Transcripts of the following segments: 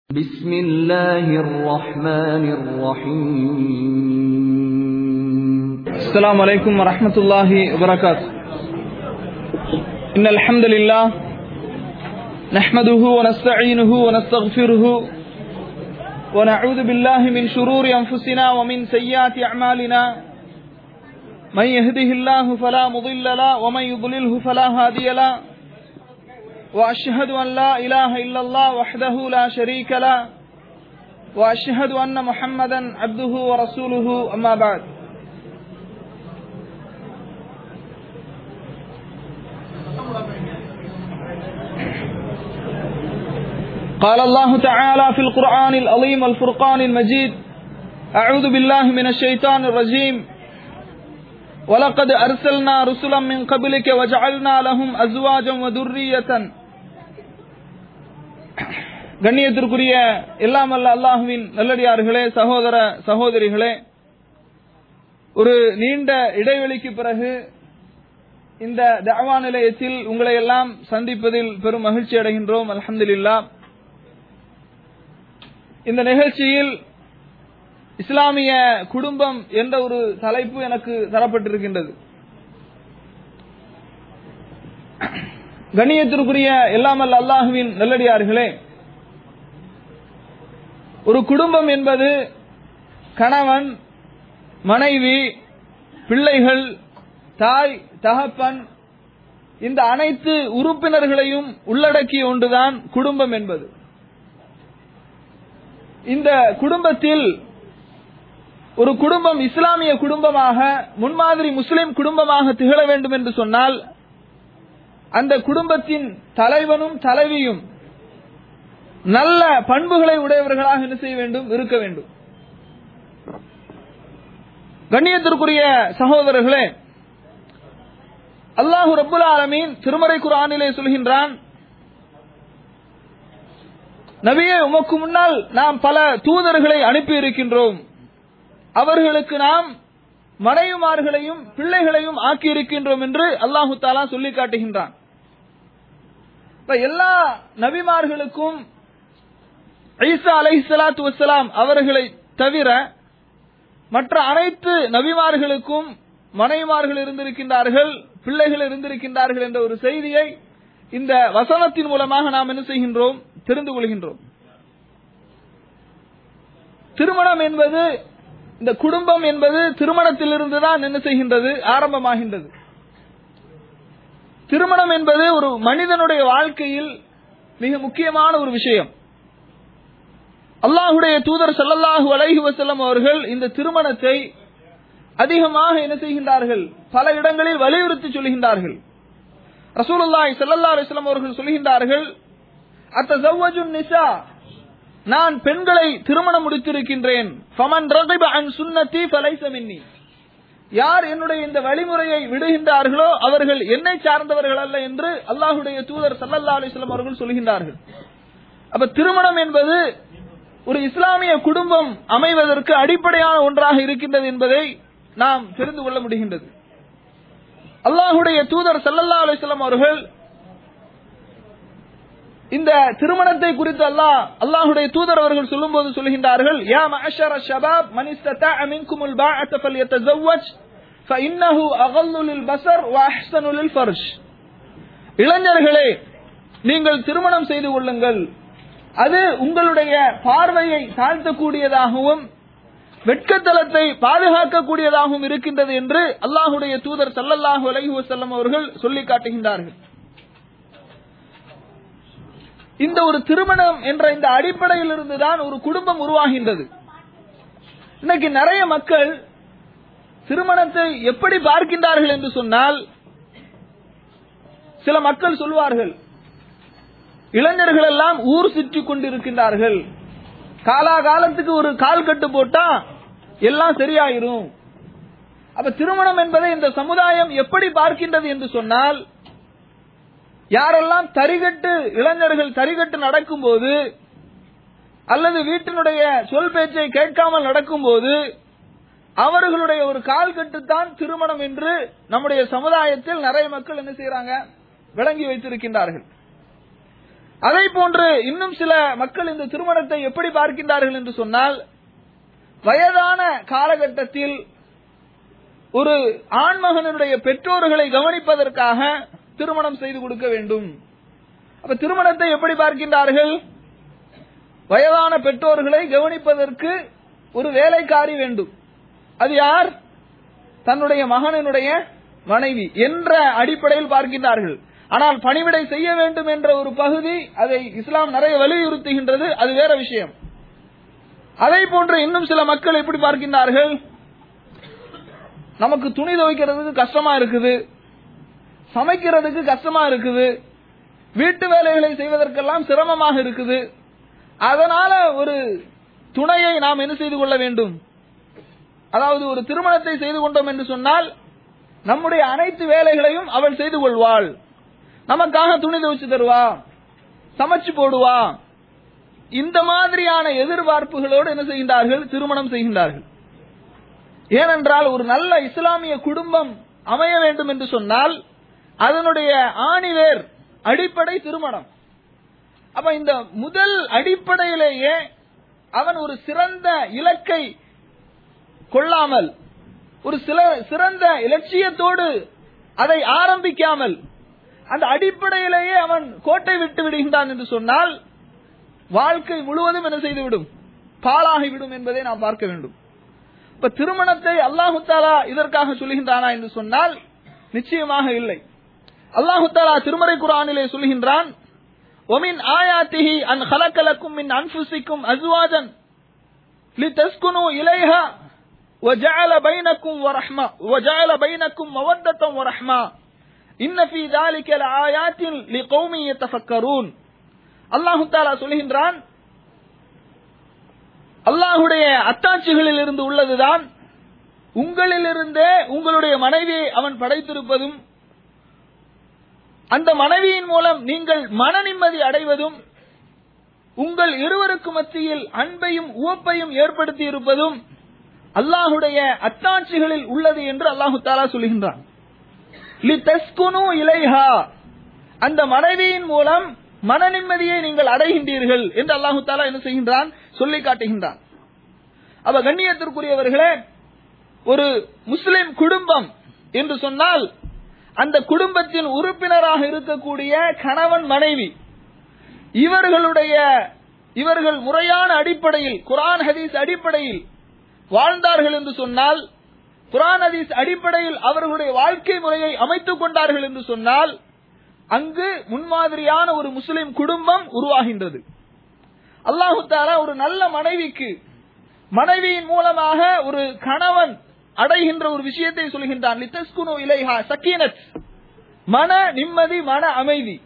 بسم الله الرحمن الرحيم السلام عليكم ورحمة الله وبركاته إن الحمد لله نحمده ونستعينه ونستغفره ونعوذ بالله من شرور أنفسنا ومن سيئات أعمالنا من يهده الله فلا مضل له ومن يضلله فلا هادي له وأشهد أن لا إله إلا الله وحده لا شريك له وأشهد أن محمدا عبده ورسوله أما بعد قال الله تعالى في القرآن العظيم والفرقان المجيد أعوذ بالله من الشيطان الرجيم ولقد أرسلنا رسلا من قبلك وجعلنا لهم أزواجا وذرية கண்ணியத்திற்குரிய எல்லாம் அல்ல அல்லாஹுவின் நல்லடியார்களே சகோதர சகோதரிகளே ஒரு நீண்ட இடைவெளிக்கு பிறகு இந்த தவா நிலையத்தில் உங்களை எல்லாம் சந்திப்பதில் பெரும் மகிழ்ச்சி அடைகின்றோம் அலமதுல்லா இந்த நிகழ்ச்சியில் இஸ்லாமிய குடும்பம் என்ற ஒரு தலைப்பு எனக்கு தரப்பட்டிருக்கின்றது கண்ணியத்திற்குரிய எல்லாமல் அல்லாஹுவின் நல்லடியார்களே ஒரு குடும்பம் என்பது கணவன் மனைவி பிள்ளைகள் தாய் தகப்பன் இந்த அனைத்து உறுப்பினர்களையும் உள்ளடக்கிய ஒன்றுதான் குடும்பம் என்பது இந்த குடும்பத்தில் ஒரு குடும்பம் இஸ்லாமிய குடும்பமாக முன்மாதிரி முஸ்லிம் குடும்பமாக திகழ வேண்டும் என்று சொன்னால் அந்த குடும்பத்தின் தலைவனும் தலைவியும் நல்ல பண்புகளை உடையவர்களாக என்ன செய்ய வேண்டும் இருக்க வேண்டும் கண்ணியத்திற்குரிய சகோதரர்களே அல்லாஹு ரபுல் ஆலமீன் திருமறை குரானிலே சொல்கின்றான் நபியே உமக்கு முன்னால் நாம் பல தூதர்களை அனுப்பி இருக்கின்றோம் அவர்களுக்கு நாம் மனைவிமார்களையும் பிள்ளைகளையும் ஆக்கி இருக்கின்றோம் என்று அல்லாஹு தாலா சொல்லி காட்டுகின்றான் எல்லா நபிமார்களுக்கும் ஐசா அலை சலாத்து வசலாம் அவர்களை தவிர மற்ற அனைத்து நபிமார்களுக்கும் மனைவிமார்கள் இருந்திருக்கின்றார்கள் பிள்ளைகள் இருந்திருக்கின்றார்கள் என்ற ஒரு செய்தியை இந்த வசனத்தின் மூலமாக நாம் என்ன செய்கின்றோம் தெரிந்து கொள்கின்றோம் திருமணம் என்பது இந்த குடும்பம் என்பது திருமணத்திலிருந்து தான் என்ன செய்கின்றது ஆரம்பமாகின்றது திருமணம் என்பது ஒரு மனிதனுடைய வாழ்க்கையில் மிக முக்கியமான ஒரு விஷயம் அல்லாஹுடைய தூதர் சல்லல்லாஹு அலைஹி வசல்லம் அவர்கள் இந்த திருமணத்தை அதிகமாக என்ன செய்கின்றார்கள் பல இடங்களில் வலியுறுத்தி சொல்கின்றார்கள் ரசூலுல்லாஹி சல்லல்லா அலிஸ்லாம் அவர்கள் சொல்கின்றார்கள் அத்த நிசா நான் பெண்களை திருமணம் முடித்திருக்கின்றேன் ஃபமன் ரகிப அன் சுன்னதி ஃபலைஸ மின்னி யார் என்னுடைய இந்த வழிமுறையை விடுகின்றார்களோ அவர்கள் என்னை சார்ந்தவர்கள் அல்ல என்று அல்லாஹுடைய தூதர் சல்லல்லா அலிஸ்லாம் அவர்கள் சொல்கின்றார்கள் அப்ப திருமணம் என்பது ஒரு இஸ்லாமிய குடும்பம் அமைவதற்கு அடிப்படையான ஒன்றாக இருக்கின்றது என்பதை நாம் தெரிந்து கொள்ள முடிகின்றது அல்லாஹுடைய தூதர் சல்லல்லா அலிஸ்லாம் அவர்கள் இந்த திருமணத்தை குறித்து அல்லாஹ் அல்லாஹுடைய தூதர் அவர்கள் சொல்லும்போது சொல்கின்றார்கள் யா மஅஷர ஷபாப் மன் இஸ்ததஅ மின்குமுல் பாஅத ஃபல்யதஸவ்வஜ் ஃபஇன்னஹு அகல்லு லில் பஸர் வ அஹ்ஸனு லில் ஃபர்ஜ் இளைஞர்களே நீங்கள் திருமணம் செய்து கொள்ளுங்கள் அது உங்களுடைய பார்வையை தாழ்த்தக்கூடியதாகவும் வெட்கத்தலத்தை பாதுகாக்கக்கூடியதாகவும் இருக்கின்றது என்று அல்லாஹுடைய தூதர் சல்லல்லாஹு அலைஹி வஸல்லம் அவர்கள் சொல்லி காட்டுகின்றார்கள் இந்த ஒரு திருமணம் என்ற இந்த அடிப்படையில் இருந்துதான் ஒரு குடும்பம் உருவாகின்றது இன்னைக்கு நிறைய மக்கள் திருமணத்தை எப்படி பார்க்கின்றார்கள் என்று சொன்னால் சில மக்கள் சொல்வார்கள் இளைஞர்கள் எல்லாம் ஊர் சுற்றி கொண்டிருக்கின்றார்கள் காலாகாலத்துக்கு ஒரு கால் கட்டு போட்டா எல்லாம் சரியாயிரும் அப்ப திருமணம் என்பதை இந்த சமுதாயம் எப்படி பார்க்கின்றது என்று சொன்னால் யாரெல்லாம் தரிகட்டு இளைஞர்கள் தரிகட்டு நடக்கும்போது அல்லது வீட்டினுடைய சொல் பேச்சை கேட்காமல் நடக்கும்போது அவர்களுடைய ஒரு கால் கட்டுத்தான் திருமணம் என்று நம்முடைய சமுதாயத்தில் நிறைய மக்கள் என்ன செய்யறாங்க விளங்கி வைத்திருக்கின்றார்கள் அதை போன்று இன்னும் சில மக்கள் இந்த திருமணத்தை எப்படி பார்க்கின்றார்கள் என்று சொன்னால் வயதான காலகட்டத்தில் ஒரு ஆண்மகனுடைய பெற்றோர்களை கவனிப்பதற்காக திருமணம் செய்து கொடுக்க வேண்டும் அப்ப திருமணத்தை எப்படி பார்க்கின்றார்கள் வயதான பெற்றோர்களை கவனிப்பதற்கு ஒரு வேலைக்காரி வேண்டும் அது யார் தன்னுடைய மகனினுடைய மனைவி என்ற அடிப்படையில் பார்க்கின்றார்கள் ஆனால் பணிவிடை செய்ய வேண்டும் என்ற ஒரு பகுதி அதை இஸ்லாம் நிறைய வலியுறுத்துகின்றது அது வேற விஷயம் அதை போன்று இன்னும் சில மக்கள் எப்படி பார்க்கின்றார்கள் நமக்கு துணி துவைக்கிறதுக்கு கஷ்டமா இருக்குது சமைக்கிறதுக்கு கஷ்டமா இருக்குது வீட்டு வேலைகளை செய்வதற்கெல்லாம் சிரமமாக இருக்குது அதனால ஒரு துணையை நாம் என்ன செய்து கொள்ள வேண்டும் அதாவது ஒரு திருமணத்தை செய்து கொண்டோம் என்று சொன்னால் நம்முடைய அனைத்து வேலைகளையும் அவள் செய்து கொள்வாள் நமக்காக துணி துவைச்சு தருவா சமைச்சு போடுவா இந்த மாதிரியான எதிர்பார்ப்புகளோடு என்ன செய்கின்றார்கள் திருமணம் செய்கின்றார்கள் ஏனென்றால் ஒரு நல்ல இஸ்லாமிய குடும்பம் அமைய வேண்டும் என்று சொன்னால் அதனுடைய ஆணிவேர் அடிப்படை திருமணம் அப்ப இந்த முதல் அடிப்படையிலேயே அவன் ஒரு சிறந்த இலக்கை கொள்ளாமல் ஒரு சில சிறந்த இலட்சியத்தோடு அதை ஆரம்பிக்காமல் அந்த அடிப்படையிலேயே அவன் கோட்டை விட்டு விடுகின்றான் என்று சொன்னால் வாழ்க்கை முழுவதும் என்ன செய்துவிடும் பாழாகிவிடும் என்பதை நாம் பார்க்க வேண்டும் இப்ப திருமணத்தை அல்லாஹு தாலா இதற்காக சொல்லுகின்றானா என்று சொன்னால் நிச்சயமாக இல்லை அல்லாஹு தாலா திருமறை குரானிலே சொல்லுகின்றான் ஒமின் ஆயாத்திஹி அன் ஹலக்கலக்கும் மின் அன்ஃபுசிக்கும் அஸ்வாஜன் لتسكنوا إليها وجعل بينكم ورحمة وجعل بينكم مودة ورحمة إن في ذلك لآيات لقوم يتفكرون அல்லாஹு தாலா சொல்கின்றான் அல்லாஹுடைய அத்தாட்சிகளில் இருந்து உள்ளதுதான் உங்களிலிருந்தே உங்களுடைய மனைவியை அவன் படைத்திருப்பதும் அந்த மனைவியின் மூலம் நீங்கள் மன நிம்மதி அடைவதும் உங்கள் இருவருக்கு மத்தியில் அன்பையும் உவப்பையும் ஏற்படுத்தி இருப்பதும் அல்லாஹுடைய அத்தாட்சிகளில் உள்ளது என்று அல்லாஹு தாலா சொல்கின்றான் இலைஹா அந்த மனைவியின் மூலம் மன நிம்மதியை நீங்கள் அடைகின்றீர்கள் என்று அல்லாஹு தாலா என்ன செய்கின்றான் சொல்லி காட்டுகின்றான் அவ கண்ணியத்திற்குரியவர்களே ஒரு முஸ்லிம் குடும்பம் என்று சொன்னால் அந்த குடும்பத்தின் உறுப்பினராக இருக்கக்கூடிய கணவன் மனைவி இவர்களுடைய இவர்கள் முறையான அடிப்படையில் குரான் ஹதீஸ் அடிப்படையில் வாழ்ந்தார்கள் என்று சொன்னால் குரான் ஹதீஸ் அடிப்படையில் அவர்களுடைய வாழ்க்கை முறையை அமைத்துக் கொண்டார்கள் என்று சொன்னால் அங்கு முன்மாதிரியான ஒரு முஸ்லிம் குடும்பம் உருவாகின்றது அல்லாஹு தாலா ஒரு நல்ல மனைவிக்கு மனைவியின் மூலமாக ஒரு கணவன் அடைகின்ற ஒரு விஷயத்தை சொல்கின்றான் லித்தஸ்குனு இலைஹா சக்கீனத் மன நிம்மதி மன அமைதி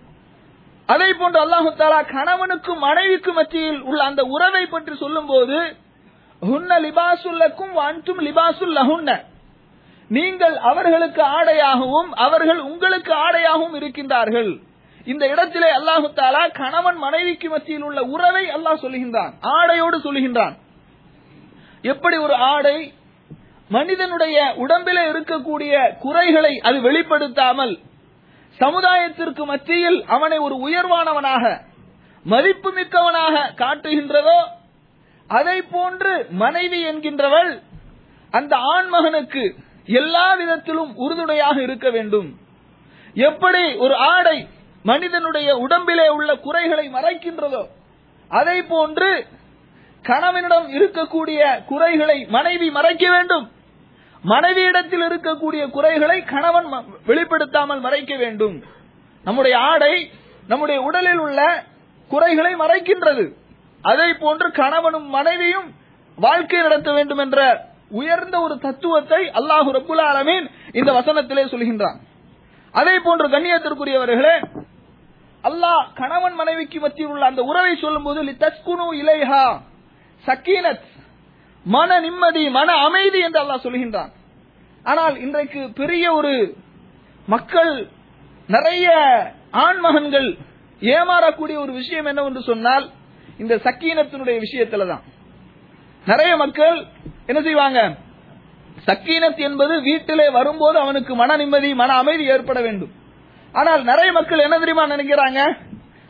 அதே போன்று அல்லாஹு தாலா கணவனுக்கும் மனைவிக்கும் மத்தியில் உள்ள அந்த உறவை பற்றி சொல்லும் போது ஹுன்ன லிபாசுல்லக்கும் அன்றும் லிபாசுல்லஹுன்ன நீங்கள் அவர்களுக்கு ஆடையாகவும் அவர்கள் உங்களுக்கு ஆடையாகவும் இருக்கின்றார்கள் இந்த இடத்திலே அல்லாஹு தாலா கணவன் மனைவிக்கு மத்தியில் உள்ள உறவை அல்லாஹ் சொல்லுகின்றான் ஆடையோடு சொல்லுகின்றான் எப்படி ஒரு ஆடை மனிதனுடைய உடம்பிலே இருக்கக்கூடிய குறைகளை அது வெளிப்படுத்தாமல் சமுதாயத்திற்கு மத்தியில் அவனை ஒரு உயர்வானவனாக மதிப்பு மிக்கவனாக காட்டுகின்றதோ அதை போன்று மனைவி என்கின்றவள் அந்த ஆண்மகனுக்கு எல்லா விதத்திலும் உறுதுணையாக இருக்க வேண்டும் எப்படி ஒரு ஆடை மனிதனுடைய உடம்பிலே உள்ள குறைகளை மறைக்கின்றதோ அதை போன்று கணவனிடம் இருக்கக்கூடிய குறைகளை மனைவி மறைக்க வேண்டும் மனைவியிடத்தில் இருக்கக்கூடிய குறைகளை கணவன் வெளிப்படுத்தாமல் மறைக்க வேண்டும் நம்முடைய ஆடை நம்முடைய உடலில் உள்ள குறைகளை மறைக்கின்றது அதை போன்று கணவனும் மனைவியும் வாழ்க்கை நடத்த வேண்டும் என்ற உயர்ந்த ஒரு தத்துவத்தை அல்லாஹு ரபுல் ஆலமீன் இந்த வசனத்திலே சொல்கின்றான் அதே போன்று கண்ணியத்திற்குரியவர்களே அல்லாஹ் கணவன் மனைவிக்கு மத்தியில் உள்ள அந்த உறவை சொல்லும் போது லித்தஸ்குனு இலைஹா சக்கீனத் மன நிம்மதி மன அமைதி என்று அல்லாஹ் சொல்கின்றான் ஆனால் இன்றைக்கு பெரிய ஒரு மக்கள் நிறைய ஆண்மகன்கள் ஏமாறக்கூடிய ஒரு விஷயம் என்னவென்று சொன்னால் இந்த சக்கீனத்தினுடைய விஷயத்துல தான் நிறைய மக்கள் என்ன செய்வாங்க சக்கீனத் என்பது வீட்டிலே வரும்போது அவனுக்கு மன நிம்மதி மன அமைதி ஏற்பட வேண்டும் ஆனால் நிறைய மக்கள் என்ன தெரியுமா நினைக்கிறாங்க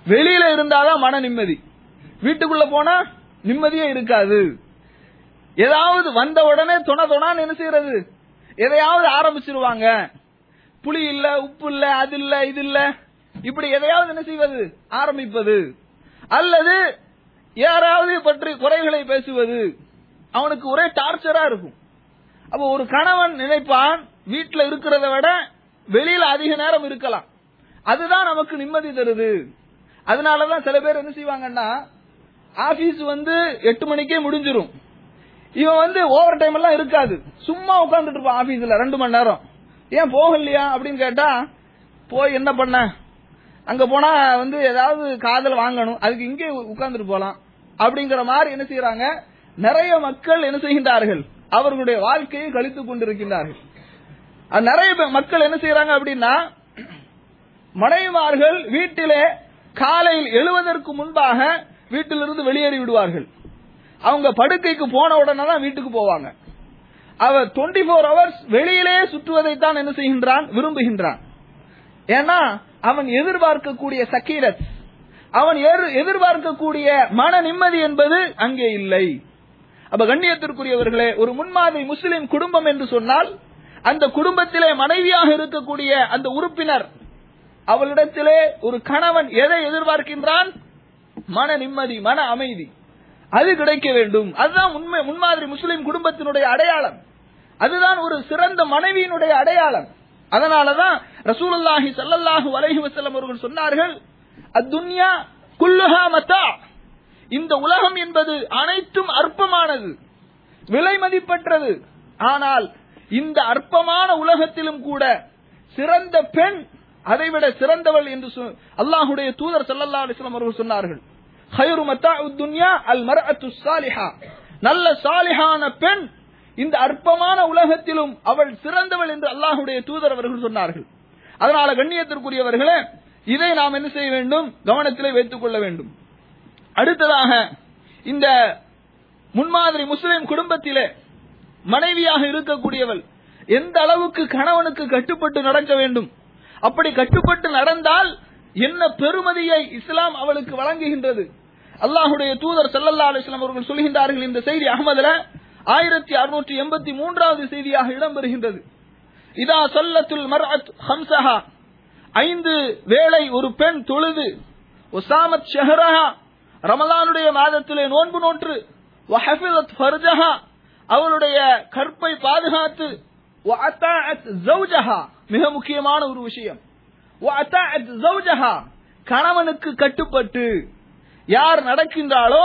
வெளியில இருந்தாதான் மன நிம்மதி வீட்டுக்குள்ள போனா நிம்மதியே இருக்காது ஏதாவது வந்த உடனே தொண தொணான்னு என்ன செய்யறது எதையாவது ஆரம்பிச்சிருவாங்க புளி இல்ல உப்பு இல்ல அது இல்ல இது இல்ல இப்படி எதையாவது என்ன செய்வது ஆரம்பிப்பது அல்லது யாராவது பற்றி குறைகளை பேசுவது அவனுக்கு ஒரே டார்ச்சரா இருக்கும் அப்ப ஒரு கணவன் நினைப்பான் வீட்டுல இருக்கிறத விட வெளியில அதிக நேரம் இருக்கலாம் அதுதான் நமக்கு நிம்மதி தருது அதனாலதான் சில பேர் என்ன செய்வாங்கன்னா ஆபீஸ் வந்து எட்டு மணிக்கே முடிஞ்சிரும் இவன் வந்து ஓவர் டைம் எல்லாம் இருக்காது சும்மா உட்கார்ந்துட்டு இருப்பான் ஆபீஸ்ல ரெண்டு மணி நேரம் ஏன் போகலையா அப்படின்னு கேட்டா போய் என்ன பண்ண அங்க போனா வந்து ஏதாவது காதல் வாங்கணும் அதுக்கு இங்கே உட்கார்ந்துட்டு போலாம் அப்படிங்கிற மாதிரி என்ன செய்யறாங்க நிறைய மக்கள் என்ன செய்கின்றார்கள் அவர்களுடைய வாழ்க்கையை கழித்துக் கொண்டிருக்கின்றார்கள் அது நிறைய பேர் மக்கள் என்ன செய்யறாங்க அப்படின்னா மனைவிமார்கள் வீட்டிலே காலையில் எழுவதற்கு முன்பாக வீட்டிலிருந்து வெளியேறி விடுவார்கள் அவங்க படுக்கைக்கு போன உடனே தான் வீட்டுக்கு போவாங்க அவர் டுவெண்ட்டி ஃபோர் ஹவர்ஸ் வெளியிலே சுற்றுவதைத்தான் என்ன செய்கின்றான் விரும்புகின்றான் ஏன்னா அவன் எதிர்பார்க்கக்கூடிய சக்கீரத் அவன் எதிர்- எதிர்பார்க்கக்கூடிய மன நிம்மதி என்பது அங்கே இல்லை அப்ப கண்ணியத்திற்குரியவர்களே ஒரு முன்மாதிரி முஸ்லிம் குடும்பம் என்று சொன்னால் அந்த குடும்பத்திலே மனைவியாக இருக்கக்கூடிய அந்த உறுப்பினர் அவளிடத்திலே ஒரு கணவன் எதை எதிர்பார்க்கின்றான் மன நிம்மதி மன அமைதி அது கிடைக்க வேண்டும் அதுதான் உண்மை முன்மாதிரி முஸ்லிம் குடும்பத்தினுடைய அடையாளம் அதுதான் ஒரு சிறந்த மனைவியினுடைய அடையாளம் அதனாலதான் ரசூலுல்லாஹி ஸல்லல்லாஹு அலைஹி வஸல்லம் அவர்கள் சொன்னார்கள் அத்துன்யா குல்லுஹா மத்தா இந்த உலகம் என்பது அனைத்தும் அற்பமானது விலை மதிப்பற்றது ஆனால் இந்த அற்பமான உலகத்திலும் கூட சிறந்த பெண் அதைவிட சிறந்தவள் என்று சொ- அல்லாஹுடைய தூதர் ஸல்லல்லாஹு அலைஹி வஸல்லம் அவர்கள் சொன்னார்கள் خير متاع الدنيا المرأة الصالحة நல்ல சாலிஹான பெண் இந்த அற்பமான உலகத்திலும் அவள் சிறந்தவள் என்று அல்லாஹுடைய தூதர் அவர்கள் சொன்னார்கள் அதனால கண்ணியத்திற்குரியவர்களே இதை நாம் என்ன செய்ய வேண்டும் கவனத்திலே வைத்துக் கொள்ள வேண்டும் அடுத்ததாக இந்த முன்மாதிரி முஸ்லிம் குடும்பத்திலே மனைவியாக இருக்கக்கூடியவள் எந்த அளவுக்கு கணவனுக்கு கட்டுப்பட்டு நடக்க வேண்டும் அப்படி கட்டுப்பட்டு நடந்தால் என்ன பெருமதியை இஸ்லாம் அவளுக்கு வழங்குகின்றது அல்லாஹுடைய தூதர் ஸல்லல்லாஹு அலைஹி வஸல்லம் அவர்கள் சொல்கின்றார்கள் இந்த செய்தி அகமதுல ஆயிரத்தி அறுநூற்றி எண்பத்தி மூன்றாவது செய்தியாக இடம்பெறுகின்றது இதா சொல்லத்துல் மர்அத் ஹம்சஹா ஐந்து வேளை ஒரு பெண் தொழுது ஒசாமத் ஷஹரஹா ரமலானுடைய மாதத்திலே நோன்பு நோற்று வஹஃபிலத் ஃபர்ஜஹா அவளுடைய கற்பை பாதுகாத்து வஅத்தாஅத் ஜௌஜஹா மிக முக்கியமான ஒரு விஷயம் வஅத்தாஅத் ஜௌஜஹா கணவனுக்கு கட்டுப்பட்டு யார் நடக்கின்றாளோ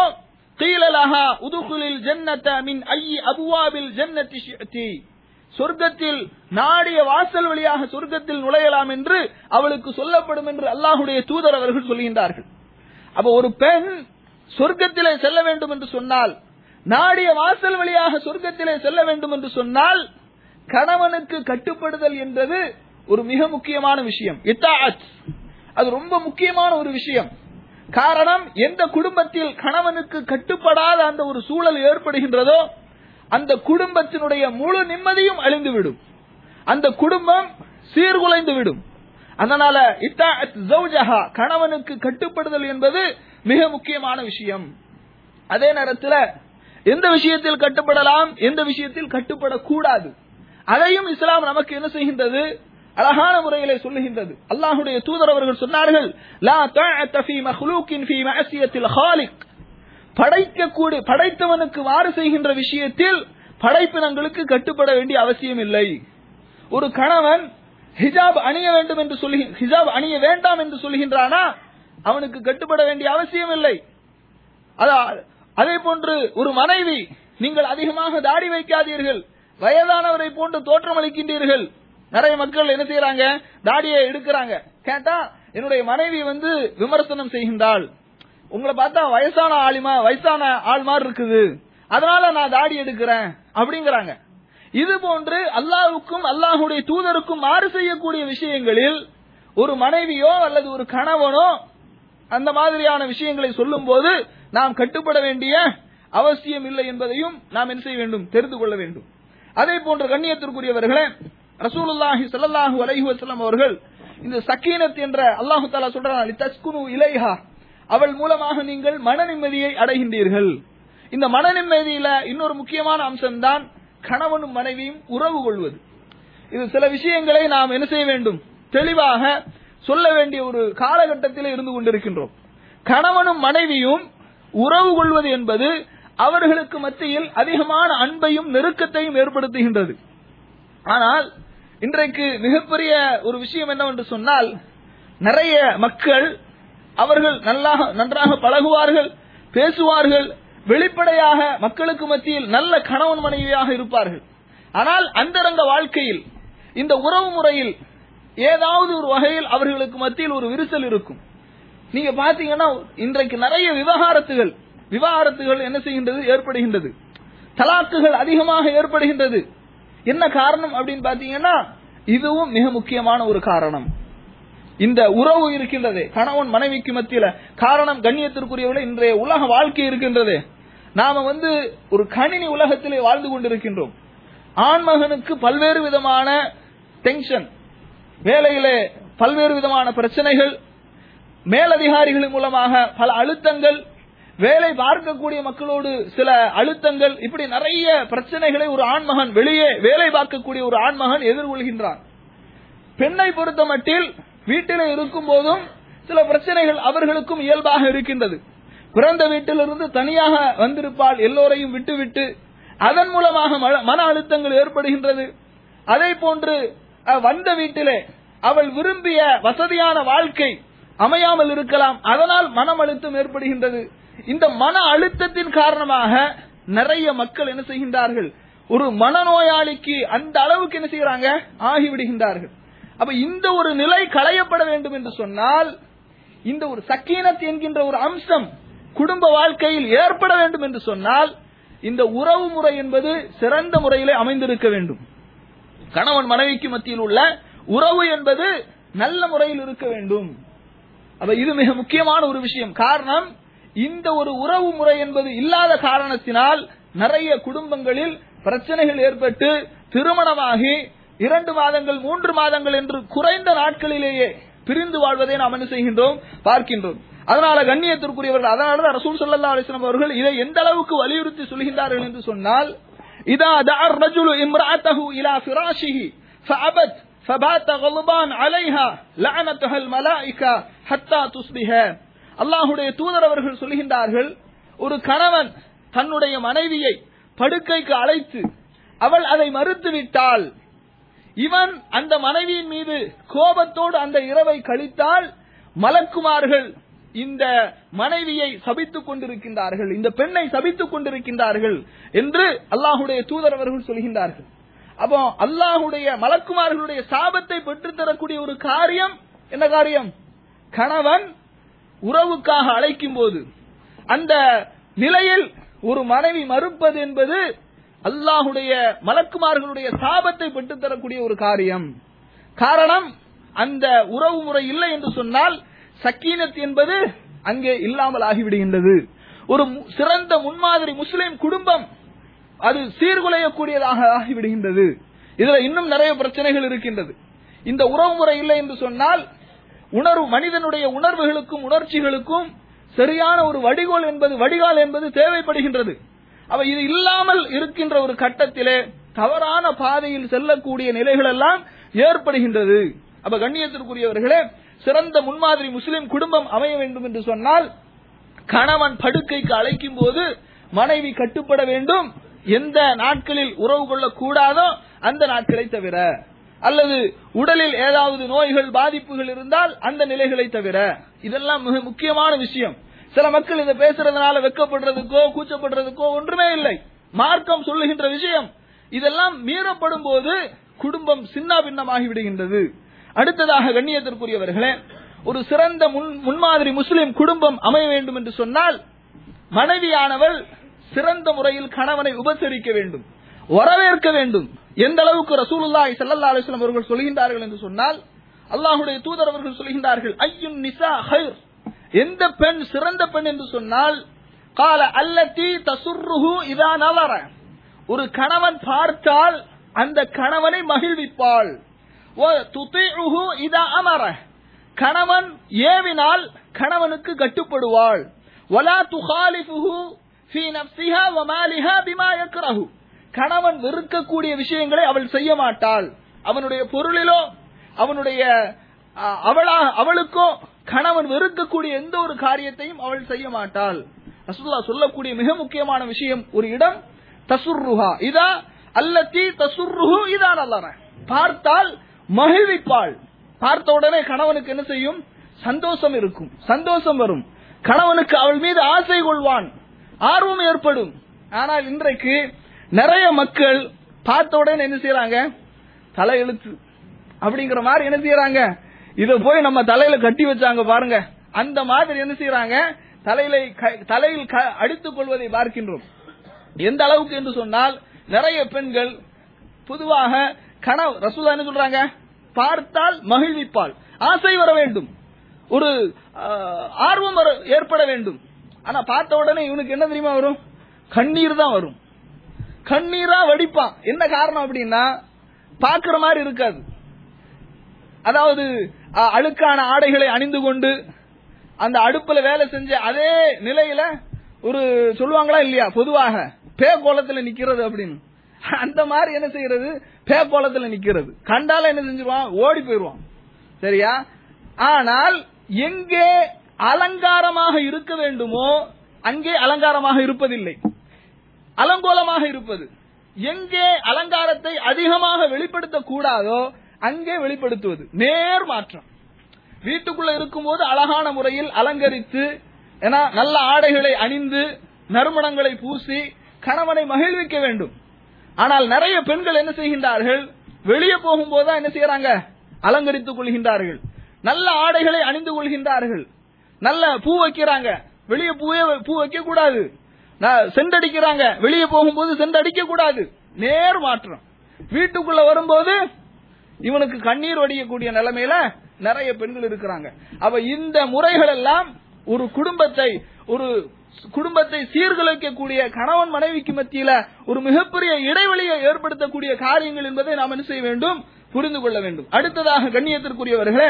கீழலஹா உதுகுலில் ஜன்னத மின் ஐயி அபுவாபில் ஜன்னதி ஷிஅதி சொர்க்கத்தில் நாடிய வாசல் வழியாக சொர்க்கத்தில் நுழையலாம் என்று அவளுக்கு சொல்லப்படும் என்று அல்லாஹுடைய தூதர் அவர்கள் சொல்கின்றார்கள் அப்ப ஒரு பெண் சொர்க்கத்திலே செல்ல வேண்டும் என்று சொன்னால் நாடிய வாசல் வழியாக சொர்க்கத்திலே செல்ல வேண்டும் என்று சொன்னால் கணவனுக்கு கட்டுப்படுதல் என்பது ஒரு மிக முக்கியமான விஷயம் இத்தாஅத் அது ரொம்ப முக்கியமான ஒரு விஷயம் காரணம் எந்த குடும்பத்தில் கணவனுக்கு கட்டுப்படாத அந்த ஒரு சூழல் ஏற்படுகின்றதோ அந்த குடும்பத்தினுடைய முழு நிம்மதியும் அழிந்துவிடும் அந்த குடும்பம் சீர்குலைந்து விடும் அதனால இத்தாஅத் ஜௌஜஹா கணவனுக்கு கட்டுப்படுதல் என்பது மிக முக்கியமான விஷயம் அதே நேரத்தில் எந்த விஷயத்தில் கட்டுப்படலாம் எந்த விஷயத்தில் கட்டுப்படக்கூடாது அதையும் இஸ்லாம் நமக்கு என்ன செய்கின்றது அழகான முறையிலே சொல்லுகின்றது அல்லாஹுடைய தூதர் அவர்கள் சொன்னார்கள் லா தாஅத்த ஃபீ மக்லூக்கின் ஃபீ மஅசியத்தில் ஹாலிக் படைக்கக்கூடிய படைத்தவனுக்கு மாறு செய்கின்ற விஷயத்தில் படைப்பினங்களுக்கு கட்டுப்பட வேண்டிய அவசியம் இல்லை ஒரு கணவன் ஹிஜாப் அணிய வேண்டும் என்று சொல்லி ஹிஜாப் அணிய வேண்டாம் என்று சொல்கின்றானா அவனுக்கு கட்டுப்பட வேண்டிய அவசியம் இல்லை அதா- அதே போன்று ஒரு மனைவி நீங்கள் அதிகமாக தாடி வைக்காதீர்கள் வயதானவரை போன்று தோற்றமளிக்கின்றீர்கள் நிறைய மக்கள் என்ன செய்யறாங்க தாடியை எடுக்கிறாங்க கேட்டா என்னுடைய மனைவி வந்து விமர்சனம் செய்கின்றாள் உங்களை பார்த்தா வயசான ஆளிமா வயசான ஆள் மாதிரி இருக்குது அதனால நான் தாடி எடுக்கிறேன் அப்படிங்கிறாங்க இது போன்று அல்லாஹ்வுக்கும் அல்லாஹுடைய தூதருக்கும் மாறு செய்யக்கூடிய விஷயங்களில் ஒரு மனைவியோ அல்லது ஒரு கணவனோ அந்த மாதிரியான விஷயங்களை சொல்லும் போது நாம் கட்டுப்பட வேண்டிய அவசியம் இல்லை என்பதையும் நாம் என்ன செய்ய வேண்டும் தெரிந்து கொள்ள வேண்டும் அதே போன்று கண்ணியத்திற்குரியவர்களே ரசூலுல்லாஹி ஸல்லல்லாஹு அலைஹி வஸல்லம் அவர்கள் இந்த சக்கீனத் என்ற அல்லாஹு தஆலா சொல்றான் லிதஸ்குனு இலைஹா அவள் மூலமாக நீங்கள் மன நிம்மதியை அடைகின்றீர்கள் இந்த மன நிம்மதியில இன்னொரு முக்கியமான அம்சம்தான் கணவனும் மனைவியும் உறவு கொள்வது இது சில விஷயங்களை நாம் என்ன செய்ய வேண்டும் தெளிவாக சொல்ல வேண்டிய ஒரு காலகட்டத்தில் இருந்து கொண்டிருக்கின்றோம் கணவனும் மனைவியும் உறவு கொள்வது என்பது அவர்களுக்கு மத்தியில் அதிகமான அன்பையும் நெருக்கத்தையும் ஏற்படுத்துகின்றது ஆனால் இன்றைக்கு மிகப்பெரிய ஒரு விஷயம் என்னவென்று சொன்னால் நிறைய மக்கள் அவர்கள் நல்லா நன்றாக பழகுவார்கள் பேசுவார்கள் வெளிப்படையாக மக்களுக்கு மத்தியில் நல்ல கணவன் மனைவியாக இருப்பார்கள் ஆனால் அந்தரங்க வாழ்க்கையில் இந்த உறவு முறையில் ஏதாவது ஒரு வகையில் அவர்களுக்கு மத்தியில் ஒரு விரிசல் இருக்கும் நீங்க பாத்தீங்கன்னா இன்றைக்கு நிறைய விவகாரத்துகள் விவாகரத்துகள் என்ன செய்கின்றது ஏற்படுகின்றது தலாக்குகள் அதிகமாக ஏற்படுகின்றது என்ன காரணம் அப்படின்னு பாத்தீங்கன்னா இதுவும் மிக முக்கியமான ஒரு காரணம் இந்த உறவு இருக்கின்றதே கணவன் மனைவிக்கு மத்தியில காரணம் கண்ணியத்திற்குரியவர்களே இன்றைய உலக வாழ்க்கை இருக்கின்றதே நாம வந்து ஒரு கணினி உலகத்திலே வாழ்ந்து கொண்டிருக்கின்றோம் ஆண்மகனுக்கு பல்வேறு விதமான டென்ஷன் வேலையிலே பல்வேறு விதமான பிரச்சனைகள் மேலதிகாரிகள் மூலமாக பல அழுத்தங்கள் வேலை பார்க்கக்கூடிய மக்களோடு சில அழுத்தங்கள் இப்படி நிறைய பிரச்சனைகளை ஒரு ஆண்மகன் வெளியே வேலை பார்க்கக்கூடிய ஒரு ஆண்மகன் எதிர்கொள்கின்றான் பெண்ணை பொறுத்த மட்டில் வீட்டிலே இருக்கும் போதும் சில பிரச்சனைகள் அவர்களுக்கும் இயல்பாக இருக்கின்றது பிறந்த வீட்டிலிருந்து தனியாக வந்திருப்பால் எல்லோரையும் விட்டுவிட்டு அதன் மூலமாக ம- மன அழுத்தங்கள் ஏற்படுகின்றது அதே போன்று அஹ், வந்த வீட்டிலே அவள் விரும்பிய வசதியான வாழ்க்கை அமையாமல் இருக்கலாம் அதனால் மனம் அழுத்தம் ஏற்படுகின்றது இந்த மன அழுத்தத்தின் காரணமாக நிறைய மக்கள் என்ன செய்கின்றார்கள் ஒரு மனநோயாளிக்கு அந்த அளவுக்கு என்ன செய்யறாங்க ஆகிவிடுகின்றார்கள் அப்ப இந்த ஒரு நிலை களையப்பட வேண்டும் என்று சொன்னால் இந்த ஒரு சக்கீனத் என்கின்ற ஒரு அம்சம் குடும்ப வாழ்க்கையில் ஏற்பட வேண்டும் என்று சொன்னால் இந்த உறவு முறை என்பது சிறந்த முறையிலே அமைந்திருக்க வேண்டும் கணவன் மனைவிக்கு மத்தியில் உள்ள உறவு என்பது நல்ல முறையில் இருக்க வேண்டும் அப்ப இது மிக முக்கியமான ஒரு விஷயம் காரணம் இந்த ஒரு உறவு முறை என்பது இல்லாத காரணத்தினால் நிறைய குடும்பங்களில் பிரச்சனைகள் ஏற்பட்டு திருமணமாகி இரண்டு மாதங்கள் மூன்று மாதங்கள் என்று குறைந்த நாட்களிலேயே பிரிந்து வாழ்வதை நாம் என்ன செய்கின்றோம் பார்க்கின்றோம் அதனால கண்ணியத்திற்குரியவர்கள் அதனாலதான் ரசூல் ஸல்லல்லாஹு அலைஹி வஸல்லம் அவர்கள் இதை எந்த அளவுக்கு வலியுறுத்தி சொல்கின்றார்கள் என்று சொன்னால் இதா தஅர் ரஜுலு இம்ரஅத்தஹு இலா ஃபிராஷிஹி ஃபஅபத் فبات غضبان عليها لعنتها الملائكة حتى تصبح அல்லாஹுடைய தூதர் அவர்கள் சொல்கின்றார்கள் ஒரு கணவன் தன்னுடைய மனைவியை படுக்கைக்கு அழைத்து அவள் அதை மறுத்துவிட்டால் இவன் அந்த மனைவியின் மீது கோபத்தோடு அந்த இரவை கழித்தால் மலக்குமார்கள் இந்த மனைவியை சபித்துக் கொண்டிருக்கின்றார்கள் இந்த பெண்ணை சபித்துக் கொண்டிருக்கின்றார்கள் என்று அல்லாஹுடைய தூதர் அவர்கள் சொல்கின்றார்கள் அப்போ அல்லாஹுடைய மலக்குமார்களுடைய சாபத்தை பெற்றுத் தரக்கூடிய ஒரு காரியம் என்ன காரியம் கணவன் உறவுக்காக அழைக்கும் போது அந்த நிலையில் ஒரு மனைவி மறுப்பது என்பது அல்லாஹுடைய மலக்குமார்களுடைய சாபத்தை பெற்றுத் தரக்கூடிய ஒரு காரியம் காரணம் அந்த உறவு முறை இல்லை என்று சொன்னால் சக்கீனத் என்பது அங்கே இல்லாமல் ஆகிவிடுகின்றது ஒரு மு- சிறந்த முன்மாதிரி முஸ்லிம் குடும்பம் அது சீர்குலையக்கூடியதாக ஆகிவிடுகின்றது இதுல இன்னும் நிறைய பிரச்சனைகள் இருக்கின்றது இந்த உறவு முறை இல்லை என்று சொன்னால் உணர்வு மனிதனுடைய உணர்வுகளுக்கும் உணர்ச்சிகளுக்கும் சரியான ஒரு வடிகோல் என்பது வடிகால் என்பது தேவைப்படுகின்றது அவ இது இல்லாமல் இருக்கின்ற ஒரு கட்டத்திலே தவறான பாதையில் செல்லக்கூடிய நிலைகள் எல்லாம் ஏற்படுகின்றது அப்ப கண்ணியத்திற்குரியவர்களே சிறந்த முன்மாதிரி முஸ்லிம் குடும்பம் அமைய வேண்டும் என்று சொன்னால் கணவன் படுக்கைக்கு அழைக்கும் போது மனைவி கட்டுப்பட வேண்டும் எந்த நாட்களில் உறவு கொள்ளக் கூடாதோ அந்த நாட்களை தவிர அல்லது உடலில் ஏதாவது நோய்கள் பாதிப்புகள் இருந்தால் அந்த நிலைகளை தவிர இதெல்லாம் மிக முக்கியமான விஷயம் சில மக்கள் இதை பேசுறதுனால வெக்கப்படுறதுக்கோ கூச்சப்படுறதுக்கோ ஒன்றுமே இல்லை மார்க்கம் சொல்லுகின்ற விஷயம் இதெல்லாம் மீறப்படும் போது குடும்பம் சின்ன பின்னமாகி விடுகின்றது அடுத்ததாக கண்ணியத்திற்குரியவர்களே ஒரு சிறந்த முன் முன்மாதிரி முஸ்லிம் குடும்பம் அமைய வேண்டும் என்று சொன்னால் மனைவியானவள் சிறந்த முறையில் கணவனை உபசரிக்க வேண்டும் வரவேற்க வேண்டும் எந்த அளவுக்கு ரசூலுல்லாஹி ஸல்லல்லாஹு அலைஹி வஸல்லம் அவர்கள் சொல்கின்றார்கள் என்று சொன்னால் அல்லாஹ்வுடைய தூதர் அவர்கள் சொல்கின்றார்கள் ஐயுன் நிசா ஹைர் எந்த பெண் சிறந்த பெண் என்று சொன்னால் கால அல்லதி தசுர்ருஹு இதா நவர ஒரு கணவன் பார்த்தால் அந்த கணவனை மகிழ்விப்பாள் வ துதிஉஹு இதா அமர கணவன் ஏவினால் கணவனுக்கு கட்டுப்படுவாள் வலா துஹாலிஃபுஹு ஃபீ நஃப்ஸிஹா வ மாலிஹா பிமா யக்ரஹு கணவன் வெறுக்கக்கூடிய விஷயங்களை அவள் செய்ய மாட்டாள் அவனுடைய பொருளிலோ அவனுடைய அ, அவளா அவளுக்கோ கணவன் வெறுக்கக்கூடிய எந்த ஒரு காரியத்தையும் அவள் செய்ய மாட்டாள் ரசூலுல்லா சொல்லக்கூடிய மிக முக்கியமான விஷயம் ஒரு இடம் தசுர்ருஹா இதா அல்லத்தி தசுர்ருஹு இதா நல்லன பார்த்தால் மகிழ்விப்பாள் பார்த்த உடனே கணவனுக்கு என்ன செய்யும் சந்தோஷம் இருக்கும் சந்தோஷம் வரும் கணவனுக்கு அவள் மீது ஆசை கொள்வான் ஆர்வம் ஏற்படும் ஆனால் இன்றைக்கு நிறைய மக்கள் பார்த்த உடனே என்ன செய்யறாங்க தலையெழுத்து அப்படிங்கிற மாதிரி என்ன செய்யறாங்க இத போய் நம்ம தலையில கட்டி வச்சாங்க பாருங்க அந்த மாதிரி என்ன செய்யறாங்க தலையில க- தலையில் க- அடித்துக் கொள்வதை பார்க்கின்றோம் எந்த அளவுக்கு என்று சொன்னால் நிறைய பெண்கள் பொதுவாக கனவு ரசூலா என்ன சொல்றாங்க பார்த்தால் மகிழ்விப்பாள் ஆசை வர வேண்டும் ஒரு ஆஹ், ஆர்வம் வர ஏற்பட வேண்டும் ஆனா பார்த்த உடனே இவனுக்கு என்ன தெரியுமா வரும் கண்ணீர் தான் வரும் கண்ணீரா வடிப்பான் என்ன காரணம் அப்படின்னா பாக்குற மாதிரி இருக்காது அதாவது அ, அழுக்கான ஆடைகளை அணிந்து கொண்டு அந்த அடுப்புல வேலை செஞ்ச அதே நிலையில ஒரு சொல்லுவாங்களா இல்லையா பொதுவாக பே கோலத்துல நிக்கிறது அப்படின்னு அந்த மாதிரி என்ன செய்யறது பே கோலத்துல நிக்கிறது கண்டால என்ன செஞ்சிருவான் ஓடி போயிருவான் சரியா ஆனால் எங்கே அலங்காரமாக இருக்க வேண்டுமோ அங்கே அலங்காரமாக இருப்பதில்லை அலங்கோலமாக இருப்பது எங்கே அலங்காரத்தை அதிகமாக வெளிப்படுத்த கூடாதோ அங்கே வெளிப்படுத்துவது நேர் மாற்றம் வீட்டுக்குள்ள இருக்கும்போது அழகான முறையில் அலங்கரித்து ஏன்னா நல்ல ஆடைகளை அணிந்து நறுமணங்களை பூசி கணவனை மகிழ்விக்க வேண்டும் ஆனால் நிறைய பெண்கள் என்ன செய்கின்றார்கள் வெளியே போகும்போது தான் என்ன செய்யறாங்க அலங்கரித்துக் கொள்கின்றார்கள் நல்ல ஆடைகளை அணிந்து கொள்கின்றார்கள் நல்ல பூ வைக்கிறாங்க வெளியே பூவே பூ வைக்க கூடாது ந- செண்டடிக்கிறாங்க வெளியே போகும்போது செண்டடிக்க கூடாது நேர் மாற்றம் வீட்டுக்குள்ள வரும்போது இவனுக்கு கண்ணீர் வடியக்கூடிய நிலைமையில நிறைய பெண்கள் இருக்கிறாங்க அப்ப இந்த முறைகள் எல்லாம் ஒரு குடும்பத்தை ஒரு குடும்பத்தை சீர்குலைக்கக்கூடிய கணவன் மனைவிக்கு மத்தியில ஒரு மிகப்பெரிய இடைவெளியை ஏற்படுத்தக்கூடிய காரியங்கள் என்பதை நாம் என்ன செய்ய வேண்டும் புரிந்து கொள்ள வேண்டும் அடுத்ததாக கண்ணியத்திற்குரியவர்களே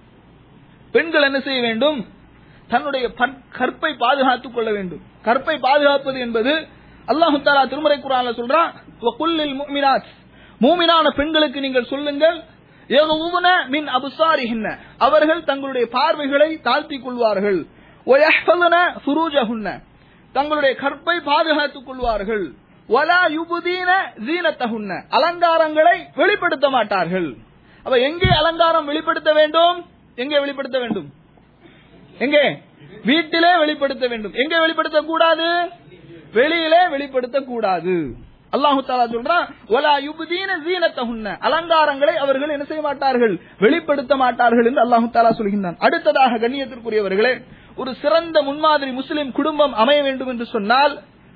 பெண்கள் என்ன செய்ய வேண்டும் தன்னுடைய பற்- கற்பை பாதுகாத்துக் கொள்ள வேண்டும் கற்பை பாதுகாப்பது என்பது அல்லாஹு தாலா திருமறை குரான்ல சொல்றான் "வகுல்லில் முஃமினாத்." மூமினான பெண்களுக்கு நீங்கள் சொல்லுங்கள் "யகுதுன மின் அபுசாரிஹின்ன." அவர்கள் தங்களுடைய பார்வைகளை தாழ்த்திக் கொள்வார்கள் "வயஹ்ஃபதுன ஃபுரூஜஹுன்ன." தங்களுடைய கற்பை பாதுகாத்துக் கொள்வார்கள் "வலா யுபுதீன ஜீனத்தஹுன்ன." அலங்காரங்களை வெளிப்படுத்த மாட்டார்கள் அப்ப எங்கே அலங்காரம் வெளிப்படுத்த வேண்டும் எங்கே வெளிப்படுத்த வேண்டும் எங்கே வீட்டிலே வெளிப்படுத்த வேண்டும் எங்கே வெளிப்படுத்த கூடாது வெளியிலே வெளிப்படுத்த கூடாது அல்லாஹு தாலா சொல்றான் "வலா யுப்தீன ஸீனத்தஹுன்ன." அலங்காரங்களை அவர்கள் என்ன செய்ய மாட்டார்கள் வெளிப்படுத்த மாட்டார்கள் என்று அல்லாஹு தாலா சொல்கின்றான் அடுத்ததாக கண்ணியத்திற்குரியவர்களே ஒரு சிறந்த முன்மாதிரி முஸ்லிம் குடும்பம் அமைய வேண்டும் என்று சொன்னால்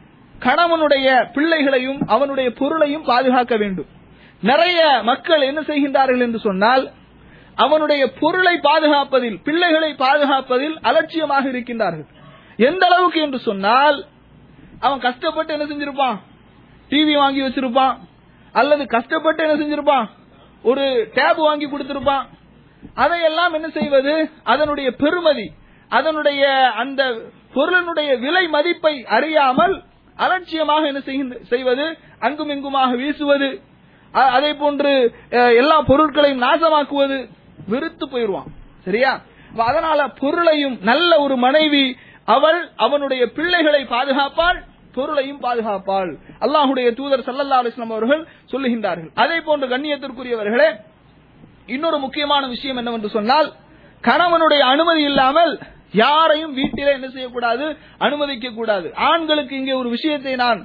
கணவனுடைய பிள்ளைகளையும் அவனுடைய பொருளையும் பாதுகாக்க வேண்டும் நிறைய மக்கள் என்ன செய்கின்றார்கள் என்று சொன்னால் அவனுடைய பொருளை பாதுகாப்பதில் பிள்ளைகளை பாதுகாப்பதில் அலட்சியமாக இருக்கின்றார்கள் எந்த அளவுக்கு என்று சொன்னால் அவன் கஷ்டப்பட்டு என்ன செஞ்சிருப்பான் டிவி வாங்கி வச்சிருப்பான் அல்லது கஷ்டப்பட்டு என்ன செஞ்சிருப்பான் ஒரு டேப் வாங்கி கொடுத்திருப்பான் அதையெல்லாம் என்ன செய்வது அதனுடைய பெருமதி அதனுடைய அந்த பொருளினுடைய விலை மதிப்பை அறியாமல் அலட்சியமாக என்ன செய்கின்ற- செய்வது அங்கும் இங்குமாக வீசுவது அ- அதே போன்று அஹ், எல்லா பொருட்களையும் நாசமாக்குவது வெறுத்து போயிடுவான் சரியா அப்ப அதனால பொருளையும் நல்ல ஒரு மனைவி அவள் அவனுடைய பிள்ளைகளை பாதுகாப்பாள் பொருளையும் பாதுகாப்பாள் அல்லாஹுடைய தூதர் ஸல்லல்லாஹு அலைஹி வஸல்லம் அவர்கள் சொல்லுகின்றார்கள் அதே போன்று கண்ணியத்திற்குரியவர்களே இன்னொரு முக்கியமான விஷயம் என்னவென்று சொன்னால் கணவனுடைய அனுமதி இல்லாமல் யாரையும் வீட்டிலே என்ன செய்யக்கூடாது அனுமதிக்க கூடாது ஆண்களுக்கு இங்கே ஒரு விஷயத்தை நான்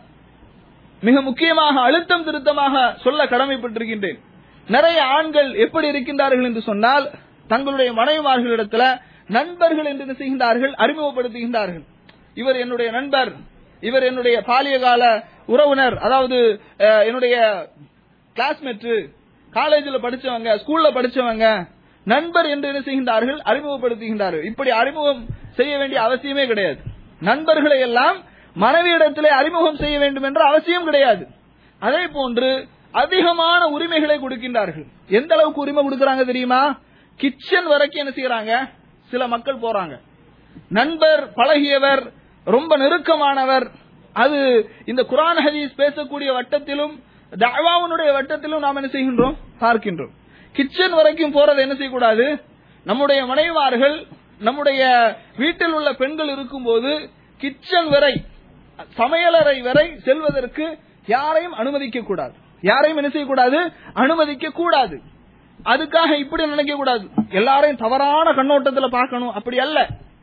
மிக முக்கியமாக அழுத்தம் திருத்தமாக சொல்ல கடமைப்பட்டிருக்கின்றேன் நிறைய ஆண்கள் எப்படி இருக்கின்றார்கள் என்று சொன்னால் தங்களுடைய மனைவிமார்களிடத்துல நண்பர்கள் என்று என்ன செய்கின்றார்கள் அறிமுகப்படுத்துகின்றார்கள் இவர் என்னுடைய நண்பர் இவர் என்னுடைய பாலிய கால உறவினர் அதாவது அஹ், என்னுடைய கிளாஸ்மேட் காலேஜில் படிச்சவங்க ஸ்கூல்ல படிச்சவங்க நண்பர் என்று என்ன செய்கின்றார்கள் அறிமுகப்படுத்துகின்றார்கள் இப்படி அறிமுகம் செய்ய வேண்டிய அவசியமே கிடையாது நண்பர்களை எல்லாம் மனைவியிடத்திலே அறிமுகம் செய்ய வேண்டும் என்ற அவசியம் கிடையாது அதே போன்று அதிகமான உரிமைகளை கொடுக்கின்றார்கள் எந்த அளவுக்கு உரிமை கொடுக்கறாங்க தெரியுமா கிச்சன் வரைக்கும் என்ன செய்யறாங்க சில மக்கள் போறாங்க நண்பர் பழகியவர் ரொம்ப நெருக்கமானவர் அது இந்த குரான் ஹதீஸ் பேசக்கூடிய வட்டத்திலும் தவாவுனுடைய வட்டத்திலும் நாம் என்ன செய்கின்றோம் பார்க்கின்றோம் கிச்சன் வரைக்கும் போறது என்ன செய்யக்கூடாது நம்முடைய மனைவார்கள் நம்முடைய வீட்டில் உள்ள பெண்கள் இருக்கும்போது கிச்சன் வரை சமையலறை வரை செல்வதற்கு யாரையும் அனுமதிக்க கூடாது யாரையும் என்ன செய்யக்கூடாது அனுமதிக்க கூடாது அதுக்காக இப்படி நினைக்க கூடாது எல்லாரையும் தவறான கண்ணோட்டத்துல பார்க்கணும் அப்படி அல்ல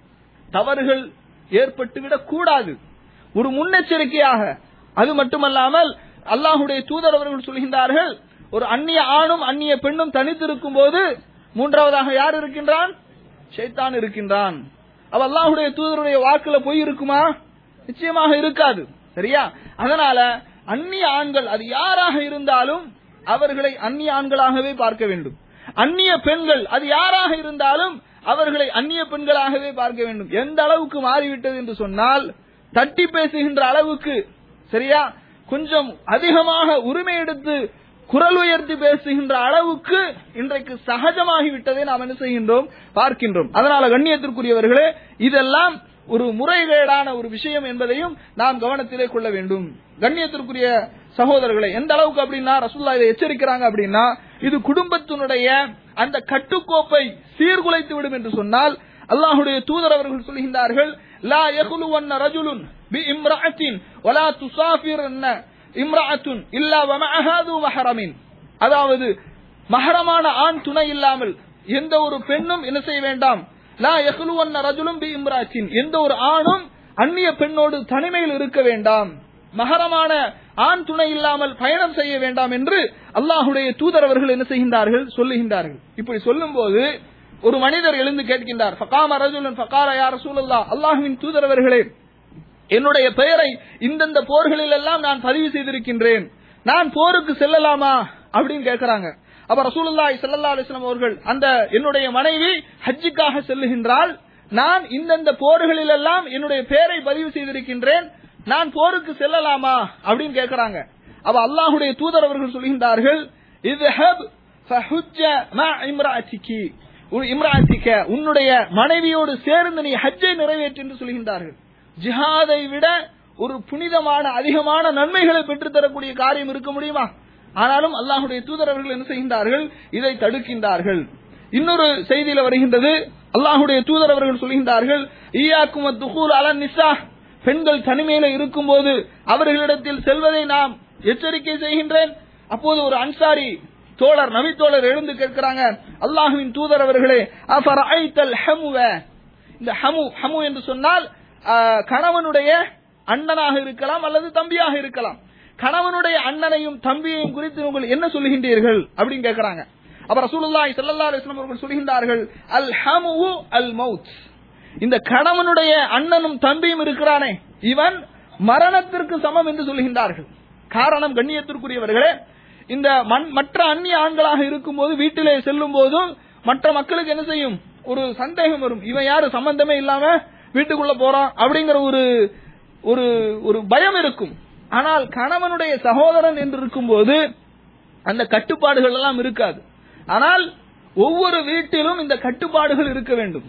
தவறுகள் ஏற்பட்டுவிடக் கூடாது ஒரு முன்னெச்சரிக்கையாக அது மட்டுமல்லாமல் அல்லாஹுடைய தூதர் அவர்கள் சொல்கின்றார்கள் ஒரு அந்நிய ஆணும் அந்நிய பெண்ணும் தனித்திருக்கும் போது மூன்றாவதாக யார் இருக்கின்றான் ஷைத்தான் இருக்கின்றான் அவ அல்லாஹுடைய தூதருடைய வாக்குல பொய் இருக்குமா நிச்சயமாக இருக்காது சரியா அதனால அந்நிய ஆண்கள் அது யாராக இருந்தாலும் அவர்களை அந்நிய ஆண்களாகவே பார்க்க வேண்டும் அந்நிய பெண்கள் அது யாராக இருந்தாலும் அவர்களை அந்நிய பெண்களாகவே பார்க்க வேண்டும் எந்த அளவுக்கு மாறிவிட்டது என்று சொன்னால் தட்டி பேசுகின்ற அளவுக்கு சரியா கொஞ்சம் அதிகமாக உரிமை எடுத்து குரல் உயர்த்தி பேசுகின்ற அளவுக்கு இன்றைக்கு சகஜமாகி விட்டதை நாம் என்ன செய்கின்றோம் பார்க்கின்றோம் அதனால கண்ணியத்திற்குரியவர்களே இதெல்லாம் ஒரு முறைகேடான ஒரு விஷயம் என்பதையும் நாம் கவனத்திலே கொள்ள வேண்டும் கண்ணியத்திற்குரிய சகோதரர்களை எந்த அளவுக்கு அப்படின்னா ரசூல்லா இதை எச்சரிக்கிறாங்க அப்படின்னா இது குடும்பத்தினுடைய அந்த கட்டுக்கோப்பை சீர்குலைத்து விடும் என்று சொன்னால் அல்லாஹுடைய தூதர் அவர்கள் சொல்கின்றார்கள் லா யகுலுவன்ன ரஜுலுன் பி இம்ரஅத்தின் வலா துசாஃபிரன்ன இம்ரஅத்துன் இல்லா வமஅஹாது மஹரமின் அதாவது மஹரமான ஆண் துணை இல்லாமல் எந்த ஒரு பெண்ணும் என்ன செய்ய வேண்டாம் லா யகுலுவன்ன ரஜுலும் பி இம்ராத்தின் எந்த ஒரு ஆணும் அந்நிய பெண்ணோடு தனிமையில் இருக்க வேண்டாம் மகரமான ஆண் துணை இல்லாமல் பயணம் செய்ய வேண்டாம் என்று அல்லாஹுடைய தூதர் அவர்கள் என்ன செய்கின்றார்கள் சொல்லுகின்றார்கள் இப்படி சொல்லும் போது ஒரு மனிதர் எழுந்து கேட்கின்றார் ஃபகாம ரஜுலன் ஃபகார யா ரசூலல்லாஹ் அல்லாஹ்வின் தூதர் அவர்களே என்னுடைய பெயரை இந்தந்த போர்களில் எல்லாம் நான் பதிவு செய்திருக்கின்றேன் நான் போருக்கு செல்லலாமா அப்படின்னு கேட்கிறாங்க அப்ப ரசூலுல்லாஹி ஸல்லல்லாஹு அலைஹி வஸல்லம் அவர்கள் அந்த என்னுடைய மனைவி ஹஜ்ஜுக்காக செல்லுகின்றால் நான் இந்தந்த போர்களில் எல்லாம் என்னுடைய பெயரை பதிவு செய்திருக்கின்றேன் நான் போருக்கு செல்லலாமா அப்படின்னு கேட்கிறாங்க அப்ப அல்லாஹுடைய தூதர் அவர்கள் சொல்கின்றார்கள் இத்ஹப் ஃபஹுஜ்ஜ மா இம்ராஅத்திகி உன் இம்ராத்திக்க உன்னுடைய மனைவியோடு சேர்ந்து நீ ஹஜ்ஜை நிறைவேற்று என்று சொல்கின்றார்கள் ஜிஹாதை விட ஒரு புனிதமான அதிகமான நன்மைகளை பெற்றுத் தரக்கூடிய காரியம் இருக்க முடியுமா ஆனாலும் அல்லாஹுடைய தூதர் அவர்கள் என்ன செய்கின்றார்கள் இதை தடுக்கின்றார்கள் இன்னொரு செய்தியில வருகின்றது அல்லாஹுடைய தூதர் அவர்கள் சொல்கின்றார்கள் ஈயாக்கும் துகூல் அலன் நிசா பெண்கள் தனிமையில இருக்கும்போது அவர்களிடத்தில் செல்வதை நாம் எச்சரிக்கை செய்கின்றேன் அப்போது ஒரு அன்சாரி தோழர் நபி தோழர் எழுந்து கேட்கிறாங்க அல்லாஹுவின் தூதர் அவர்களே அஃபரஐத்தல் ஹமுவ இந்த ஹமு ஹமு என்று சொன்னால் ஆஹ், கணவனுடைய அண்ணனாக இருக்கலாம் அல்லது தம்பியாக இருக்கலாம் கணவனுடைய அண்ணனையும் தம்பியையும் குறித்து உங்கள் என்ன சொல்லுகின்றீர்கள் அப்படின்னு கேட்கிறாங்க அப்ப ரசூலுல்லாஹி ஸல்லல்லாஹு அலைஹி வஸல்லம் அவர்கள் சொல்கின்றார்கள் அல் ஹமு அல் மௌத் இந்த கணவனுடைய அண்ணனும் தம்பியும் இருக்கிறானே இவன் மரணத்திற்கு சமம் என்று சொல்கின்றார்கள் காரணம் கண்ணியத்திற்குரியவர்களே இந்த மண் மற்ற அந்நிய ஆண்களாக இருக்கும்போது வீட்டிலே செல்லும் போதும் மற்ற மக்களுக்கு என்ன செய்யும் ஒரு சந்தேகம் வரும் இவன் யாரு சம்பந்தமே இல்லாம வீட்டுக்குள்ள போறான் அப்படிங்கிற ஒரு ஒரு ஒரு பயம் இருக்கும் ஆனால் கணவனுடைய சகோதரன் என்று இருக்கும்போது அந்த கட்டுப்பாடுகள் எல்லாம் இருக்காது ஆனால் ஒவ்வொரு வீட்டிலும் இந்த கட்டுப்பாடுகள் இருக்க வேண்டும்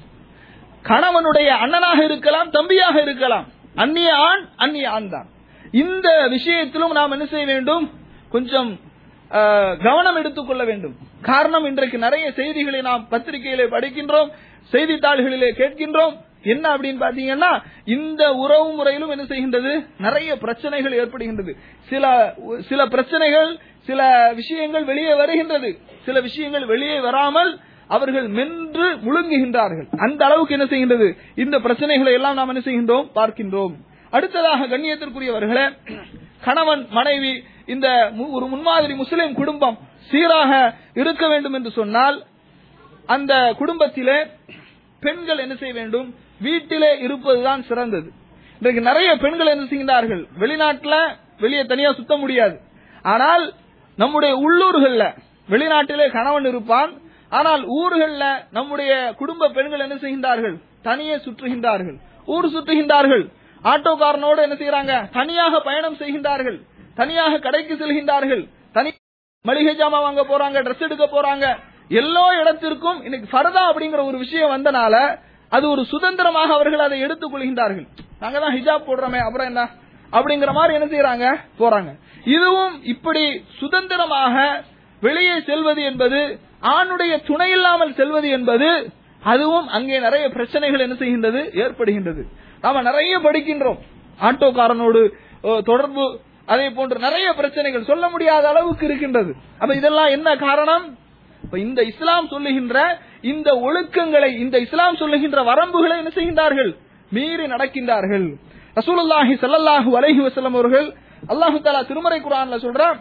கணவனுடைய அண்ணனாக இருக்கலாம் தம்பியாக இருக்கலாம் அந்நிய ஆண் அந்நிய ஆண் தான் இந்த விஷயத்திலும் நாம் என்ன செய்ய வேண்டும் கொஞ்சம் அஹ், கவனம் எடுத்துக்கொள்ள வேண்டும் காரணம் இன்றைக்கு நிறைய செய்திகளை நாம் பத்திரிகையிலே படிக்கின்றோம் செய்தித்தாள்களிலே கேட்கின்றோம் என்ன அப்படின்னு பாத்தீங்கன்னா இந்த உறவு முறையிலும் என்ன செய்கின்றது நிறைய பிரச்சனைகள் ஏற்படுகின்றது சில சில பிரச்சனைகள் சில விஷயங்கள் வெளியே வருகின்றது சில விஷயங்கள் வெளியே வராமல் அவர்கள் மென்று முழுங்குகின்றார்கள் அந்த அளவுக்கு என்ன செய்கின்றது இந்த பிரச்சனைகளை எல்லாம் நாம் என்ன செய்கின்றோம் பார்க்கின்றோம் அடுத்ததாக கண்ணியத்திற்குரியவர்களே கணவன் மனைவி இந்த மு- ஒரு முன்மாதிரி முஸ்லிம் குடும்பம் சீராக இருக்க வேண்டும் என்று சொன்னால் அந்த குடும்பத்திலே பெண்கள் என்ன செய்ய வேண்டும் வீட்டிலே இருப்பதுதான் சிறந்தது இன்றைக்கு நிறைய பெண்கள் என்ன செய்கின்றார்கள் வெளிநாட்டுல வெளியே தனியா சுத்த முடியாது ஆனால் நம்முடைய உள்ளூர்கள்ல வெளிநாட்டிலே கணவன் இருப்பான் ஆனால் ஊர்கள்ல நம்முடைய குடும்ப பெண்கள் என்ன செய்கின்றார்கள் தனியே சுற்றுகின்றார்கள் ஊர் சுற்றுகின்றார்கள் ஆட்டோக்காரனோடு என்ன செய்யறாங்க தனியாக பயணம் செய்கின்றார்கள் தனியாக கடைக்கு செல்கின்றார்கள் தனி மளிகை ஜாமான் வாங்க போறாங்க Dress எடுக்க போறாங்க எல்லா இடத்திற்கும் இன்னைக்கு ஃபர்தா அப்படிங்கிற ஒரு விஷயம் வந்தனால அது ஒரு சுதந்திரமாக அவர்கள் அதை எடுத்துக் கொள்கின்றார்கள் நாங்க தான் ஹிஜாப் போடுறோமே அப்புறம் என்ன அப்படிங்கிற மாதிரி என்ன செய்யறாங்க போறாங்க இதுவும் இப்படி சுதந்திரமாக வெளியே செல்வது என்பது ஆணுடைய துணை இல்லாமல் செல்வது என்பது அதுவும் அங்கே நிறைய பிரச்சனைகள் என்ன செய்கின்றது ஏற்படுகின்றது நாம நிறைய படிக்கின்றோம் ஆட்டோக்காரனோடு அஹ், தொடர்பு அதே போன்று நிறைய பிரச்சனைகள் சொல்ல முடியாத அளவுக்கு இருக்கின்றது அப்ப இதெல்லாம் என்ன காரணம் இப்ப இந்த இஸ்லாம் சொல்லுகின்ற இந்த ஒழுக்கங்களை இந்த இஸ்லாம் சொல்லுகின்ற வரம்புகளை என்ன செய்கின்றார்கள் மீறி நடக்கின்றார்கள் ரசூலுல்லாஹி ஸல்லல்லாஹு அலைஹி வஸல்லம் அவர்கள் அல்லாஹு தஆலா திருமறை குர்ஆன்ல சொல்றான்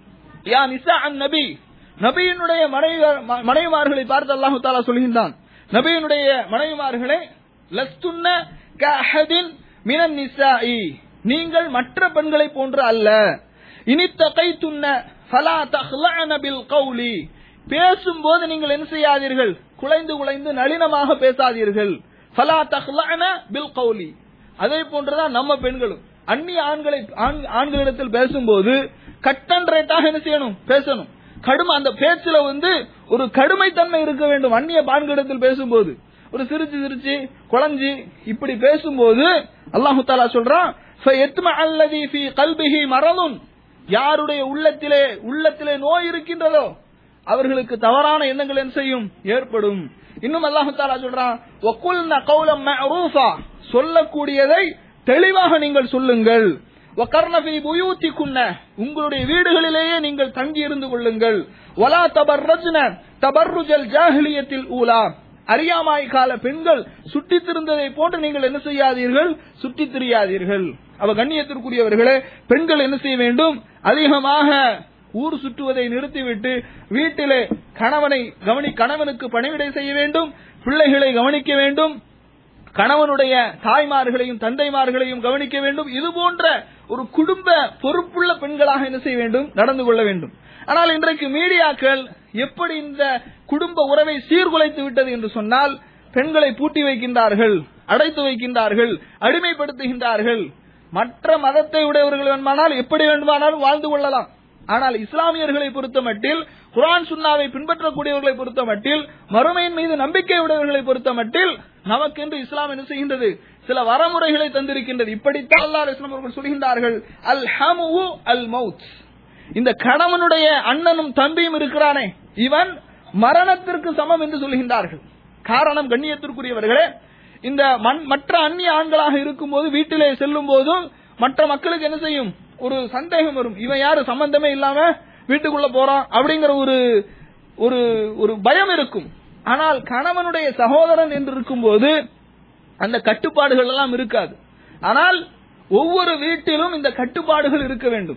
யா நிசா அன் நபி நபியினுடைய மனைவி- மனைவிமார்களை பார்த்து அல்லாஹு தாலா சொல்கின்றான் நபியினுடைய மனைவிமார்களே லஸ்துன்ன கஅஹதின் மினன் நிசாஇ நீங்கள் மற்ற பெண்களை போன்று அல்ல இனி தகைத்துன்ன ஃபலா தஹ்லஅன பில் கௌலி பேசும்போது நீங்கள் என்ன செய்யாதீர்கள் குலைந்து குலைந்து நளினமாக பேசாதீர்கள் ஃபலா தஹ்லஅன பில் கௌலி அதே போன்றுதான் நம்ம பெண்களும் அந்நிய ஆண்களை ஆண்- ஆண்களிடத்தில் பேசும்போது கட்டன் ரேட்டாக என்ன செய்யணும் பேசணும் கடும் அந்த பேச்சுல வந்து ஒரு கடுமைத்தன்மை இருக்க வேண்டும் அந்நிய ஆண்களிடத்தில் பேசும்போது ஒரு சிரிச்சு சிரிச்சு குழஞ்சி இப்படி பேசும்போது அல்லாஹு தாலா சொல்றான் "ஃபயத்ம அல்லதி ஃபீ கல்பிஹி மரதுன் யாருடைய உள்ளத்திலே உள்ளத்திலே நோய் இருக்கின்றதோ அவர்களுக்கு தவறான எண்ணங்கள் என்ன செய்யும் ஏற்படும் இன்னும் அல்லாஹு தாலா சொல்றான் "வகுல்ன கௌலம் மஅரூஃபா சொல்லக்கூடியதை தெளிவாக நீங்கள் சொல்லுங்கள் வகர்ன ஃபீ புயூத்திகுன்ன உங்களுடைய வீடுகளிலேயே நீங்கள் தங்கி இருந்து கொள்ளுங்கள் வலா தபர்ரஜ்ன தபர்ருஜல் ஜாஹிலியத்தில் ஊலா அறியாமாய் கால பெண்கள் சுற்றித் திரிந்ததை போன்று நீங்கள் என்ன செய்யாதீர்கள் சுற்றித் திரியாதீர்கள் அவ கண்ணியத்திற்குரியவர்களே பெண்கள் என்ன செய்ய வேண்டும் அதிகமாக ஊர் சுற்றுவதை நிறுத்திவிட்டு வீட்டிலே கணவனை கவனி கணவனுக்கு பணிவிடை செய்ய வேண்டும் பிள்ளைகளை கவனிக்க வேண்டும் கணவனுடைய தாய்மார்களையும் தந்தைமார்களையும் கவனிக்க வேண்டும் இது போன்ற ஒரு குடும்ப பொறுப்புள்ள பெண்களாக என்ன செய்ய வேண்டும் நடந்து கொள்ள வேண்டும் ஆனால் இன்றைக்கு மீடியாக்கள் எப்படி இந்த குடும்ப உறவை சீர்குலைத்து விட்டது என்று சொன்னால் பெண்களை பூட்டி வைக்கின்றார்கள் அடைத்து வைக்கின்றார்கள் அடிமைப்படுத்துகின்றார்கள் மற்ற மதத்தை உடையவர்கள் வேண்டுமானால் எப்படி வேண்டுமானாலும் வாழ்ந்து கொள்ளலாம் ஆனால் இஸ்லாமியர்களை பொறுத்த மட்டில் குர்ஆன் சுன்னாவை பின்பற்றக்கூடியவர்களை பொறுத்த மட்டில் மறுமையின் மீது நம்பிக்கை உடையவர்களை பொறுத்த மட்டில் நமக்கென்று இஸ்லாம் என்ன செய்கின்றது சில வரமுறைகளை தந்திருக்கின்றது இப்படித்தான் அல்லாஹ் இஸ்லாம் அவர்கள் சொல்கின்றார்கள் அல் ஹமு அல் மவுத் இந்த கணவனுடைய அண்ணனும் தம்பியும் இருக்கிறானே இவன் மரணத்திற்கு சமம் என்று சொல்கின்றார்கள் காரணம் கண்ணியத்திற்குரியவர்களே இந்த மண்- மற்ற அந்நிய ஆண்களாக இருக்கும்போது வீட்டிலே செல்லும் போதும் மற்ற மக்களுக்கு என்ன செய்யும் ஒரு சந்தேகம் வரும் இவன் யாரு சம்பந்தமே இல்லாம வீட்டுக்குள்ள போறான் அப்படிங்கிற ஒரு ஒரு ஒரு பயம் இருக்கும் ஆனால் கணவனுடைய சகோதரன் என்று இருக்கும்போது அந்த கட்டுப்பாடுகள் எல்லாம் இருக்காது ஆனால் ஒவ்வொரு வீட்டிலும் இந்த கட்டுப்பாடுகள் இருக்க வேண்டும்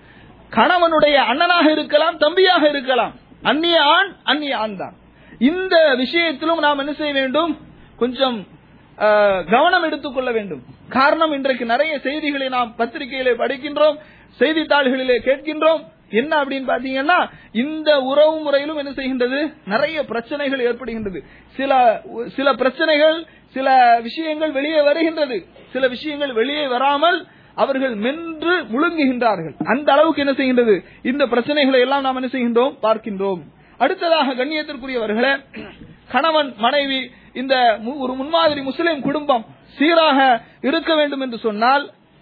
கணவனுடைய அண்ணனாக இருக்கலாம் தம்பியாக இருக்கலாம் அந்நிய ஆண் அந்நிய ஆண் தான் இந்த விஷயத்திலும் நாம் என்ன செய்ய வேண்டும் கொஞ்சம் அஹ், கவனம் எடுத்துக்கொள்ள வேண்டும் காரணம் இன்றைக்கு நிறைய செய்திகளை நாம் பத்திரிகையிலே படிக்கின்றோம் செய்தித்தாள்களிலே கேட்கின்றோம் என்ன அப்படின்னு பாத்தீங்கன்னா இந்த உறவு முறையிலும் என்ன செய்கின்றது நிறைய பிரச்சனைகள் ஏற்படுகின்றது சில சில பிரச்சனைகள் சில விஷயங்கள் வெளியே வருகின்றது சில விஷயங்கள் வெளியே வராமல் அவர்கள் மென்று முழுங்குகின்றார்கள் அந்த அளவுக்கு என்ன செய்கின்றது இந்த பிரச்சனைகளை எல்லாம் நாம் என்ன செய்கின்றோம் பார்க்கின்றோம் அடுத்ததாக கண்ணியத்திற்குரியவர்களே கணவன் மனைவி இந்த மு- ஒரு முன்மாதிரி முஸ்லிம் குடும்பம் சீராக இருக்க வேண்டும் என்று சொன்னால்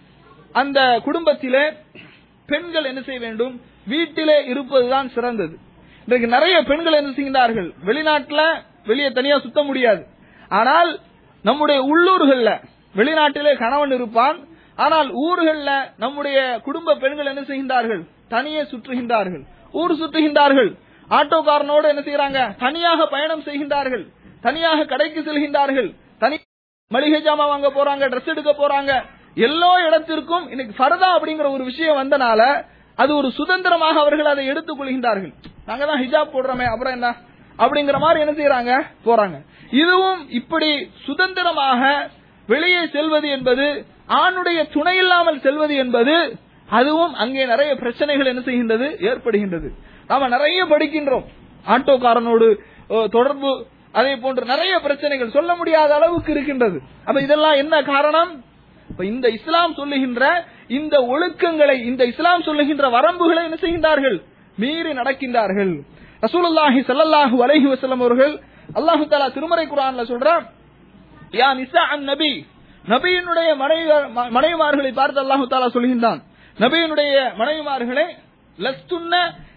அந்த குடும்பத்திலே பெண்கள் என்ன செய்ய வேண்டும் வீட்டிலே இருப்பதுதான் சிறந்தது இன்றைக்கு நிறைய பெண்கள் என்ன செய்கின்றார்கள் வெளிநாட்டுல வெளியே தனியா சுத்த முடியாது ஆனால் நம்முடைய உள்ளூர்கள்ல வெளிநாட்டிலே கணவன் இருப்பான் ஆனால் ஊர்கள்ல நம்முடைய குடும்ப பெண்கள் என்ன செய்கின்றார்கள் தனியே சுற்றுகின்றார்கள் ஊர் சுற்றுகின்றார்கள் ஆட்டோக்காரனோடு என்ன செய்யறாங்க தனியாக பயணம் செய்கின்றார்கள் தனியாக கடைக்கு செல்கின்றார்கள் தனி மளிகை ஜாமான் வாங்க போறாங்க Dress எடுக்க போறாங்க எல்லா இடத்திற்கும் இன்னைக்கு ஃபர்தா அப்படிங்கிற ஒரு விஷயம் வந்தனால அது ஒரு சுதந்திரமாக அவர்கள் அதை எடுத்துக் கொள்கின்றார்கள் நாங்க தான் ஹிஜாப் போடுறோமே அப்புறம் என்ன அப்படிங்கிற மாதிரி என்ன செய்யறாங்க போறாங்க இதுவும் இப்படி சுதந்திரமாக வெளியே செல்வது என்பது ஆணுடைய துணை இல்லாமல் செல்வது என்பது அதுவும் அங்கே நிறைய பிரச்சனைகள் என்ன செய்கின்றது ஏற்படுகின்றது நாம நிறைய படிக்கின்றோம் ஆட்டோக்காரனோடு அஹ், தொடர்பு அதே போன்று நிறைய பிரச்சனைகள் சொல்ல முடியாத அளவுக்கு இருக்கின்றது அப்ப இதெல்லாம் என்ன காரணம் இப்ப இந்த இஸ்லாம் சொல்லுகின்ற இந்த ஒழுக்கங்களை இந்த இஸ்லாம் சொல்லுகின்ற வரம்புகளை என்ன செய்கின்றார்கள் மீறி நடக்கின்றார்கள் ரசூலுல்லாஹி ஸல்லல்லாஹு அலைஹி வஸல்லம் அவர்கள் அல்லாஹு தஆலா திருமறை குர்ஆன்ல சொல்றான் யா நிசா அன் நபி நபியினுடைய மனைவி மனைவிமார்களை பார்த்து அல்லாஹு தாலா சொல்கின்றான் நபியினுடைய மனைவிமார்களே லஸ்துன்ன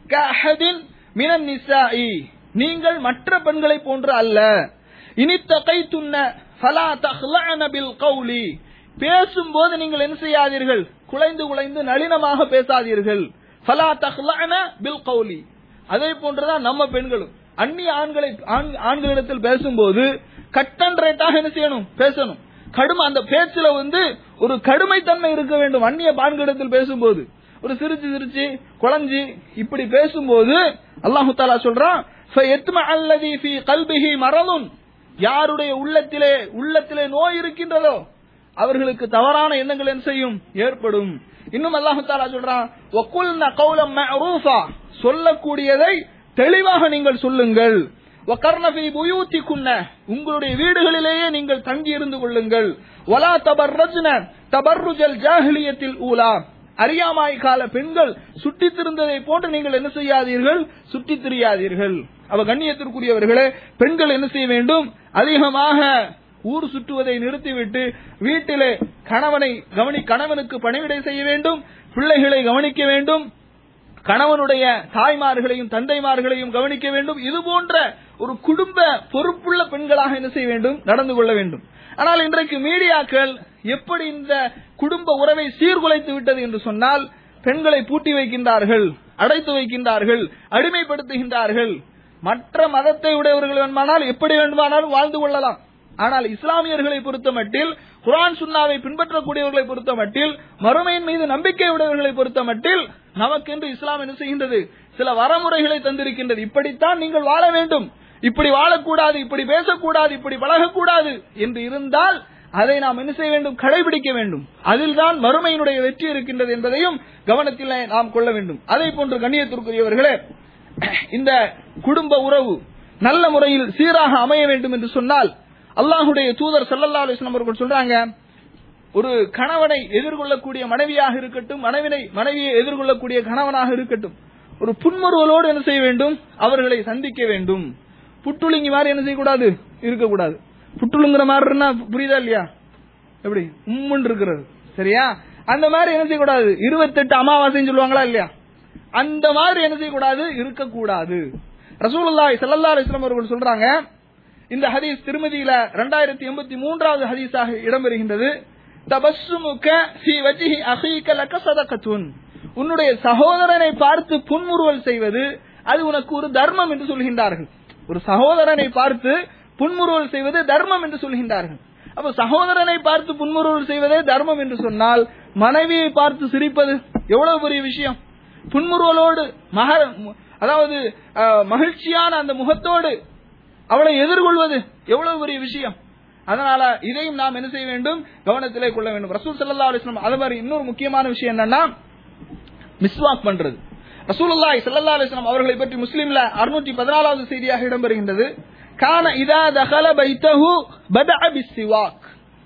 கஹதின் மினன் நிசாஇ நீங்கள் மற்ற பெண்களை போன்று அல்ல இனி தகைத்துன்ன ஃபலா தஹ்லஅன பில் கௌலி பேசும்போது நீங்கள் என்ன செய்யாதீர்கள் குலைந்து குலைந்து நளினமாக பேசாதீர்கள் ஃபலா தஹ்லஅன பில் கௌலி அதே போன்றுதான் நம்ம பெண்களும் அந்நிய ஆண்களை ஆண்- ஆண்களிடத்தில் பேசும்போது கட்டன் ரேட்டாக என்ன செய்யணும் பேசணும் கடுமை அந்த பேச்சுல வந்து ஒரு கடுமைத்தன்மை இருக்க வேண்டும் அந்நிய ஆண்களிடத்தில் பேசும்போது ஒரு சிரிச்சு சிரிச்சு குழஞ்சி இப்படி பேசும்போது அல்லாஹு தாலா சொல்றான் "ஃபயத்ம அல்லதி ஃபீ கல்பிஹி மரலுன் யாருடைய உள்ளத்திலே உள்ளத்திலே நோய் இருக்கின்றதோ அவர்களுக்கு தவறான எண்ணங்கள் என்ன செய்யும் ஏற்படும் இன்னும் அல்லாஹு தாலா சொல்றான் "வகுல்ன கௌலம் மஅரூஃபா சொல்லக்கூடியதை தெளிவாக நீங்கள் சொல்லுங்கள் வகர்ன ஃபீ புயூத்திகுன்ன உங்களுடைய வீடுகளிலேயே நீங்கள் தங்கி இருந்து கொள்ளுங்கள் வலா தபர்ரஜ்ன தபர்ருஜல் ஜாஹிலியத்தில் ஊலா அறியாமாய் கால பெண்கள் சுற்றித் திரிந்ததை போன்று நீங்கள் என்ன செய்யாதீர்கள் சுற்றித் திரியாதீர்கள் அவ கண்ணியத்திற்குரியவர்களே பெண்கள் என்ன செய்ய வேண்டும் அதிகமாக ஊர் சுற்றுவதை நிறுத்திவிட்டு வீட்டிலே கணவனை கவனி கணவனுக்கு பணிவிடை செய்ய வேண்டும் பிள்ளைகளை கவனிக்க வேண்டும் கணவனுடைய தாய்மார்களையும் தந்தைமார்களையும் கவனிக்க வேண்டும் இது போன்ற ஒரு குடும்ப பொறுப்புள்ள பெண்களாக என்ன செய்ய வேண்டும் நடந்து கொள்ள வேண்டும் ஆனால் இன்றைக்கு மீடியாக்கள் எப்படி இந்த குடும்ப உறவை சீர்குலைத்து விட்டது என்று சொன்னால் பெண்களை பூட்டி வைக்கின்றார்கள் அடைத்து வைக்கின்றார்கள் அடிமைப்படுத்துகின்றார்கள் மற்ற மதத்தை உடையவர்கள் வேண்டுமானால் எப்படி வேண்டுமானாலும் வாழ்ந்து கொள்ளலாம் ஆனால் இஸ்லாமியர்களை பொறுத்த மட்டில் குரான் சுன்னாவை பின்பற்றக்கூடியவர்களை பொறுத்த மட்டில் மறுமையின் மீது நம்பிக்கை உடையவர்களை பொறுத்த மட்டில் நமக்கென்று இஸ்லாம் என்ன செய்கின்றது சில வரமுறைகளை தந்திருக்கின்றது இப்படித்தான் நீங்கள் வாழ வேண்டும் இப்படி வாழக்கூடாது இப்படி பேசக்கூடாது இப்படி பழகக்கூடாது என்று இருந்தால் அதை நாம் என்ன செய்ய வேண்டும் கடைபிடிக்க வேண்டும் அதில்தான் மறுமையினுடைய வெற்றி இருக்கின்றது என்பதையும் கவனத்தில் நாம் கொள்ள வேண்டும் அதே போன்று கண்ணியத்திற்குரியவர்களே இந்த குடும்ப உறவு நல்ல முறையில் சீராக அமைய வேண்டும் என்று சொன்னால் அல்லாஹுடைய தூதர் ஸல்லல்லாஹு அலைஹி வஸல்லம் அவர்கள் சொல்றாங்க ஒரு கணவனை எதிர்கொள்ளக்கூடிய மனைவியாக இருக்கட்டும் மனைவினை மனைவியை எதிர்கொள்ளக்கூடிய கணவனாக இருக்கட்டும் ஒரு புன்முறுவலோடு என்ன செய்ய வேண்டும் அவர்களை சந்திக்க வேண்டும் புட்டுளிங்கி மாதிரி என்ன செய்யக்கூடாது இருக்கக்கூடாது புட்டுளுங்கிற மாதிரி இருந்தா புரியுதா இல்லையா எப்படி உம்முன்னு இருக்கிறது சரியா அந்த மாதிரி என்ன செய்யக்கூடாது இருபத்தெட்டு அமாவாசைன்னு சொல்லுவாங்களா இல்லையா அந்த மாதிரி என்ன செய்யக்கூடாது இருக்கக்கூடாது ரசூலுல்லாஹி ஸல்லல்லாஹு அலைஹி வஸல்லம் அவர்கள் சொல்றாங்க இந்த ஹதீஸ் திருமதியில ரெண்டாயிரத்தி எண்பத்தி மூன்றாவது ஹதீஸாக இடம்பெறுகின்றது தபஸ்ஸுமுக ஃபீ வஜ்ஹி அஹீக லக சதகத்துன் உன்னுடைய சகோதரனை பார்த்து புன்முறுவல் செய்வது அது உனக்கு ஒரு தர்மம் என்று சொல்கின்றார்கள் ஒரு சகோதரனை பார்த்து புன்முறுவல் செய்வது தர்மம் என்று சொல்கின்றார்கள் அப்ப சகோதரனை பார்த்து புன்முறுவல் செய்வதே தர்மம் என்று சொன்னால் மனைவியை பார்த்து சிரிப்பது எவ்வளவு பெரிய விஷயம் புன்முறுவலோடு மக அதாவது அஹ், மகிழ்ச்சியான அந்த முகத்தோடு அவளை எதிர்கொள்வது எவ்வளவு பெரிய விஷயம் அதனால இதையும் நாம் என்ன செய்ய வேண்டும் கவனத்திலே கொள்ள வேண்டும் ரசூல் ஸல்லல்லாஹு அலைஹி வஸல்லம் அது மாதிரி இன்னொரு முக்கியமான விஷயம் என்னன்னா மிஸ்வாக் பண்றது ரசூலுல்லாஹி ஸல்லல்லாஹு அலைஹி வஸல்லம் அவர்களை பற்றி முஸ்லிம்ல 614வது செய்தியாக இடம்பெறுகின்றது கான இதா தகல பைத்தஹு பதஅ பிஸ்ஸிவாக்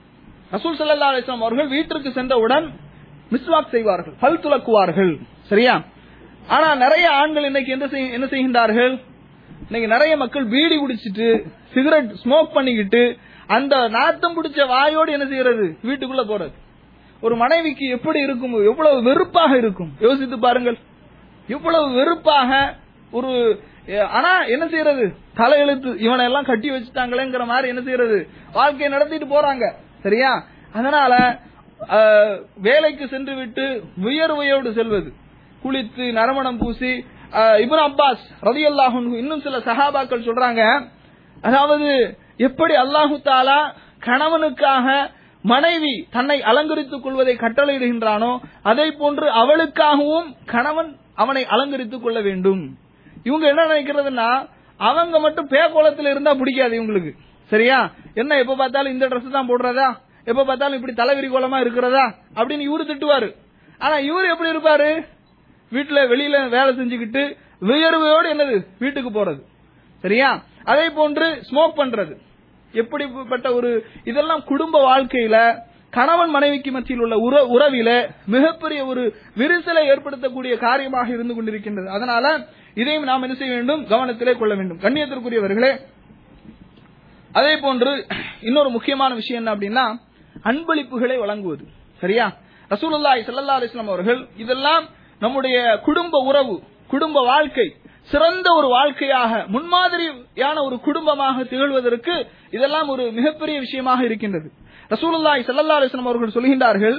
ரசூல் ஸல்லல்லாஹு அலைஹி வஸல்லம் அவர்கள் வீட்டிற்கு சென்றவுடன் மிஸ்வாக் செய்வார்கள் பல் துலக்குவார்கள் சரியா ஆனா நிறைய ஆண்கள் இன்னைக்கு என்ன செய்- என்ன செய்கின்றார்கள் இன்னைக்கு நிறைய மக்கள் பீடி குடிச்சிட்டு சிகரெட் ஸ்மோக் பண்ணிக்கிட்டு அந்த நாத்தம் பிடிச்ச வாயோடு என்ன செய்யறது வீட்டுக்குள்ள போறது ஒரு மனைவிக்கு எப்படி இருக்கும் எவ்வளவு வெறுப்பாக இருக்கும் யோசித்து பாருங்கள் எவ்வளவு வெறுப்பாக ஒரு எ- ஆனா என்ன செய்யறது தலையெழுத்து இவனை எல்லாம் கட்டி வச்சுட்டாங்களேங்கிற மாதிரி என்ன செய்யறது வாழ்க்கையை நடத்திட்டு போறாங்க சரியா அதனால அஹ், வேலைக்கு சென்று விட்டு வியர்வையோடு செல்வது குளித்து நறுமணம் பூசி அஹ், இப்னு அப்பாஸ் ரலியல்லாஹு அன்ஹு இன்னும் சில சஹாபாக்கள் சொல்றாங்க அதாவது எப்படி அல்லாஹு தாலா கணவனுக்காக மனைவி தன்னை அலங்கரித்துக் கொள்வதை கட்டளையிடுகின்றானோ அதை போன்று அவளுக்காகவும் கணவன் அவனை அலங்கரித்துக் கொள்ள வேண்டும் இவங்க என்ன நினைக்கிறதுன்னா அவங்க மட்டும் பேக்கோலத்தில் இருந்தா பிடிக்காது இவங்களுக்கு சரியா என்ன எப்ப பார்த்தாலும் இந்த Dress தான் போடுறதா எப்ப பார்த்தாலும் இப்படி தலைவிரி கோலமா இருக்கிறதா அப்படின்னு இவரு திட்டுவாரு ஆனா இவரு எப்படி இருப்பாரு வீட்டுல வெளியில வேலை செஞ்சுக்கிட்டு வியர்வையோடு என்னது வீட்டுக்கு போறது சரியா அதே போன்று ஸ்மோக் பண்றது எப்படிப்பட்ட ஒரு இதெல்லாம் குடும்ப வாழ்க்கையில கணவன் மனைவிக்கு மத்தியில் உள்ள உற உறவில மிகப்பெரிய ஒரு விரிசலை ஏற்படுத்தக்கூடிய காரியமாக இருந்து கொண்டிருக்கின்றது அதனால இதையும் நாம் என்ன செய்ய வேண்டும் கவனத்திலே கொள்ள வேண்டும் கண்ணியத்திற்குரியவர்களே அதே போன்று இன்னொரு முக்கியமான விஷயம் என்ன அப்படின்னா அன்பளிப்புகளை வழங்குவது சரியா ரசூலுல்லாஹி ஸல்லல்லாஹு அலைஹி வஸல்லம் அவர்கள் இதெல்லாம் நம்முடைய குடும்ப உறவு குடும்ப வாழ்க்கை சிறந்த ஒரு வாழ்க்கையாக முன்மாதிரியான ஒரு குடும்பமாக திகழ்வதற்கு இதெல்லாம் ஒரு மிகப்பெரிய விஷயமாக இருக்கின்றது ரசூலுல்லாஹி ஸல்லல்லாஹு அலைஹி வஸல்லம் அவர்கள் சொல்கின்றார்கள்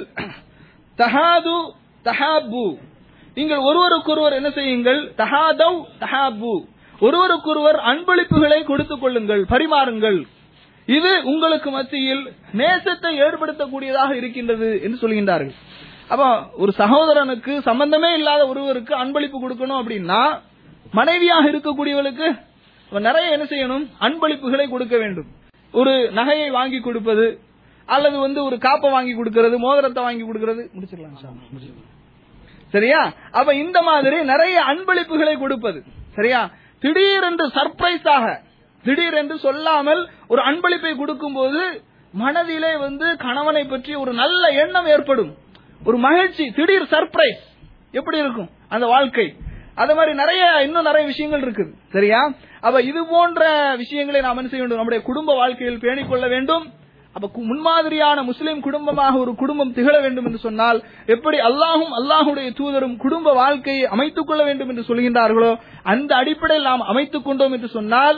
தஹாது தஹாபு நீங்கள் ஒருவருக்கொருவர் என்ன செய்யுங்கள் தஹாதவ் தஹாபு ஒருவருக்கொருவர் அன்பளிப்புகளை கொடுத்துக் கொள்ளுங்கள் பரிமாறுங்கள் இது உங்களுக்கு மத்தியில் நேசத்தை ஏற்படுத்தக்கூடியதாக இருக்கின்றது என்று சொல்கின்றார்கள் அப்ப ஒரு சகோதரனுக்கு சம்பந்தமே இல்லாத ஒருவருக்கு அன்பளிப்பு கொடுக்கணும் அப்படின்னா மனைவியாக இருக்கக்கூடியவளுக்கு அவன் நிறைய என்ன செய்யணும் அன்பளிப்புகளை கொடுக்க வேண்டும் ஒரு நகையை வாங்கி கொடுப்பது அல்லது வந்து ஒரு காப்பை வாங்கி கொடுக்கிறது மோதிரத்தை வாங்கி கொடுக்கிறது முடிச்சிடலாம் சார் முடிச்சிடலாம். சரியா அப்ப இந்த மாதிரி நிறைய அன்பளிப்புகளை கொடுப்பது சரியா திடீரென்று சர்ப்ரைஸாக திடீரென்று சொல்லாமல் ஒரு அன்பளிப்பை கொடுக்கும்போது மனதிலே வந்து கணவனை பற்றி ஒரு நல்ல எண்ணம் ஏற்படும் ஒரு மகிழ்ச்சி திடீர் சர்ப்ரைஸ் எப்படி இருக்கும் அந்த வாழ்க்கை அது மாதிரி நிறைய இன்னும் நிறைய விஷயங்கள் இருக்குது சரியா அப்ப இது போன்ற விஷயங்களை நாம் என்ன செய்ய வேண்டும் நம்முடைய குடும்ப வாழ்க்கையில் பேணிக் கொள்ள வேண்டும் அப்ப கு- முன்மாதிரியான முஸ்லிம் குடும்பமாக ஒரு குடும்பம் திகழ வேண்டும் என்று சொன்னால் எப்படி அல்லாஹும் அல்லாஹுடைய தூதரும் குடும்ப வாழ்க்கையை அமைத்துக் கொள்ள வேண்டும் என்று சொல்கின்றார்களோ அந்த அடிப்படையில் நாம் அமைத்துக் கொண்டோம் என்று சொன்னால்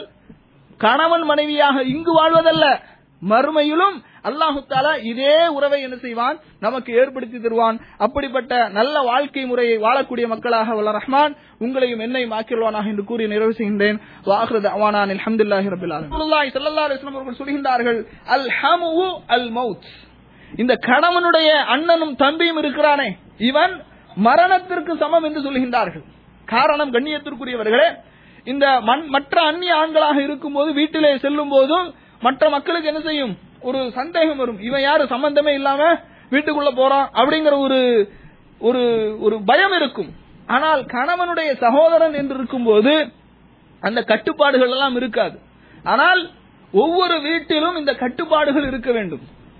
கணவன் மனைவியாக இங்கு வாழ்வதல்ல மறுமையிலும் அல்லாஹு தாலா இதே உறவை என்ன செய்வான் நமக்கு ஏற்படுத்தி தருவான் அப்படிப்பட்ட நல்ல வாழ்க்கை முறையை வாழக்கூடிய மக்களாக வல்ல ரஹ்மான் உங்களையும் என்னையும் ஆக்கிடுவானாக என்று கூறி நிறைவு செய்கின்றேன் வாஹ்ரத் அவானான் அல்ஹம்துலில்லாஹி ரப்பில் ஆலமீன் ரசூலுல்லாஹி ஸல்லல்லாஹு அலைஹி வஸல்லம் அவர்கள் சொல்கின்றார்கள் அல் ஹமு அல் மௌத் இந்த கணவனுடைய அண்ணனும் தம்பியும் இருக்கிறானே இவன் மரணத்திற்கு சமம் என்று சொல்கின்றார்கள் காரணம் கண்ணியத்திற்குரியவர்களே இந்த மண்- மற்ற அந்நிய ஆண்களாக இருக்கும்போது வீட்டிலே செல்லும் போதும் மற்ற மக்களுக்கு என்ன செய்யும் ஒரு சந்தேகம் வரும் இவன் யாரு சம்பந்தமே இல்லாம வீட்டுக்குள்ள போறான் அப்படிங்கிற ஒரு ஒரு ஒரு பயம் இருக்கும் ஆனால் கணவனுடைய சகோதரன் என்று இருக்கும்போது அந்த கட்டுப்பாடுகள் எல்லாம் இருக்காது ஆனால் ஒவ்வொரு வீட்டிலும் இந்த கட்டுப்பாடுகள் இருக்க வேண்டும்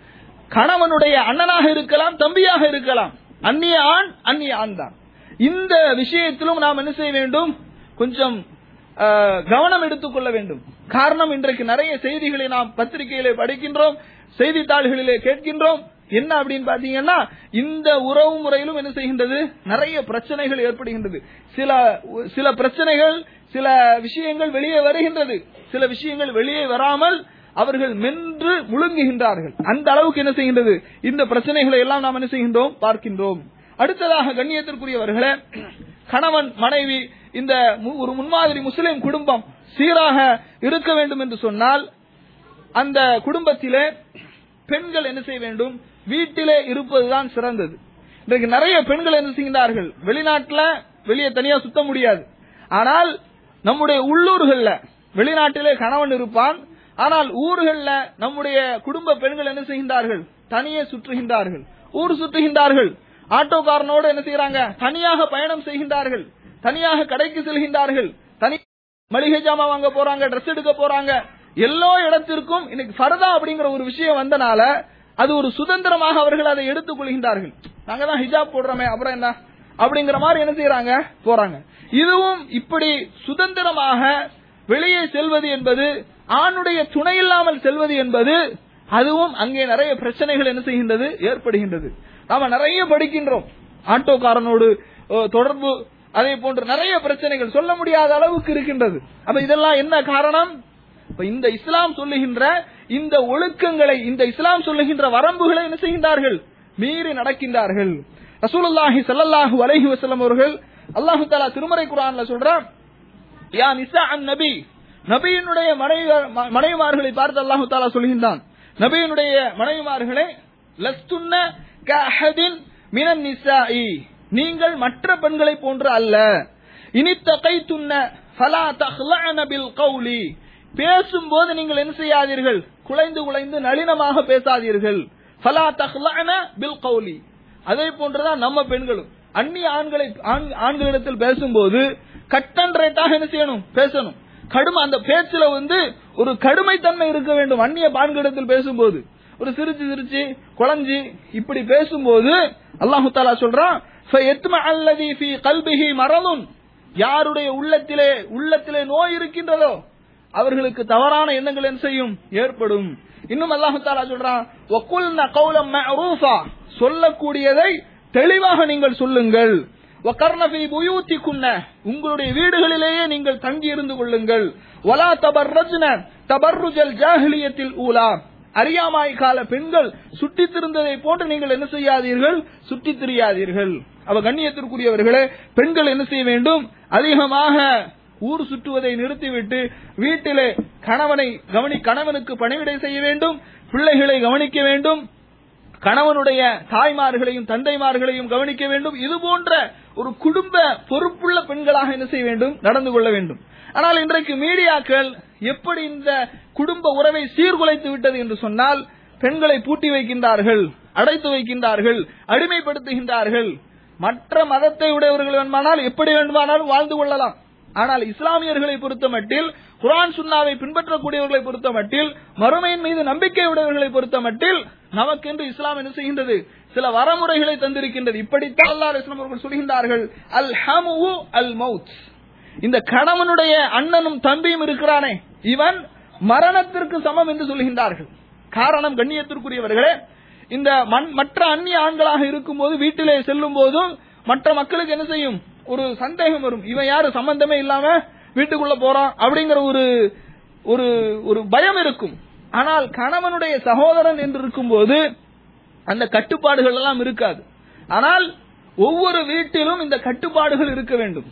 கணவனுடைய அண்ணனாக இருக்கலாம் தம்பியாக இருக்கலாம் அந்நிய ஆண் அந்நிய ஆண் தான் இந்த விஷயத்திலும் நாம் என்ன செய்ய வேண்டும் கொஞ்சம் அஹ், கவனம் எடுத்துக்கொள்ள வேண்டும் காரணம் இன்றைக்கு நிறைய செய்திகளை நாம் பத்திரிகையிலே படிக்கின்றோம் செய்தித்தாள்களிலே கேட்கின்றோம் என்ன அப்படின்னு பாத்தீங்கன்னா இந்த உறவு முறையிலும் என்ன செய்கின்றது நிறைய பிரச்சனைகள் ஏற்படுகின்றது சில சில பிரச்சனைகள் சில விஷயங்கள் வெளியே வருகின்றது சில விஷயங்கள் வெளியே வராமல் அவர்கள் மென்று முழுங்குகின்றார்கள் அந்த அளவுக்கு என்ன செய்கின்றது இந்த பிரச்சனைகளை எல்லாம் நாம் என்ன செய்கின்றோம் பார்க்கின்றோம் அடுத்ததாக கண்ணியத்திற்குரியவர்களே கணவன் மனைவி இந்த மு- ஒரு முன்மாதிரி முஸ்லிம் குடும்பம் சீராக இருக்க வேண்டும் என்று சொன்னால் அந்த குடும்பத்திலே பெண்கள் என்ன செய்ய வேண்டும் வீட்டிலே இருப்பதுதான் சிறந்தது இன்றைக்கு நிறைய பெண்கள் என்ன செய்கின்றார்கள் வெளிநாட்டுல வெளியே தனியா சுத்த முடியாது ஆனால் நம்முடைய உள்ளூர்கள்ல வெளிநாட்டிலே கணவன் இருப்பான் ஆனால் ஊர்கள்ல நம்முடைய குடும்ப பெண்கள் என்ன செய்கின்றார்கள் தனியே சுற்றுகின்றார்கள் ஊர் சுற்றுகின்றார்கள் ஆட்டோக்காரனோடு என்ன செய்யறாங்க தனியாக பயணம் செய்கின்றார்கள் தனியாக கடைக்கு செல்கின்றார்கள் தனி மளிகை ஜாமான் வாங்க போறாங்க Dress எடுக்க போறாங்க எல்லா இடத்திற்கும் இன்னைக்கு ஃபர்தா அப்படிங்கிற ஒரு விஷயம் வந்தனால அது ஒரு சுதந்திரமாக அவர்கள் அதை எடுத்துக் கொள்கின்றார்கள் நாங்க தான் ஹிஜாப் போடுறோமே அப்புறம் என்ன அப்படிங்கிற மாதிரி என்ன செய்யறாங்க போறாங்க இதுவும் இப்படி சுதந்திரமாக வெளியே செல்வது என்பது ஆணுடைய துணை இல்லாமல் செல்வது என்பது அதுவும் அங்கே நிறைய பிரச்சனைகள் என்ன செய்கின்றது ஏற்படுகின்றது நாம நிறைய படிக்கின்றோம் ஆட்டோக்காரனோடு ஓ, தொடர்பு அதே போன்று நிறைய பிரச்சனைகள் சொல்ல முடியாத அளவுக்கு இருக்கின்றது அப்ப இதெல்லாம் என்ன காரணம் இப்ப இந்த இஸ்லாம் சொல்லுகின்ற இந்த ஒழுக்கங்களை இந்த இஸ்லாம் சொல்லுகின்ற வரம்புகளை என்ன செய்கின்றார்கள் மீறி நடக்கின்றார்கள் ரசூலுல்லாஹி ஸல்லல்லாஹு அலைஹி வஸல்லம் அவர்கள் அல்லாஹ் தஆலா திருமறை குர்ஆன்ல சொல்றான் யா நிசா அன் நபி நபியினுடைய மனைவி- ம- மனைவிமார்களை பார்த்து அல்லாஹு தாலா சொல்கின்றான் நபியினுடைய மனைவிமார்களே லஸ்துன்ன கஅஹதின் மினன் நிசாஇ நீங்கள் மற்ற பெண்களை போன்று அல்ல இனி தகைத்துன்ன ஃபலா தஹ்லஅன பில் கௌலி பேசும்போது நீங்கள் என்ன செய்யாதீர்கள் குலைந்து குலைந்து நளினமாக பேசாதீர்கள் ஃபலா தஹ்லஅன பில் கௌலி அதே போன்றுதான் நம்ம பெண்களும் அந்நிய ஆண்களை ஆண்- ஆண்களிடத்தில் பேசும்போது கட்டன் ரேட்டாக என்ன செய்யணும் பேசணும் கடுமை அந்த பேச்சுல வந்து ஒரு கடுமைத்தன்மை இருக்க வேண்டும் அந்நிய ஆண்களிடத்தில் பேசும்போது ஒரு சிரிச்சு சிரிச்சு குழஞ்சி இப்படி பேசும்போது அல்லாஹு தாலா சொல்றான் "ஃபயத்ம அல்லதி ஃபீ கல்பிஹி மரதுன் யாருடைய உள்ளத்திலே உள்ளத்திலே நோய் இருக்கின்றதோ அவர்களுக்கு தவறான எண்ணங்கள் என்ன செய்யும் ஏற்படும் இன்னும் அல்லாஹு தாலா சொல்றான் வக்குல்ன கௌலம் மஅரூஃபா சொல்லக்கூடியதை தெளிவாக நீங்கள் சொல்லுங்கள் வகர்ன ஃபீ புயூத்திகுன்ன உங்களுடைய வீடுகளிலேயே நீங்கள் தங்கி இருந்து கொள்ளுங்கள் வலா தபர்ரஜ்ன தபர்ருஜல் ஜாஹிலியத்தில் ஊலா அறியாமாய் கால பெண்கள் சுற்றித் திருந்ததை போன்று நீங்கள் என்ன செய்யாதீர்கள் சுற்றித் திரியாதீர்கள் அவ கண்ணியத்திற்குரியவர்களே பெண்கள் என்ன செய்ய வேண்டும் அதிகமாக ஊர் சுற்றுவதை நிறுத்திவிட்டு வீட்டிலே கணவனை கவனி கணவனுக்கு பணிவிடை செய்ய வேண்டும் பிள்ளைகளை கவனிக்க வேண்டும் கணவனுடைய தாய்மார்களையும் தந்தைமார்களையும் கவனிக்க வேண்டும் இது போன்ற ஒரு குடும்ப பொறுப்புள்ள பெண்களாக என்ன செய்ய வேண்டும் நடந்து கொள்ள வேண்டும் ஆனால் இன்றைக்கு மீடியாக்கள் எப்படி இந்த குடும்ப உறவை சீர்குலைத்து விட்டது என்று சொன்னால் பெண்களை பூட்டி வைக்கின்றார்கள் அடைத்து வைக்கின்றார்கள் அடிமைப்படுத்துகின்றார்கள் மற்ற மதத்தை உடையவர்கள் வேண்டுமானால் எப்படி வேண்டுமானாலும் வாழ்ந்து கொள்ளலாம் ஆனால் இஸ்லாமியர்களை பொறுத்த மட்டில் குரான் சுன்னாவை பின்பற்றக்கூடியவர்களை பொறுத்த மட்டில் மறுமையின் மீது நம்பிக்கை உடையவர்களை பொறுத்த மட்டில் நமக்கென்று இஸ்லாம் என்ன செய்கின்றது சில வரமுறைகளை தந்திருக்கின்றது இப்படித்தான் அல்லாஹ் இஸ்லாம் அவர்கள் சொல்கின்றார்கள் அல் ஹமு அல் மவுத் இந்த கணவனுடைய அண்ணனும் தம்பியும் இருக்கிறானே இவன் மரணத்திற்கு சமம் என்று சொல்கின்றார்கள் காரணம் கண்ணியத்திற்குரியவர்களே இந்த மண்- மற்ற அந்நிய ஆண்களாக இருக்கும்போது வீட்டிலே செல்லும் போதும் மற்ற மக்களுக்கு என்ன செய்யும் ஒரு சந்தேகம் வரும் இவன் யாரு சம்பந்தமே இல்லாம வீட்டுக்குள்ள போறான் அப்படிங்கிற ஒரு ஒரு ஒரு பயம் இருக்கும் ஆனால் கணவனுடைய சகோதரன் என்று இருக்கும்போது அந்த கட்டுப்பாடுகள் எல்லாம் இருக்காது ஆனால் ஒவ்வொரு வீட்டிலும் இந்த கட்டுப்பாடுகள் இருக்க வேண்டும்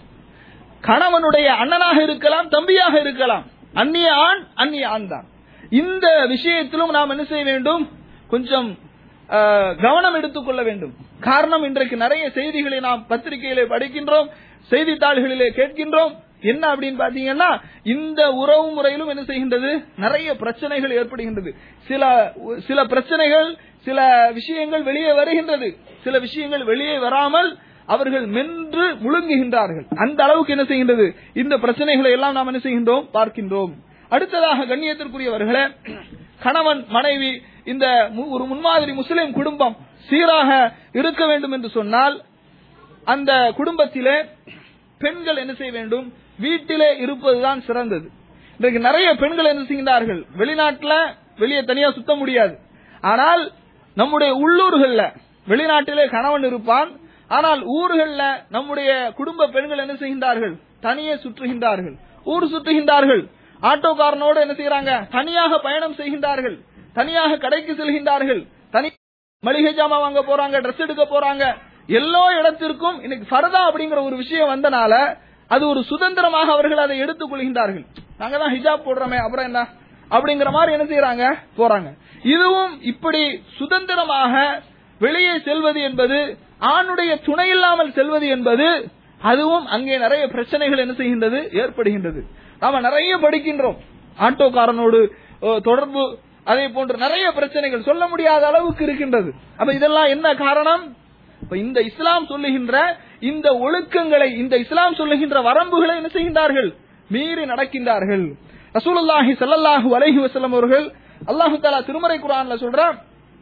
கணவனுடைய அண்ணனாக இருக்கலாம் தம்பியாக இருக்கலாம் அந்நிய ஆண் அந்நிய ஆண் தான் இந்த விஷயத்திலும் நாம் என்ன செய்ய வேண்டும் கொஞ்சம் அஹ், கவனம் எடுத்துக்கொள்ள வேண்டும் காரணம் இன்றைக்கு நிறைய செய்திகளை நாம் பத்திரிகையிலே படிக்கின்றோம் செய்தித்தாள்களிலே கேட்கின்றோம் என்ன அப்படின்னு பாத்தீங்கன்னா இந்த உறவு முறையிலும் என்ன செய்கின்றது நிறைய பிரச்சனைகள் ஏற்படுகின்றது சில சில பிரச்சனைகள் சில விஷயங்கள் வெளியே வருகின்றது சில விஷயங்கள் வெளியே வராமல் அவர்கள் மென்று முழுங்குகின்றார்கள் அந்த அளவுக்கு என்ன செய்கின்றது இந்த பிரச்சனைகளை எல்லாம் நாம் என்ன செய்கின்றோம் பார்க்கின்றோம் அடுத்ததாக கண்ணியத்திற்குரியவர்களே கணவன் மனைவி இந்த மு- ஒரு முன்மாதிரி முஸ்லிம் குடும்பம் சீராக இருக்க வேண்டும் என்று சொன்னால் அந்த குடும்பத்திலே பெண்கள் என்ன செய்ய வேண்டும் வீட்டிலே இருப்பதுதான் சிறந்தது இன்றைக்கு நிறைய பெண்கள் என்ன செய்கின்றார்கள் வெளிநாட்டுல வெளியே தனியா சுத்த முடியாது ஆனால் நம்முடைய உள்ளூர்கள்ல வெளிநாட்டிலே கணவன் இருப்பான் ஆனால் ஊர்கள்ல நம்முடைய குடும்ப பெண்கள் என்ன செய்கின்றார்கள் தனியே சுற்றுகின்றார்கள் ஊர் சுற்றுகின்றார்கள் ஆட்டோக்காரனோடு என்ன செய்யறாங்க தனியாக பயணம் செய்கின்றார்கள் தனியாக கடைக்கு செல்கின்றார்கள் தனி மளிகை ஜாமான் வாங்க போறாங்க Dress எடுக்க போறாங்க எல்லா இடத்திற்கும் இன்னைக்கு ஃபர்தா அப்படிங்கிற ஒரு விஷயம் வந்தனால அது ஒரு சுதந்திரமாக அவர்கள் அதை எடுத்துக் கொள்கின்றார்கள் நாங்க தான் ஹிஜாப் போடுறோமே அப்புறம் என்ன அப்படிங்கிற மாதிரி என்ன செய்யறாங்க போறாங்க இதுவும் இப்படி சுதந்திரமாக வெளியே செல்வது என்பது ஆணுடைய துணை இல்லாமல் செல்வது என்பது அதுவும் அங்கே நிறைய பிரச்சனைகள் என்ன செய்கின்றது ஏற்படுகின்றது நாம நிறைய படிக்கின்றோம் ஆட்டோக்காரனோடு ஓ, தொடர்பு அதே போன்று நிறைய பிரச்சனைகள் சொல்ல முடியாத அளவுக்கு இருக்கின்றது அப்ப இதெல்லாம் என்ன காரணம் இப்ப இந்த இஸ்லாம் சொல்லுகின்ற இந்த ஒழுக்கங்களை இந்த இஸ்லாம் சொல்லுகின்ற வரம்புகளை என்ன செய்கின்றார்கள் மீறி நடக்கின்றார்கள் ரசூலுல்லாஹி ஸல்லல்லாஹு அலைஹி வஸல்லம் அவர்கள் அல்லாஹு தஆலா திருமறை குர்ஆன்ல சொல்றான்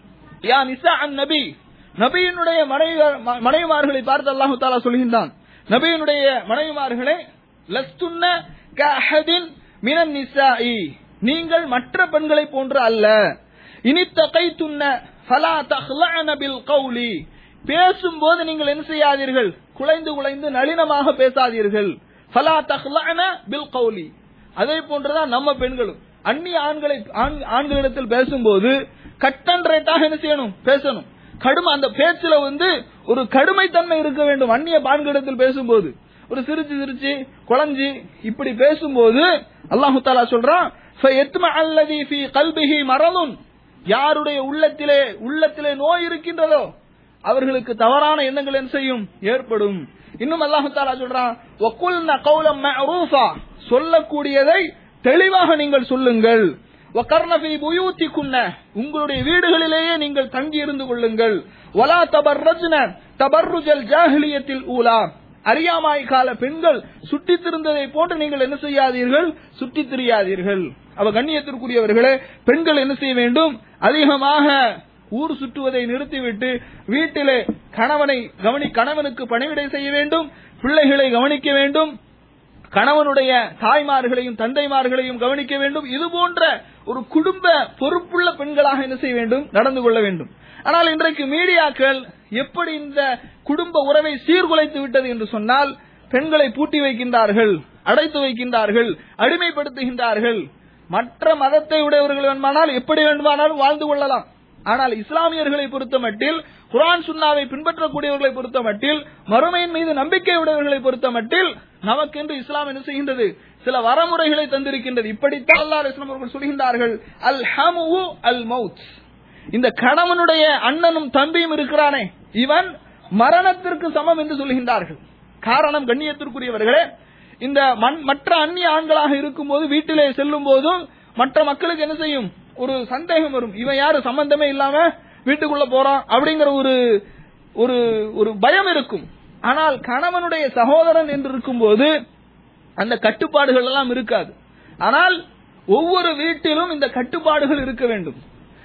யா நிசா அன் நபி நபியினுடைய மனைவி மனைவிமார்களை பார்த்து அல்லாஹு தாலா சொல்கின்றான் நபியினுடைய மனைவிமார்களே லஸ்துன்ன கஹதின் மினன் நிசாஇ நீங்கள் மற்ற பெண்களை போன்று அல்ல இனி தகைத்துன்ன ஃபலா தஹ்லஅன பில் கௌலி பேசும்போது நீங்கள் என்ன செய்யாதீர்கள் குலைந்து குலைந்து நளினமாக பேசாதீர்கள் ஃபலா தஹ்லஅன பில் கௌலி அதே போன்றுதான் நம்ம பெண்களும் அந்நிய ஆண்களை ஆண்- ஆண்களிடத்தில் பேசும்போது கட்டன் ரேட்டாக என்ன செய்யணும் பேசணும் கடுமை அந்த பேச்சுல வந்து ஒரு கடுமைத்தன்மை இருக்க வேண்டும் அந்நிய ஆண்களிடத்தில் பேசும்போது ஒரு சிரிச்சு சிரிச்சு குழஞ்சி இப்படி பேசும்போது அல்லாஹு தாலா சொல்றான் "ஃபயத்ம அல்லதி ஃபீ கல்பிஹி மரதுன் யாருடைய உள்ளத்திலே உள்ளத்திலே நோய் இருக்கின்றதோ அவர்களுக்கு தவறான எண்ணங்கள் என்ன செய்யும் ஏற்படும் இன்னும் அல்லாஹு தாலா சொல்றான் "வகுல்ன கௌலம் மஅரூஃபா சொல்லக்கூடியதை தெளிவாக நீங்கள் சொல்லுங்கள் வகர்ன ஃபீ புயூத்திகுன்ன உங்களுடைய வீடுகளிலேயே நீங்கள் தங்கி இருந்து கொள்ளுங்கள் வலா தபர்ரஜ்ன தபர்ருஜல் ஜாஹிலியத்தில் ஊலா அறியாமாய் கால பெண்கள் சுற்றித் திருந்ததை போன்று நீங்கள் என்ன செய்யாதீர்கள் சுற்றித் திரியாதீர்கள் அவ கண்ணியத்திற்குரியவர்களே பெண்கள் என்ன செய்ய வேண்டும் அதிகமாக ஊர் சுற்றுவதை நிறுத்திவிட்டு வீட்டிலே கணவனை கவனி கணவனுக்கு பணிவிடை செய்ய வேண்டும் பிள்ளைகளை கவனிக்க வேண்டும் கணவனுடைய தாய்மார்களையும் தந்தைமார்களையும் கவனிக்க வேண்டும் இது போன்ற ஒரு குடும்ப பொறுப்புள்ள பெண்களாக என்ன செய்ய வேண்டும் நடந்து கொள்ள வேண்டும் ஆனால் இன்றைக்கு மீடியாக்கள் எப்படி இந்த குடும்ப உறவை சீர்குலைத்து விட்டது என்று சொன்னால் பெண்களை பூட்டி வைக்கின்றார்கள் அடைத்து வைக்கின்றார்கள் அடிமைப்படுத்துகின்றார்கள் மற்ற மதத்தை உடையவர்கள் வேண்டுமானால் எப்படி வேண்டுமானாலும் வாழ்ந்து கொள்ளலாம் ஆனால் இஸ்லாமியர்களை பொறுத்த மட்டில் குரான் சுன்னாவை பின்பற்றக்கூடியவர்களை பொறுத்த மட்டில் மறுமையின் மீது நம்பிக்கை உடையவர்களை பொறுத்த மட்டில் நமக்கென்று இஸ்லாம் என்ன செய்கின்றது சில வரமுறைகளை தந்திருக்கின்றது இப்படித்தான் அல்லாஹ் இஸ்லாம் அவர்கள் சொல்கின்றார்கள் அல் ஹமு அல் மவுத் இந்த கணவனுடைய அண்ணனும் தம்பியும் இருக்கிறானே இவன் மரணத்திற்கு சமம் என்று சொல்கின்றார்கள் காரணம் கண்ணியத்திற்குரியவர்களே இந்த மண்- மற்ற அந்நிய ஆண்களாக இருக்கும்போது வீட்டிலே செல்லும் போதும் மற்ற மக்களுக்கு என்ன செய்யும் ஒரு சந்தேகம் வரும் இவன் யாரு சம்பந்தமே இல்லாம வீட்டுக்குள்ள போறான் அப்படிங்கிற ஒரு ஒரு ஒரு பயம் இருக்கும் ஆனால் கணவனுடைய சகோதரன் என்று இருக்கும்போது அந்த கட்டுப்பாடுகள் எல்லாம் இருக்காது ஆனால் ஒவ்வொரு வீட்டிலும் இந்த கட்டுப்பாடுகள் இருக்க வேண்டும்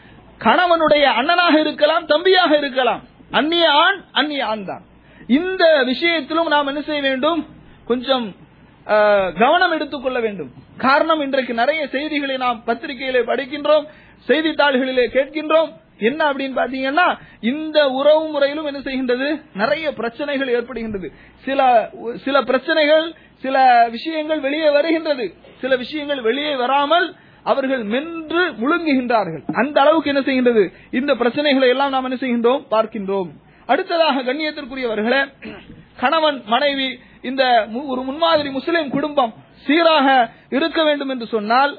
கணவனுடைய அண்ணனாக இருக்கலாம் தம்பியாக இருக்கலாம் அந்நிய ஆண் அந்நிய ஆண் தான் இந்த விஷயத்திலும் நாம் என்ன செய்ய வேண்டும் கொஞ்சம் அஹ், கவனம் எடுத்துக்கொள்ள வேண்டும் காரணம் இன்றைக்கு நிறைய செய்திகளை நாம் பத்திரிகையிலே படிக்கின்றோம் செய்தித்தாள்களிலே கேட்கின்றோம் என்ன அப்படின்னு பாத்தீங்கன்னா இந்த உறவு முறையிலும் என்ன செய்கின்றது நிறைய பிரச்சனைகள் ஏற்படுகின்றது சில சில பிரச்சனைகள் சில விஷயங்கள் வெளியே வருகின்றது சில விஷயங்கள் வெளியே வராமல் அவர்கள் மென்று முழுங்குகின்றார்கள் அந்த அளவுக்கு என்ன செய்கின்றது இந்த பிரச்சனைகளை எல்லாம் நாம் என்ன செய்கின்றோம் பார்க்கின்றோம் அடுத்ததாக கண்ணியத்திற்குரியவர்களே கணவன் மனைவி இந்த மு- ஒரு முன்மாதிரி முஸ்லிம் குடும்பம் சீராக இருக்க வேண்டும் என்று சொன்னால்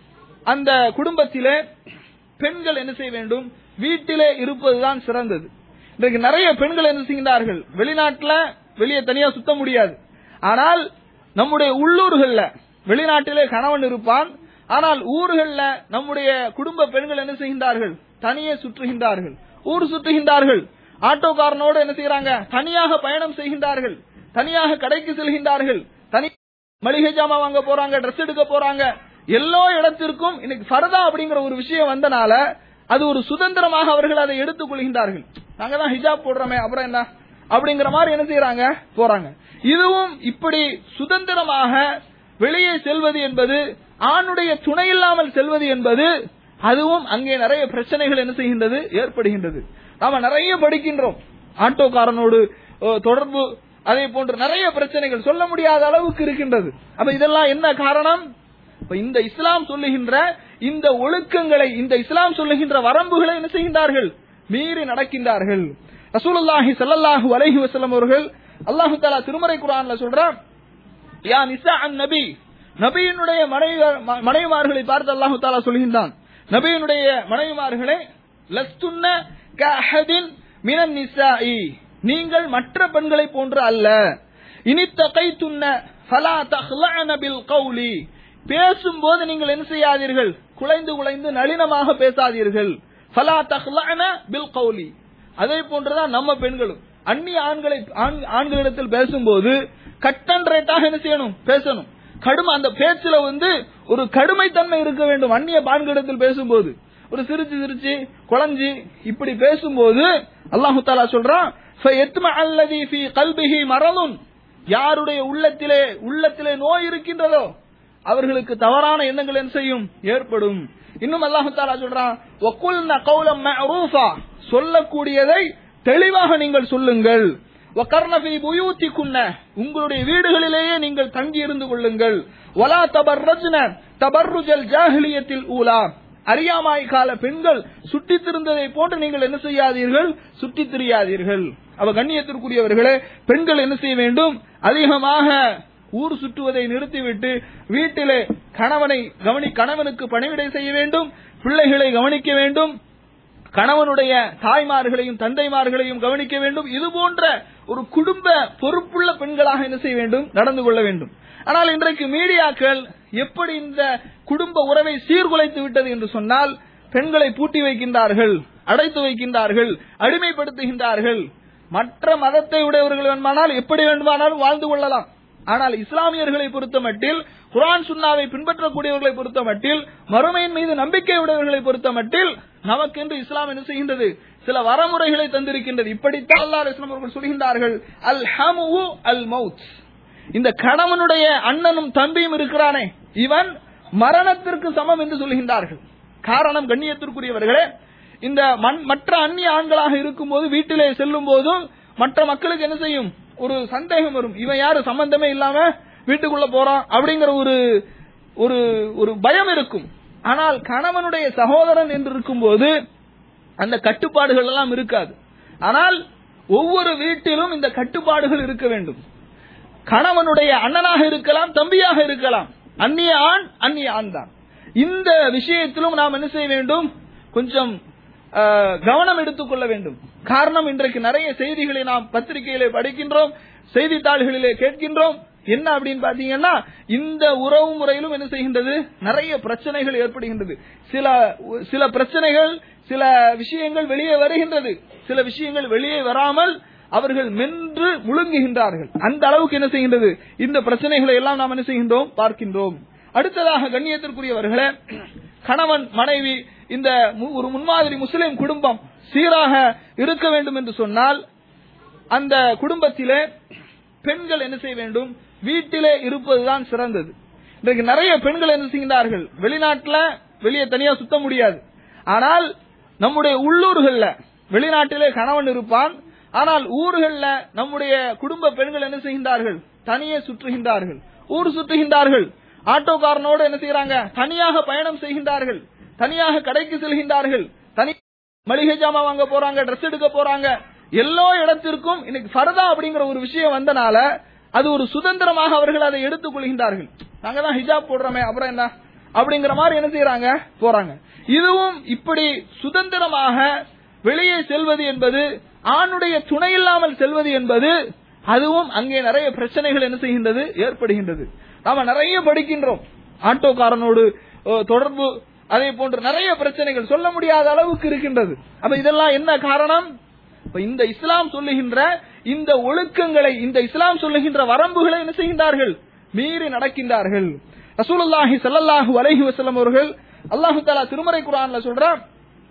அந்த குடும்பத்திலே பெண்கள் என்ன செய்ய வேண்டும் வீட்டிலே இருப்பதுதான் சிறந்தது இன்றைக்கு நிறைய பெண்கள் என்ன செய்கின்றார்கள் வெளிநாட்டுல வெளியே தனியா சுத்த முடியாது ஆனால் நம்முடைய உள்ளூர்கள்ல வெளிநாட்டிலே கணவன் இருப்பான் ஆனால் ஊர்கள்ல நம்முடைய குடும்ப பெண்கள் என்ன செய்கின்றார்கள் தனியே சுற்றுகின்றார்கள் ஊர் சுற்றுகின்றார்கள் ஆட்டோக்காரனோடு என்ன செய்யறாங்க தனியாக பயணம் செய்கின்றார்கள் தனியாக கடைக்கு செல்கின்றார்கள் தனி மளிகை ஜாமான் வாங்க போறாங்க ட்ரெஸ் எடுக்க போறாங்க எல்லா இடத்திற்கும் இன்னைக்கு ஃபர்தா அப்படிங்கிற ஒரு விஷயம் வந்தனால அது ஒரு சுதந்திரமாக அவர்கள் அதை எடுத்துக் கொள்கின்றார்கள் நாங்க தான் ஹிஜாப் போடுறோமே அப்புறம் என்ன அப்படிங்கிற மாதிரி என்ன செய்யறாங்க போறாங்க இதுவும் இப்படி சுதந்திரமாக வெளியே செல்வது என்பது ஆணுடைய துணை இல்லாமல் செல்வது என்பது அதுவும் அங்கே நிறைய பிரச்சனைகள் என்ன செய்கின்றது ஏற்படுகின்றது நாம நிறைய படிக்கின்றோம் ஆட்டோக்காரனோடு அஹ், தொடர்பு அதே போன்று நிறைய பிரச்சனைகள் சொல்ல முடியாத அளவுக்கு இருக்கின்றது அப்ப இதெல்லாம் என்ன காரணம் இப்ப இந்த இஸ்லாம் சொல்லுகின்ற இந்த ஒழுக்கங்களை இந்த இஸ்லாம் சொல்லுகின்ற வரம்புகளை என்ன செய்கின்றார்கள் மீறி நடக்கின்றார்கள் ரசூலுல்லாஹி ஸல்லல்லாஹு அலைஹி வஸல்லம் அவர்கள் அல்லாஹ் தஆலா திருமறை குர்ஆன்ல சொல்றான் யா நிசா அன் நபி நபியினுடைய மனைவி- ம- மனைவிமார்களை பார்த்து அல்லாஹு தாலா சொல்கின்றான் நபியினுடைய மனைவிமார்களே லஸ்துன்ன கஅஹதின் மினன் நிசாஇ நீங்கள் மற்ற பெண்களை போன்று அல்ல இனி தகைத்துன்ன ஃபலா தஹ்லஅன பில் கௌலி பேசும்போது நீங்கள் என்ன செய்யாதீர்கள் குலைந்து குலைந்து நளினமாக பேசாதீர்கள் ஃபலா தஹ்லஅன பில் கௌலி அதே போன்றுதான் நம்ம பெண்களும் அந்நிய ஆண்களை ஆண்- ஆண்களிடத்தில் பேசும்போது கட் அண்ட் ரேட்டாக என்ன செய்யணும் பேசணும் கடுமை அந்த பேச்சுல வந்து ஒரு கடுமைத்தன்மை இருக்க வேண்டும் அந்நிய ஆண்களிடத்தில் பேசும்போது ஒரு சிரிச்சு சிரிச்சு குழஞ்சி இப்படி பேசும்போது அல்லாஹு தாலா சொல்றான் "ஃபயத்ம அல்லதி ஃபீ கல்பிஹி மரதுன் யாருடைய உள்ளத்திலே உள்ளத்திலே நோய் இருக்கின்றதோ அவர்களுக்கு தவறான எண்ணங்கள் என்ன செய்யும் ஏற்படும் இன்னும் அல்லாஹு தாலா சொல்றான் "வகுல்ன கௌலம் மஅரூஃபா சொல்லக்கூடியதை தெளிவாக நீங்கள் சொல்லுங்கள் வகர்ன ஃபீ புயூத்திக்குன்ன உங்களுடைய வீடுகளிலேயே நீங்கள் தங்கி இருந்து கொள்ளுங்கள் வலா தபர்ரஜ்ன தபர்ருஜல் ஜாஹிலியத்தில் ஊலா அறியாமாய் கால பெண்கள் சுற்றித் திரிந்ததை போன்று நீங்கள் என்ன செய்யாதீர்கள் சுற்றித் திரியாதீர்கள் அவ கண்ணியத்திற்குரியவர்களே பெண்கள் என்ன செய்ய வேண்டும் அதிகமாக ஊர் சுற்றுவதை நிறுத்திவிட்டு வீட்டிலே கணவனை கவனி கணவனுக்கு பணிவிடை செய்ய வேண்டும் பிள்ளைகளை கவனிக்க வேண்டும் கணவனுடைய தாய்மார்களையும் தந்தைமார்களையும் கவனிக்க வேண்டும் இது போன்ற ஒரு குடும்ப பொறுப்புள்ள பெண்களாக என்ன செய்ய வேண்டும் நடந்து கொள்ள வேண்டும் ஆனால் இன்றைக்கு மீடியாக்கள் எப்படி இந்த குடும்ப உறவை சீர்குலைத்து விட்டது என்று சொன்னால் பெண்களை பூட்டி வைக்கின்றார்கள் அடைத்து வைக்கின்றார்கள் அடிமைப்படுத்துகின்றார்கள் மற்ற மதத்தை உடையவர்கள் வேண்டுமானால் எப்படி வேண்டுமானாலும் வாழ்ந்து கொள்ளலாம் ஆனால் இஸ்லாமியர்களை பொறுத்த மட்டில் குர்ஆன் சுன்னாவை பின்பற்றக்கூடியவர்களை பொறுத்த மட்டில் மறுமையின் மீது நம்பிக்கை உடையவர்களை பொறுத்த மட்டில் நமக்கென்று இஸ்லாம் என்ன செய்கின்றது சில வரமுறைகளை தந்திருக்கின்றது இப்படித்தான் அல்லாஹ் இஸ்லாம் அவர்கள் சொல்கின்றார்கள் அல் ஹமு அல் மவுத் இந்த கணவனுடைய அண்ணனும் தம்பியும் இருக்கிறானே இவன் மரணத்திற்கு சமம் என்று சொல்கின்றார்கள் காரணம் கண்ணியத்திற்குரியவர்களே இந்த மண்- மற்ற அந்நிய ஆண்களாக இருக்கும்போது வீட்டிலே செல்லும் போதும் மற்ற மக்களுக்கு என்ன செய்யும் ஒரு சந்தேகம் வரும் இவன் யாரு சம்பந்தமே இல்லாம வீட்டுக்குள்ள போறான் அப்படிங்கிற ஒரு ஒரு ஒரு பயம் இருக்கும் ஆனால் கணவனுடைய சகோதரன் என்று இருக்கும்போது அந்த கட்டுப்பாடுகள் எல்லாம் இருக்காது ஆனால் ஒவ்வொரு வீட்டிலும் இந்த கட்டுப்பாடுகள் இருக்க வேண்டும் கணவனுடைய அண்ணனாக இருக்கலாம் தம்பியாக இருக்கலாம் அந்நிய ஆண் அந்நிய ஆண் தான் இந்த விஷயத்திலும் நாம் என்ன செய்ய வேண்டும் கொஞ்சம் அஹ், கவனம் எடுத்துக்கொள்ள வேண்டும் காரணம் இன்றைக்கு நிறைய செய்திகளை நாம் பத்திரிகையிலே படிக்கின்றோம் செய்தித்தாள்களிலே கேட்கின்றோம் என்ன அப்படின்னு பாத்தீங்கன்னா இந்த உறவு முறையிலும் என்ன செய்கின்றது நிறைய பிரச்சனைகள் ஏற்படுகின்றது சில சில பிரச்சனைகள் சில விஷயங்கள் வெளியே வருகின்றது சில விஷயங்கள் வெளியே வராமல் அவர்கள் மென்று முழுங்குகின்றார்கள் அந்த அளவுக்கு என்ன செய்கின்றது இந்த பிரச்சனைகளை எல்லாம் நாம் என்ன செய்கின்றோம் பார்க்கின்றோம் அடுத்ததாக கண்ணியத்திற்குரியவர்களே கணவன் மனைவி இந்த மு- ஒரு முன்மாதிரி முஸ்லிம் குடும்பம் சீராக இருக்க வேண்டும் என்று சொன்னால் அந்த குடும்பத்திலே பெண்கள் என்ன செய்ய வேண்டும் வீட்டிலே இருப்பதுதான் சிறந்தது இன்றைக்கு நிறைய பெண்கள் என்ன செய்கின்றார்கள் வெளிநாட்டுல வெளியே தனியா சுத்த முடியாது ஆனால் நம்முடைய உள்ளூர்கள்ல வெளிநாட்டிலே கணவன் இருப்பான் ஆனால் ஊர்கள்ல நம்முடைய குடும்ப பெண்கள் என்ன செய்கின்றார்கள் தனியே சுற்றுகின்றார்கள் ஊர் சுற்றுகின்றார்கள் ஆட்டோக்காரனோடு என்ன செய்யறாங்க தனியாக பயணம் செய்கின்றார்கள் தனியாக கடைக்கு செல்கின்றார்கள் தனி மளிகை ஜாமான் வாங்க போறாங்க Dress எடுக்க போறாங்க எல்லா இடத்திற்கும் இன்னைக்கு ஃபர்தா அப்படிங்கிற ஒரு விஷயம் வந்தனால அது ஒரு சுதந்திரமாக அவர்கள் அதை எடுத்துக் கொள்கின்றார்கள் நாங்க தான் ஹிஜாப் போடுறோமே அப்புறம் என்ன அப்படிங்கிற மாதிரி என்ன செய்யறாங்க போறாங்க இதுவும் இப்படி சுதந்திரமாக வெளியே செல்வது என்பது ஆணுடைய துணை இல்லாமல் செல்வது என்பது அதுவும் அங்கே நிறைய பிரச்சனைகள் என்ன செய்கின்றது ஏற்படுகின்றது நாம நிறைய படிக்கின்றோம் ஆட்டோக்காரனோடு ஓ, தொடர்பு அதே போன்று நிறைய பிரச்சனைகள் சொல்ல முடியாத அளவுக்கு இருக்கின்றது அப்ப இதெல்லாம் என்ன காரணம் இப்ப இந்த இஸ்லாம் சொல்லுகின்ற இந்த ஒழுக்கங்களை இந்த இஸ்லாம் சொல்லுகின்ற வரம்புகளை என்ன செய்கின்றார்கள் மீறி நடக்கின்றார்கள் ரசூலுல்லாஹி ஸல்லல்லாஹு அலைஹி வஸல்லம் அவர்கள் அல்லாஹு தஆலா திருமறை குர்ஆன்ல சொல்றான்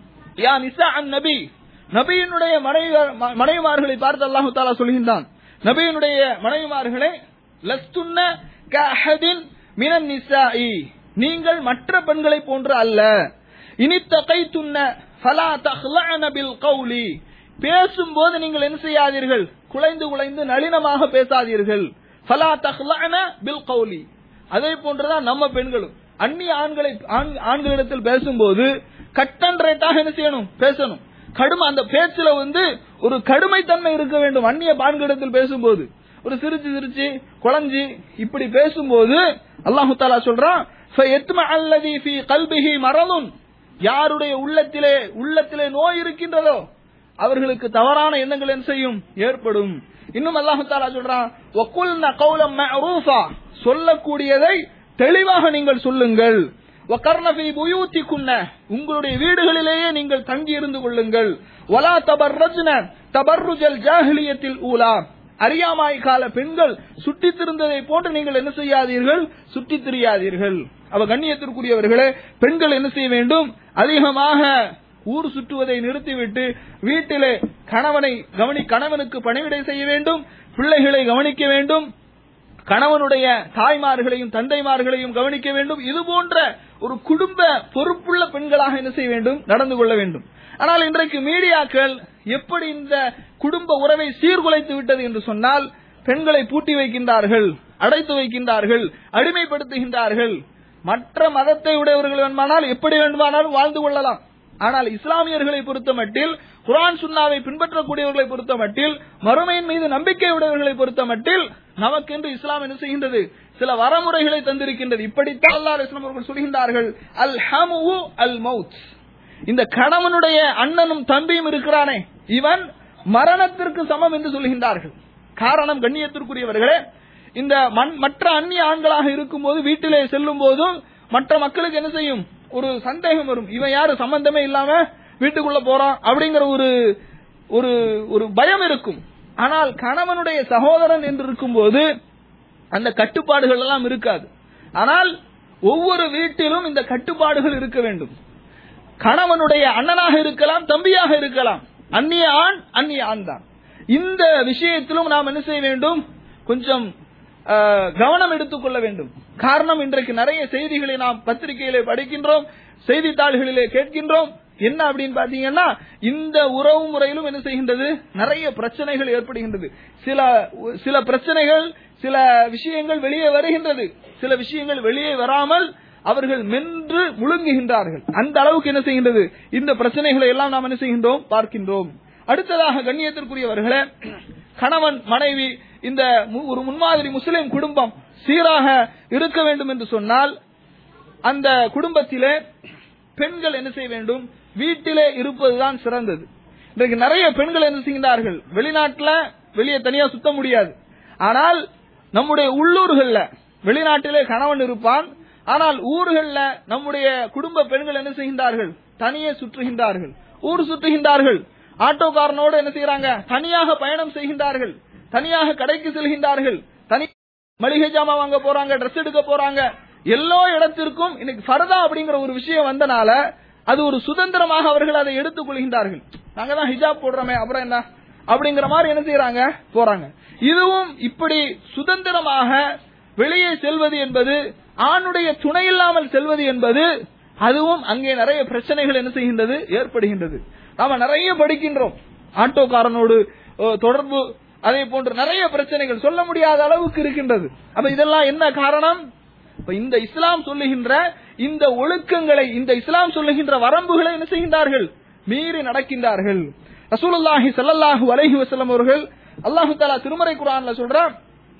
யா நிசா அன் நபி நபியினுடைய மனைவி- ம- மனைவிமார்களை பார்த்து அல்லாஹு தாலா சொல்கின்றான் நபியினுடைய மனைவிமார்களே லஸ்துன்ன கஅஹதின் மினன் நிசாஇ நீங்கள் மற்ற பெண்களை போன்று அல்ல இனித்தகைத்துன்ன ஃபலா தஹ்லஅன பில் கௌலி பேசும்போது நீங்கள் என்ன செய்யாதீர்கள் குலைந்து குலைந்து நளினமாக பேசாதீர்கள் ஃபலா தஹ்லஅன பில் கௌலி அதே போன்றுதான் நம்ம பெண்களும் அந்நிய ஆண்களை ஆண்- ஆண்களிடத்தில் பேசும்போது கட்டன் ரேட்டாக என்ன செய்யணும் பேசணும் கடுமை அந்த பேச்சுல வந்து ஒரு கடுமைத்தன்மை இருக்க வேண்டும் அந்நிய ஆண்களிடத்தில் பேசும்போது ஒரு சிரிச்சு சிரிச்சு குழஞ்சி இப்படி பேசும்போது அல்லாஹு தாலா சொல்றான் "ஃபயத்ம அல்லதி ஃபீ கல்பிஹி மரதுன் யாருடைய உள்ளத்திலே உள்ளத்திலே நோய் இருக்கின்றதோ அவர்களுக்கு தவறான எண்ணங்கள் என்ன செய்யும் ஏற்படும் இன்னும் அல்லாஹு தாலா சொல்றான் "வகுல்ன கௌலம் மஅரூஃபா" சொல்லக்கூடியதை தெளிவாக நீங்கள் சொல்லுங்கள் வகர்ன ஃபீ புயூத்திகுன்ன உங்களுடைய வீடுகளிலேயே நீங்கள் தங்கி இருந்து கொள்ளுங்கள் வலா தபர்ரஜ்ன தபர்ருஜல் ஜாஹிலியத்தில் ஊலா அறியாமாய் கால பெண்கள் சுற்றித் திரிந்ததை போன்று நீங்கள் என்ன செய்யாதீர்கள் சுற்றித் திரியாதீர்கள் அவ கண்ணியத்திற்குரியவர்களே பெண்கள் என்ன செய்ய வேண்டும் அதிகமாக ஊர் சுற்றுவதை நிறுத்திவிட்டு வீட்டிலே கணவனை கவனி கணவனுக்கு பணிவிடை செய்ய வேண்டும் பிள்ளைகளை கவனிக்க வேண்டும் கணவனுடைய தாய்மார்களையும் தந்தைமார்களையும் கவனிக்க வேண்டும் இது போன்ற ஒரு குடும்ப பொறுப்புள்ள பெண்களாக என்ன செய்ய வேண்டும் நடந்து கொள்ள வேண்டும் ஆனால் இன்றைக்கு மீடியாக்கள் எப்படி இந்த குடும்ப உறவை சீர்குலைத்து விட்டது என்று சொன்னால் பெண்களை பூட்டி வைக்கின்றார்கள் அடைத்து வைக்கின்றார்கள் அடிமைப்படுத்துகின்றார்கள் மற்ற மதத்தை உடையவர்கள் வேண்டுமானால் எப்படி வேண்டுமானாலும் வாழ்ந்து கொள்ளலாம் ஆனால் இஸ்லாமியர்களை பொறுத்த மட்டில் குரான் சுன்னாவை பின்பற்றக்கூடியவர்களை பொறுத்த மட்டில் மறுமையின் மீது நம்பிக்கை உடையவர்களை பொறுத்த மட்டில் நமக்கென்று இஸ்லாம் என்ன செய்கின்றது சில வரமுறைகளை தந்திருக்கின்றது இப்படித்தான் அல்லாஹ் இஸ்லாம் அவர்கள் சொல்கின்றார்கள் அல் ஹமு அல் மவுத் இந்த கணவனுடைய அண்ணனும் தம்பியும் இருக்கிறானே இவன் மரணத்திற்கு சமம் என்று சொல்கின்றார்கள் காரணம் கண்ணியத்திற்குரியவர்களே இந்த மண்- மற்ற அந்நிய ஆண்களாக இருக்கும்போது வீட்டிலே செல்லும் போதும் மற்ற மக்களுக்கு என்ன செய்யும் ஒரு சந்தேகம் வரும் இவன் யாரு சம்பந்தமே இல்லாம வீட்டுக்குள்ள போறான் அப்படிங்கிற ஒரு ஒரு ஒரு பயம் இருக்கும் ஆனால் கணவனுடைய சகோதரன் என்று இருக்கும்போது அந்த கட்டுப்பாடுகள் எல்லாம் இருக்காது ஆனால் ஒவ்வொரு வீட்டிலும் இந்த கட்டுப்பாடுகள் இருக்க வேண்டும் கணவனுடைய அண்ணனாக இருக்கலாம் தம்பியாக இருக்கலாம் அந்நிய ஆண் அந்நிய ஆண் தான் இந்த விஷயத்திலும் நாம் என்ன செய்ய வேண்டும் கொஞ்சம் அஹ், கவனம் எடுத்துக்கொள்ள வேண்டும் காரணம் இன்றைக்கு நிறைய செய்திகளை நாம் பத்திரிகையிலே படிக்கின்றோம் செய்தித்தாள்களிலே கேட்கின்றோம் என்ன அப்படின்னு பாத்தீங்கன்னா இந்த உறவு முறையிலும் என்ன செய்கின்றது நிறைய பிரச்சனைகள் ஏற்படுகின்றது சில சில பிரச்சனைகள் சில விஷயங்கள் வெளியே வருகின்றது சில விஷயங்கள் வெளியே வராமல் அவர்கள் மென்று முழுங்குகின்றார்கள் அந்த அளவுக்கு என்ன செய்கின்றது இந்த பிரச்சனைகளை எல்லாம் நாம் என்ன செய்கின்றோம் பார்க்கின்றோம் அடுத்ததாக கண்ணியத்திற்குரியவர்களே கணவன் மனைவி இந்த மு- ஒரு முன்மாதிரி முஸ்லிம் குடும்பம் சீராக இருக்க வேண்டும் என்று சொன்னால் அந்த குடும்பத்திலே பெண்கள் என்ன செய்ய வேண்டும் வீட்டிலே இருப்பதுதான் சிறந்தது இன்றைக்கு நிறைய பெண்கள் என்ன செய்கின்றார்கள் வெளிநாட்டுல வெளியே தனியா சுத்த முடியாது ஆனால் நம்முடைய உள்ளூர்கள்ல வெளிநாட்டிலே கணவன் இருப்பான் ஆனால் ஊர்கள்ல நம்முடைய குடும்ப பெண்கள் என்ன செய்கின்றார்கள் தனியே சுற்றுகின்றார்கள் ஊர் சுற்றுகின்றார்கள் ஆட்டோக்காரனோடு என்ன செய்யறாங்க தனியாக பயணம் செய்கின்றார்கள் தனியாக கடைக்கு செல்கின்றார்கள் தனி மளிகை ஜாமான் வாங்க போறாங்க ட்ரெஸ் எடுக்க போறாங்க எல்லா இடத்திற்கும் இன்னைக்கு ஃபர்தா அப்படிங்கிற ஒரு விஷயம் வந்தனால அது ஒரு சுதந்திரமாக அவர்கள் அதை எடுத்துக் கொள்கின்றார்கள் நாங்க தான் ஹிஜாப் போடுறோமே அப்புறம் என்ன அப்படிங்கிற மாதிரி என்ன செய்யறாங்க போறாங்க இதுவும் இப்படி சுதந்திரமாக வெளியே செல்வது என்பது ஆணுடைய துணை இல்லாமல் செல்வது என்பது அதுவும் அங்கே நிறைய பிரச்சனைகள் என்ன செய்கின்றது ஏற்படுகின்றது நாம நிறைய படிக்கின்றோம் ஆட்டோக்காரனோடு அஹ், தொடர்பு அதே போன்று நிறைய பிரச்சனைகள் சொல்ல முடியாத அளவுக்கு இருக்கின்றது அப்ப இதெல்லாம் என்ன காரணம் இப்ப இந்த இஸ்லாம் சொல்லுகின்ற இந்த ஒழுக்கங்களை இந்த இஸ்லாம் சொல்லுகின்ற வரம்புகளை என்ன செய்கின்றார்கள் மீறி நடக்கின்றார்கள் ரசூலுல்லாஹி ஸல்லல்லாஹு அலைஹி வஸல்லம் அவர்கள் அல்லாஹ் தஆலா திருமறை குர்ஆன்ல சொல்றான்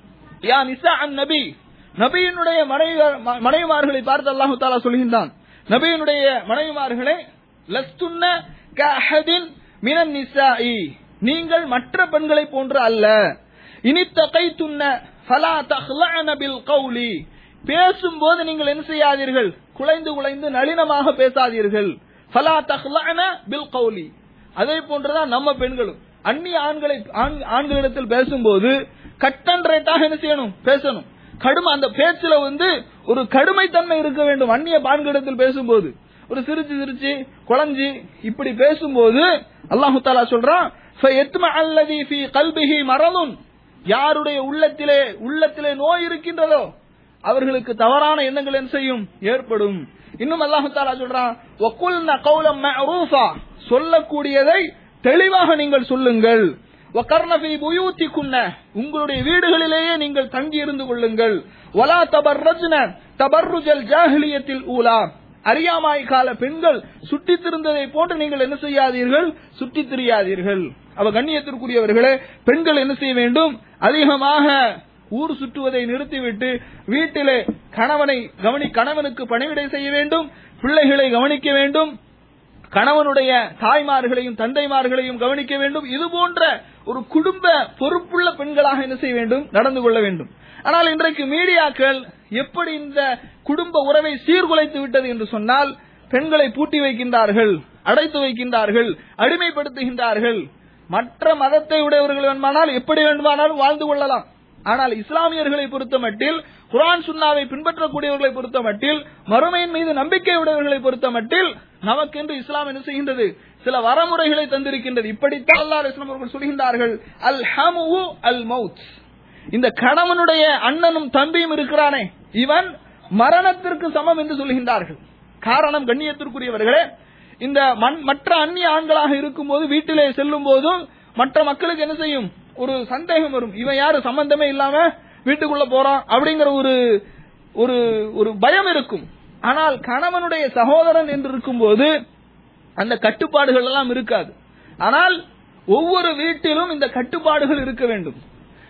யா நிசா அன் நபி நபியினுடைய மனைவி- மனைவிமார்களை பார்த்து அல்லாஹு தாலா சொல்கின்றான் நபியினுடைய மனைவிமார்களே லஸ்துன்ன கஅஹதின் மினன் நிசாஇ நீங்கள் மற்ற பெண்களை போன்று அல்ல இனி தகைத்துன்ன ஃபலா தஹ்லஅன பில் கௌலி பேசும்போது நீங்கள் என்ன செய்யாதீர்கள் குலைந்து குலைந்து நளினமாக பேசாதீர்கள் ஃபலா தஹ்லஅன பில் கௌலி அதே போன்றுதான் நம்ம பெண்களும் அந்நிய ஆண்களை ஆண்- ஆண்களிடத்தில் பேசும்போது கட்டன் ரேட்டாக என்ன செய்யணும் பேசணும் கடுமை அந்த பேச்சுல வந்து ஒரு கடுமைத்தன்மை இருக்க வேண்டும் அந்நிய ஆண்களிடத்தில் பேசும்போது ஒரு சிரிச்சு சிரிச்சு குழஞ்சி இப்படி பேசும்போது அல்லாஹு தாலா சொல்றான் "ஃபயத்ம அல்லதி ஃபீ கல்பிஹி மரதுன் யாருடைய உள்ளத்திலே உள்ளத்திலே நோய் இருக்கின்றதோ அவர்களுக்கு தவறான எண்ணங்கள் என்ன செய்யும் ஏற்படும் இன்னும் அல்லாஹு தாலா சொல்றான் "வகுல்ன கௌலம் மஅரூஃபா சொல்லக்கூடியதை தெளிவாக நீங்கள் சொல்லுங்கள் வகர்ன ஃபீ புயூத்திகுன்ன உங்களுடைய வீடுகளிலேயே நீங்கள் தங்கி இருந்து கொள்ளுங்கள் வலா தபர்ரஜ்ன தபர்ருஜல் ஜாஹிலியத்தில் ஊலா அறியாமாய் கால பெண்கள் சுற்றித் திரிந்ததை போன்று நீங்கள் என்ன செய்யாதீர்கள் சுற்றித் திரியாதீர்கள் அவ கண்ணியத்திற்குரியவர்களே பெண்கள் என்ன செய்ய வேண்டும் அதிகமாக ஊர் சுற்றுவதை நிறுத்திவிட்டு வீட்டிலே கணவனை கவனி கணவனுக்கு பணிவிடை செய்ய வேண்டும் பிள்ளைகளை கவனிக்க வேண்டும் கணவனுடைய தாய்மார்களையும் தந்தைமார்களையும் கவனிக்க வேண்டும் இது போன்ற ஒரு குடும்ப பொறுப்புள்ள பெண்களாக என்ன செய்ய வேண்டும் நடந்து கொள்ள வேண்டும் ஆனால் இன்றைக்கு மீடியாக்கள் எப்படி இந்த குடும்ப உறவை சீர்குலைத்து விட்டது என்று சொன்னால் பெண்களை பூட்டி வைக்கின்றார்கள் அடைத்து வைக்கின்றார்கள் அடிமைப்படுத்துகின்றார்கள் மற்ற மதத்தை உடையவர்கள் வேண்டுமானால் எப்படி வேண்டுமானாலும் வாழ்ந்து கொள்ளலாம் ஆனால் இஸ்லாமியர்களை பொறுத்த மட்டில் குர்ஆன் சுன்னாவை பின்பற்றக்கூடியவர்களை பொறுத்த மட்டில் மறுமையின் மீது நம்பிக்கை உடையவர்களை பொறுத்த மட்டில் நமக்கென்று இஸ்லாம் என்ன செய்கின்றது சில வரமுறைகளை தந்திருக்கின்றது இப்படித்தான் அல்லாஹ் இஸ்லாம் அவர்கள் சொல்கின்றார்கள் அல் ஹமு அல் மவுத் இந்த கணவனுடைய அண்ணனும் தம்பியும் இருக்கிறானே இவன் மரணத்திற்கு சமம் என்று சொல்கின்றார்கள் காரணம் கண்ணியத்திற்குரியவர்களே இந்த மண்- மற்ற அந்நிய ஆண்களாக இருக்கும்போது வீட்டிலே செல்லும் போதும் மற்ற மக்களுக்கு என்ன செய்யும் ஒரு சந்தேகம் வரும் இவன் யாரு சம்பந்தமே இல்லாம வீட்டுக்குள்ள போறான் அப்படிங்கிற ஒரு ஒரு ஒரு பயம் இருக்கும் ஆனால் கணவனுடைய சகோதரன் என்று இருக்கும்போது அந்த கட்டுப்பாடுகள் எல்லாம் இருக்காது ஆனால் ஒவ்வொரு வீட்டிலும் இந்த கட்டுப்பாடுகள் இருக்க வேண்டும்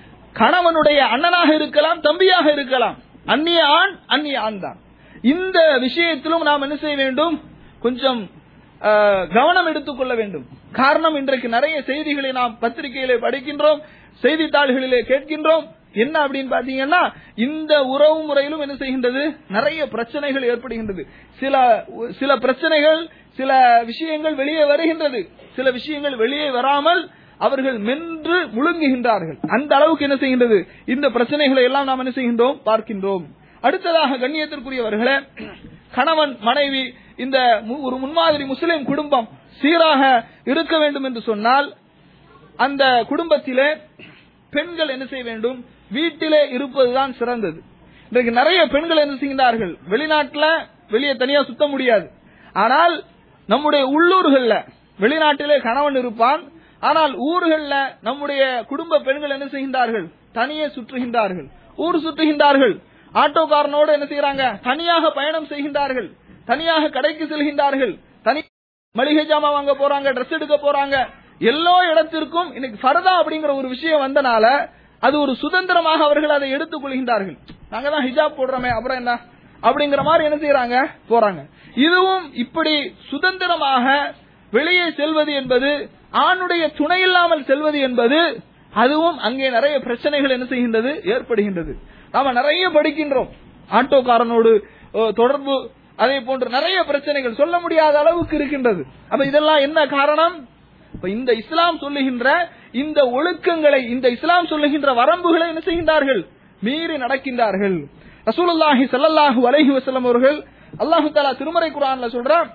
கணவனுடைய அண்ணனாக இருக்கலாம் தம்பியாக இருக்கலாம் அந்நிய ஆண் அந்நிய ஆண் தான் இந்த விஷயத்திலும் நாம் என்ன செய்ய வேண்டும் கொஞ்சம் அஹ், கவனம் எடுத்துக்கொள்ள வேண்டும் காரணம் இன்றைக்கு நிறைய செய்திகளை நாம் பத்திரிகையிலே படிக்கின்றோம் செய்தித்தாள்களிலே கேட்கின்றோம் என்ன அப்படின்னு பாத்தீங்கன்னா இந்த உறவு முறையிலும் என்ன செய்கின்றது நிறைய பிரச்சனைகள் ஏற்படுகின்றது சில சில பிரச்சனைகள் சில விஷயங்கள் வெளியே வருகின்றது சில விஷயங்கள் வெளியே வராமல் அவர்கள் மென்று முழுங்குகின்றார்கள் அந்த அளவுக்கு என்ன செய்கின்றது இந்த பிரச்சனைகளை எல்லாம் நாம் என்ன செய்கின்றோம் பார்க்கின்றோம் அடுத்ததாக கண்ணியத்திற்குரியவர்களே கணவன் மனைவி இந்த மு- ஒரு முன்மாதிரி முஸ்லிம் குடும்பம் சீராக இருக்க வேண்டும் என்று சொன்னால் அந்த குடும்பத்திலே பெண்கள் என்ன செய்ய வேண்டும் வீட்டிலே இருப்பதுதான் சிறந்தது இன்றைக்கு நிறைய பெண்கள் என்ன செய்கின்றார்கள் வெளிநாட்டுல வெளியே தனியா சுத்த முடியாது ஆனால் நம்முடைய உள்ளூர்கள்ல வெளிநாட்டிலே கணவன் இருப்பான் ஆனால் ஊர்கள்ல நம்முடைய குடும்ப பெண்கள் என்ன செய்கின்றார்கள் தனியே சுற்றுகின்றார்கள் ஊர் சுற்றுகின்றார்கள் ஆட்டோக்காரனோடு என்ன செய்யறாங்க தனியாக பயணம் செய்கின்றார்கள் தனியாக கடைக்கு செல்கின்றார்கள் தனி மளிகை ஜாமான் வாங்க போறாங்க ட்ரெஸ் எடுக்க போறாங்க எல்லா இடத்திற்கும் இன்னைக்கு ஃபர்தா அப்படிங்கிற ஒரு விஷயம் வந்தனால அது ஒரு சுதந்திரமாக அவர்கள் அதை எடுத்துக் கொள்கின்றார்கள் நாங்க தான் ஹிஜாப் போடுறோமே அப்புறம் என்ன அப்படிங்கிற மாதிரி என்ன செய்யறாங்க போறாங்க இதுவும் இப்படி சுதந்திரமாக வெளியே செல்வது என்பது ஆணுடைய துணை இல்லாமல் செல்வது என்பது அதுவும் அங்கே நிறைய பிரச்சனைகள் என்ன செய்கின்றது ஏற்படுகின்றது நாம நிறைய படிக்கின்றோம் ஆட்டோக்காரனோடு ஓ, தொடர்பு அதே போன்று நிறைய பிரச்சனைகள் சொல்ல முடியாத அளவுக்கு இருக்கின்றது அப்ப இதெல்லாம் என்ன காரணம் இப்ப இந்த இஸ்லாம் சொல்லுகின்ற இந்த ஒழுக்கங்களை இந்த இஸ்லாம் சொல்லுகின்ற வரம்புகளை என்ன செய்கின்றார்கள் மீறி நடக்கின்றார்கள் ரசூலுல்லாஹி ஸல்லல்லாஹு அலைஹி வஸல்லம் அவர்கள் அல்லாஹ் தஆலா திருமறை குர்ஆன்ல சொல்றான்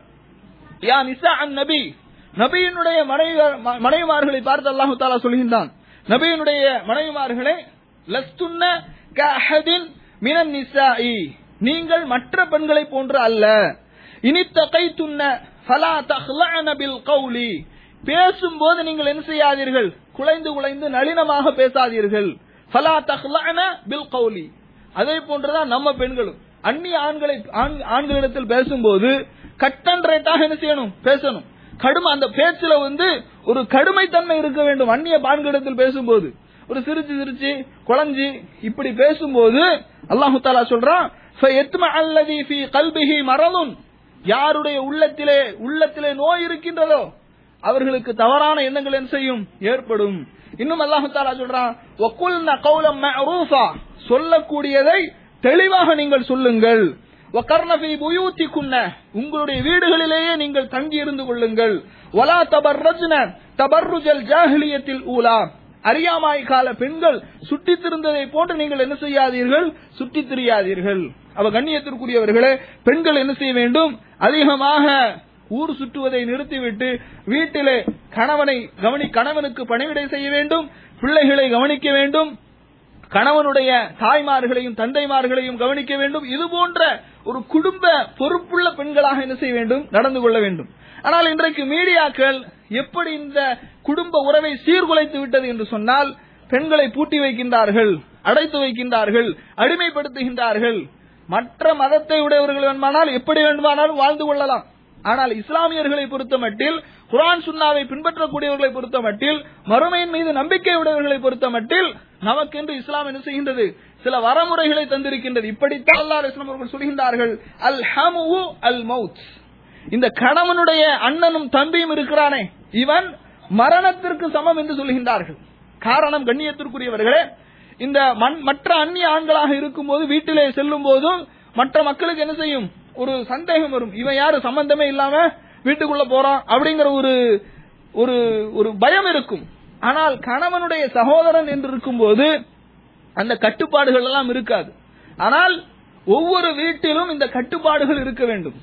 யா நிசா அன் நபி நபியினுடைய மனைவி- ம- மனைவிமார்களை பார்த்து அல்லாஹு தாலா சொல்கின்றான் நபியினுடைய மனைவிமார்களே லஸ்துன்ன கஅஹதின் மினன் நிசாஇ நீங்கள் மற்ற பெண்களை போன்று அல்ல இனித்தகைத்துன்ன ஃபலா தஹ்லஅன பில் கௌலி பேசும்போது நீங்கள் என்ன செய்யாதீர்கள் குலைந்து குலைந்து நளினமாக பேசாதீர்கள் ஃபலா தஹ்லஅன பில் கௌலி அதே போன்றுதான் நம்ம பெண்களும் அந்நிய ஆண்களை ஆண்- ஆண்களிடத்தில் பேசும்போது கட்டன் ரேட்டாக என்ன செய்யணும் பேசணும் கடுமை அந்த பேச்சுல வந்து ஒரு கடுமைத்தன்மை இருக்க வேண்டும் அந்நிய ஆண்களிடத்தில் பேசும்போது ஒரு சிரிச்சு சிரிச்சு குழஞ்சி இப்படி பேசும்போது அல்லாஹு தாலா சொல்றான் "ஃபயத்ம அல்லதி ஃபீ கல்பிஹி மரலுன் யாருடைய உள்ளத்திலே உள்ளத்திலே நோய் இருக்கின்றதோ அவர்களுக்கு தவறான எண்ணங்கள் என்ன செய்யும் ஏற்படும் இன்னும் அல்லாஹு தாலா சொல்றான் "வகுல்ன கௌலம் மஅரூஃபா சொல்லக்கூடியதை தெளிவாக நீங்கள் சொல்லுங்கள் வகர்ன ஃபீ புயூத்திகுன்ன உங்களுடைய வீடுகளிலேயே நீங்கள் தங்கி இருந்து கொள்ளுங்கள் வலா தபர்ரஜ்ன தபர்ருஜல் ஜாஹிலியத்தில் ஊலா அறியாமாய் கால பெண்கள் சுற்றித் திரிந்ததை போன்று நீங்கள் என்ன செய்யாதீர்கள் சுற்றித் திரியாதீர்கள் அவ கண்ணியத்திற்குரியவர்களே பெண்கள் என்ன செய்ய வேண்டும் அதிகமாக ஊர் சுற்றுவதை நிறுத்திவிட்டு வீட்டிலே கணவனை கவனி கணவனுக்கு பணிவிடை செய்ய வேண்டும் பிள்ளைகளை கவனிக்க வேண்டும் கணவனுடைய தாய்மார்களையும் தந்தைமார்களையும் கவனிக்க வேண்டும் இது போன்ற ஒரு குடும்ப பொறுப்புள்ள பெண்களாக என்ன செய்ய வேண்டும் நடந்து கொள்ள வேண்டும் ஆனால் இன்றைக்கு மீடியாக்கள் எப்படி இந்த குடும்ப உறவை சீர்குலைத்து விட்டது என்று சொன்னால் பெண்களை பூட்டி வைக்கின்றார்கள் அடைத்து வைக்கின்றார்கள் அடிமைப்படுத்துகின்றார்கள் மற்ற மதத்தை உடையவர்கள் வேண்டுமானால் எப்படி வேண்டுமானாலும் வாழ்ந்து கொள்ளலாம் ஆனால் இஸ்லாமியர்களை பொறுத்த மட்டில் குரான் சுன்னாவை பின்பற்றக்கூடியவர்களை பொறுத்த மட்டில் மறுமையின் மீது நம்பிக்கை உடையவர்களை பொறுத்த மட்டில் நமக்கென்று இஸ்லாம் என்ன செய்கின்றது சில வரமுறைகளை தந்திருக்கின்றது இப்படித்தான் அல்லாஹ் இஸ்லாம் அவர்கள் சொல்கின்றார்கள் அல் ஹமு அல் மவுத் இந்த கணவனுடைய அண்ணனும் தம்பியும் இருக்கிறானே இவன் மரணத்திற்கு சமம் என்று சொல்கின்றார்கள் காரணம் கண்ணியத்திற்குரியவர்களே இந்த மண்- மற்ற அந்நிய ஆண்களாக இருக்கும்போது வீட்டிலே செல்லும் போதும் மற்ற மக்களுக்கு என்ன செய்யும் ஒரு சந்தேகம் வரும் இவன் யாரு சம்பந்தமே இல்லாம வீட்டுக்குள்ள போறான் அப்படிங்கிற ஒரு ஒரு ஒரு பயம் இருக்கும் ஆனால் கணவனுடைய சகோதரன் என்று இருக்கும்போது அந்த கட்டுப்பாடுகள் எல்லாம் இருக்காது ஆனால் ஒவ்வொரு வீட்டிலும் இந்த கட்டுப்பாடுகள் இருக்க வேண்டும்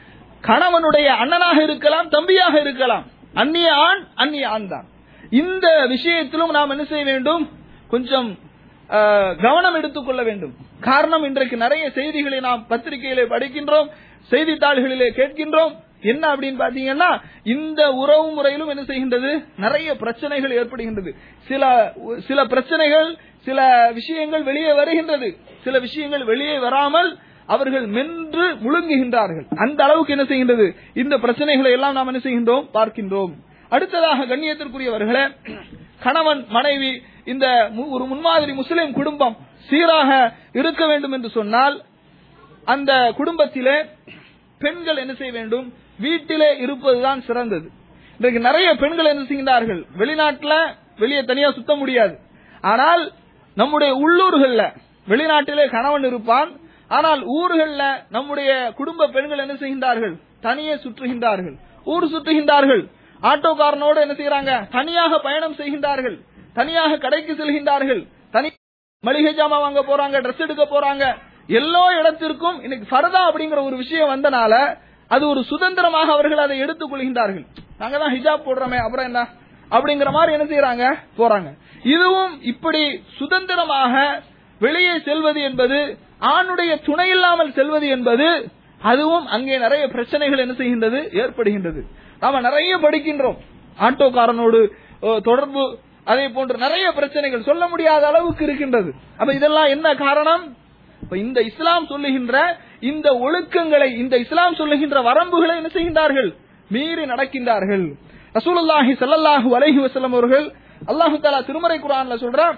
கணவனுடைய அண்ணனாக இருக்கலாம் தம்பியாக இருக்கலாம் அந்நிய ஆண் அந்நிய ஆண் தான் இந்த விஷயத்திலும் நாம் என்ன செய்ய வேண்டும் கொஞ்சம் அஹ், கவனம் எடுத்துக்கொள்ள வேண்டும் காரணம் இன்றைக்கு நிறைய செய்திகளை நாம் பத்திரிகையிலே படிக்கின்றோம் செய்தித்தாள்களிலே கேட்கின்றோம் என்ன அப்படின்னு பாத்தீங்கன்னா இந்த உறவு முறையிலும் என்ன செய்கின்றது நிறைய பிரச்சனைகள் ஏற்படுகின்றது சில சில பிரச்சனைகள் சில விஷயங்கள் வெளியே வருகின்றது சில விஷயங்கள் வெளியே வராமல் அவர்கள் மென்று முழுங்குகின்றார்கள் அந்த அளவுக்கு என்ன செய்கின்றது இந்த பிரச்சனைகளை எல்லாம் நாம் என்ன செய்கின்றோம் பார்க்கின்றோம் அடுத்ததாக கண்ணியத்திற்குரியவர்களே கணவன் மனைவி இந்த மு- ஒரு முன்மாதிரி முஸ்லிம் குடும்பம் சீராக இருக்க வேண்டும் என்று சொன்னால் அந்த குடும்பத்திலே பெண்கள் என்ன செய்ய வேண்டும் வீட்டிலே இருப்பதுதான் சிறந்தது இன்றைக்கு நிறைய பெண்கள் என்ன செய்கின்றார்கள் வெளிநாட்டுல வெளியே தனியா சுத்த முடியாது ஆனால் நம்முடைய உள்ளூர்கள்ல வெளிநாட்டிலே கணவன் இருப்பான் ஆனால் ஊர்கள்ல நம்முடைய குடும்ப பெண்கள் என்ன செய்கின்றார்கள் தனியே சுற்றுகின்றார்கள் ஊர் சுற்றுகின்றார்கள் ஆட்டோக்காரனோடு என்ன செய்யறாங்க தனியாக பயணம் செய்கின்றார்கள் தனியாக கடைக்கு செல்கின்றார்கள் தனி மளிகை ஜாமான் வாங்க போறாங்க ட்ரெஸ் எடுக்க போறாங்க எல்லா இடத்திற்கும் இன்னைக்கு ஃபர்தா அப்படிங்கிற ஒரு விஷயம் வந்தனால அது ஒரு சுதந்திரமாக அவர்கள் அதை எடுத்துக் கொள்கின்றார்கள் நாங்க தான் ஹிஜாப் போடுறோமே அப்புறம் என்ன அப்படிங்கிற மாதிரி என்ன செய்யறாங்க போறாங்க இதுவும் இப்படி சுதந்திரமாக வெளியே செல்வது என்பது ஆணுடைய துணை இல்லாமல் செல்வது என்பது அதுவும் அங்கே நிறைய பிரச்சனைகள் என்ன செய்கின்றது ஏற்படுகின்றது நாம நிறைய படிக்கின்றோம் ஆட்டோக்காரனோடு ஓ, தொடர்பு அதே போன்று நிறைய பிரச்சனைகள் சொல்ல முடியாத அளவுக்கு இருக்கின்றது அப்ப இதெல்லாம் என்ன காரணம் இப்ப இந்த இஸ்லாம் சொல்லுகின்ற இந்த ஒழுக்கங்களை இந்த இஸ்லாம் சொல்லுகின்ற வரம்புகளை என்ன செய்கின்றார்கள் மீறி நடக்கின்றார்கள் ரசூலுல்லாஹி ஸல்லல்லாஹு அலைஹி வஸல்லம் அவர்கள் அல்லாஹு தஆலா திருமறை குர்ஆன்ல சொல்றான்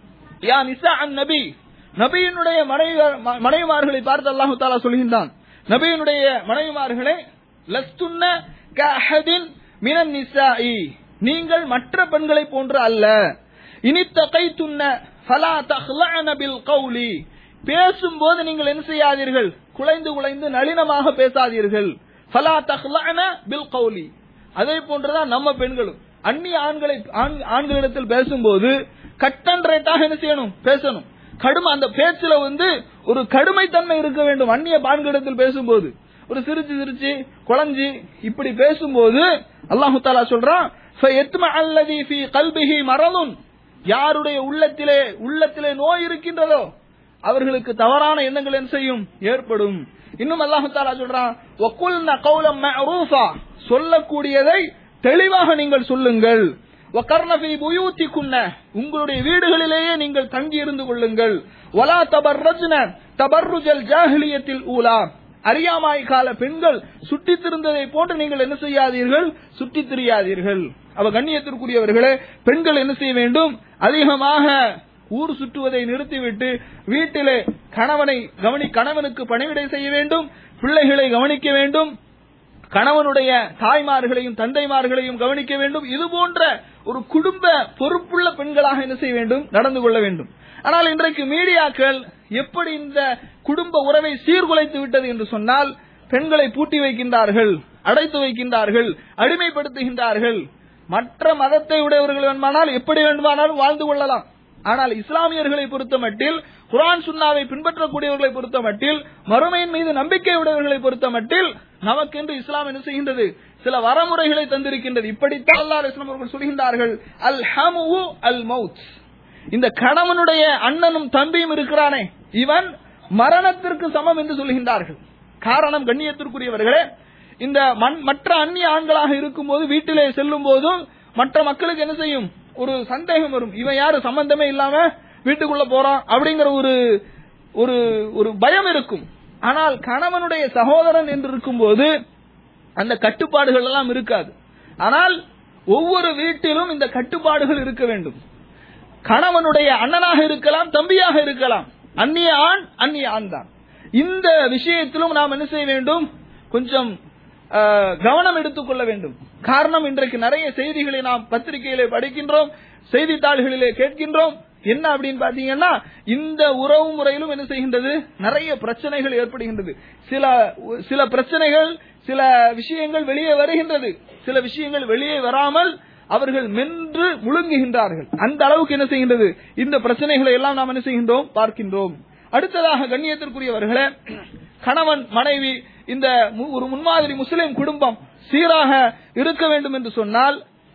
யா நிசா அன் நபி நபியினுடைய மனைவி மனைவிமார்களை பார்த்து அல்லாஹு தாலா சொல்கின்றான் நபியினுடைய மனைவிமார்களே லஸ்துன்ன கஹதின் மினன் நிசாஇ நீங்கள் மற்ற பெண்களை போன்று அல்ல இனி தகைத்துன்ன ஃபலா தஹ்லஅன பில் கௌலி பேசும்போது நீங்கள் என்ன செய்யாதீர்கள் குலைந்து குலைந்து நளினமாக பேசாதீர்கள் ஃபலா தஹ்லஅன பில் கௌலி அதே போன்றுதான் நம்ம பெண்களும் அந்நிய ஆண்களை ஆண்- ஆண்களிடத்தில் பேசும்போது கட்டன் ரேட்டாக என்ன செய்யணும் பேசணும் கடுமை அந்த பேச்சுல வந்து ஒரு கடுமைத்தன்மை இருக்க வேண்டும் அந்நிய ஆண்களிடத்தில் பேசும்போது ஒரு சிரிச்சு சிரிச்சு குழஞ்சி இப்படி பேசும்போது அல்லாஹு தாலா சொல்றான் فَيَطْمَعَ الَّذِي فِي قَلْبِهِ مَرَضٌ யாருடைய உள்ளத்திலே உள்ளத்திலே நோய் இருக்கின்றதோ அவர்களுக்கு தவறான எண்ணங்கள் என்ன செய்யும் ஏற்படும் இன்னும் அல்லாஹு தாலா சொல்றான் وَقُلْنَ قَوْلًا مَعْرُوفًا சொல்லக்கூடியதை தெளிவாக நீங்கள் சொல்லுங்கள் وَقَرْنَ فِي بُيُوتِكُنَّ உங்களுடைய வீடுகளிலேயே நீங்கள் தங்கி இருந்து கொள்ளுங்கள் وَلَا تَبَرَّجْنَ تَبَرُّجَ الْجَاهِلِيَّةِ الْأُولَى அறியாமாய் கால பெண்கள் சுற்றித் திரிந்ததை போன்று நீங்கள் என்ன செய்யாதீர்கள் சுற்றித் திரியாதீர்கள் அவ கண்ணியத்திற்குரியவர்களே பெண்கள் என்ன செய்ய வேண்டும் அதிகமாக ஊர் சுற்றுவதை நிறுத்திவிட்டு வீட்டிலே கணவனை கவனி கணவனுக்கு பணிவிடை செய்ய வேண்டும் பிள்ளைகளை கவனிக்க வேண்டும் கணவனுடைய தாய்மார்களையும் தந்தைமார்களையும் கவனிக்க வேண்டும் இது போன்ற ஒரு குடும்ப பொறுப்புள்ள பெண்களாக என்ன செய்ய வேண்டும் நடந்து கொள்ள வேண்டும் ஆனால் இன்றைக்கு மீடியாக்கள் எப்படி இந்த குடும்ப உறவை சீர்குலைத்து விட்டது என்று சொன்னால் பெண்களை பூட்டி வைக்கின்றார்கள் அடைத்து வைக்கின்றார்கள் அடிமைப்படுத்துகின்றார்கள் மற்ற மதத்தை உடையவர்கள் வேண்டுமானால் எப்படி வேண்டுமானாலும் வாழ்ந்து கொள்ளலாம் ஆனால் இஸ்லாமியர்களை பொறுத்த மட்டில் குரான் சுன்னாவை பின்பற்றக்கூடியவர்களை பொறுத்த மட்டில் மறுமையின் மீது நம்பிக்கை உடையவர்களை பொறுத்த மட்டில் நமக்கென்று இஸ்லாம் என்ன செய்கின்றது சில வரமுறைகளை தந்திருக்கின்றது இப்படித்தான் அல்லாஹ் இஸ்லாம் அவர்கள் சொல்கின்றார்கள் அல் ஹமு அல் மவுத் இந்த கணவனுடைய அண்ணனும் தம்பியும் இருக்கிறானே இவன் மரணத்திற்கு சமம் என்று சொல்கின்றார்கள் காரணம் கண்ணியத்திற்குரியவர்களே இந்த மண்- மற்ற அந்நிய ஆண்களாக இருக்கும்போது வீட்டிலே செல்லும் போதும் மற்ற மக்களுக்கு என்ன செய்யும் ஒரு சந்தேகம் வரும் இவன் யாரு சம்பந்தமே இல்லாம வீட்டுக்குள்ள போறான் அப்படிங்கிற ஒரு ஒரு ஒரு பயம் இருக்கும் ஆனால் கணவனுடைய சகோதரன் என்று இருக்கும்போது அந்த கட்டுப்பாடுகள் எல்லாம் இருக்காது ஆனால் ஒவ்வொரு வீட்டிலும் இந்த கட்டுப்பாடுகள் இருக்க வேண்டும் கணவனுடைய அண்ணனாக இருக்கலாம் தம்பியாக இருக்கலாம் அந்நிய ஆண் அந்நிய ஆண் தான் இந்த விஷயத்திலும் நாம் என்ன செய்ய வேண்டும் கொஞ்சம் அஹ், கவனம் எடுத்துக்கொள்ள வேண்டும் காரணம் இன்றைக்கு நிறைய செய்திகளை நாம் பத்திரிகையிலே படிக்கின்றோம் செய்தித்தாள்களிலே கேட்கின்றோம் என்ன அப்படின்னு பாத்தீங்கன்னா இந்த உறவு முறையிலும் என்ன செய்கின்றது நிறைய பிரச்சனைகள் ஏற்படுகின்றது சில சில பிரச்சனைகள் சில விஷயங்கள் வெளியே வருகின்றது சில விஷயங்கள் வெளியே வராமல் அவர்கள் மென்று முழுங்குகின்றார்கள் அந்த அளவுக்கு என்ன செய்கின்றது இந்த பிரச்சனைகளை எல்லாம் நாம் என்ன செய்கின்றோம் பார்க்கின்றோம் அடுத்ததாக கண்ணியத்திற்குரியவர்களே கணவன் மனைவி இந்த மு- ஒரு முன்மாதிரி முஸ்லிம் குடும்பம் சீராக இருக்க வேண்டும் என்று சொன்னால்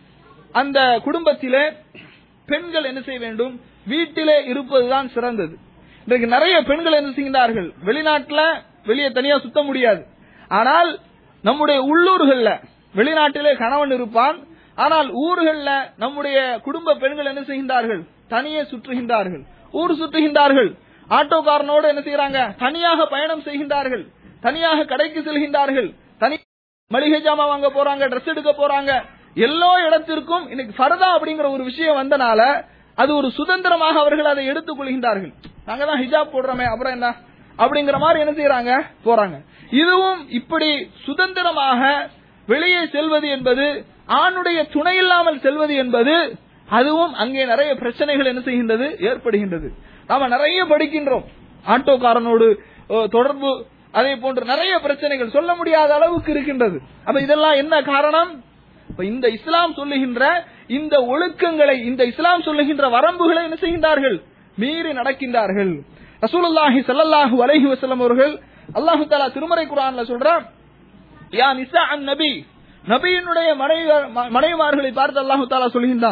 அந்த குடும்பத்திலே பெண்கள் என்ன செய்ய வேண்டும் வீட்டிலே இருப்பதுதான் சிறந்தது இன்றைக்கு நிறைய பெண்கள் என்ன செய்கின்றார்கள் வெளிநாட்டுல வெளியே தனியா சுத்த முடியாது ஆனால் நம்முடைய உள்ளூர்கள்ல வெளிநாட்டிலே கணவன் இருப்பான் ஆனால் ஊர்கள்ல நம்முடைய குடும்ப பெண்கள் என்ன செய்கின்றார்கள் தனியே சுற்றுகின்றார்கள் ஊர் சுற்றுகின்றார்கள் ஆட்டோக்காரனோடு என்ன செய்யறாங்க தனியாக பயணம் செய்கின்றார்கள் தனியாக கடைக்கு செல்கின்றார்கள் தனி மளிகை ஜாமான் வாங்க போறாங்க Dress எடுக்க போறாங்க எல்லா இடத்திற்கும் இன்னைக்கு ஃபர்தா அப்படிங்கிற ஒரு விஷயம் வந்தனால அது ஒரு சுதந்திரமாக அவர்கள் அதை எடுத்துக் கொள்கின்றார்கள் நாங்க தான் ஹிஜாப் போடுறோமே அப்புறம் என்ன அப்படிங்கிற மாதிரி என்ன செய்யறாங்க போறாங்க இதுவும் இப்படி சுதந்திரமாக வெளியே செல்வது என்பது ஆணுடைய துணை இல்லாமல் செல்வது என்பது அதுவும் அங்கே நிறைய பிரச்சனைகள் என்ன செய்கின்றது ஏற்படுகின்றது நாம நிறைய படிக்கின்றோம் ஆட்டோக்காரனோடு ஓ, தொடர்பு அதே போன்று நிறைய பிரச்சனைகள் சொல்ல முடியாத அளவுக்கு இருக்கின்றது அப்ப இதெல்லாம் என்ன காரணம் இப்ப இந்த இஸ்லாம் சொல்லுகின்ற இந்த ஒழுக்கங்களை இந்த இஸ்லாம் சொல்லுகின்ற வரம்புகளை என்ன செய்கின்றார்கள் மீறி நடக்கின்றார்கள் ரசூலுல்லாஹி ஸல்லல்லாஹு அலைஹி வஸல்லம் அவர்கள் அல்லாஹு தஆலா திருமறை குர்ஆன்ல சொல்றான் யா நிசா அன் நபி நபியினுடைய மனைவி மனைவிமார்களை பார்த்து அல்லாஹு தாலா சொல்கின்றான்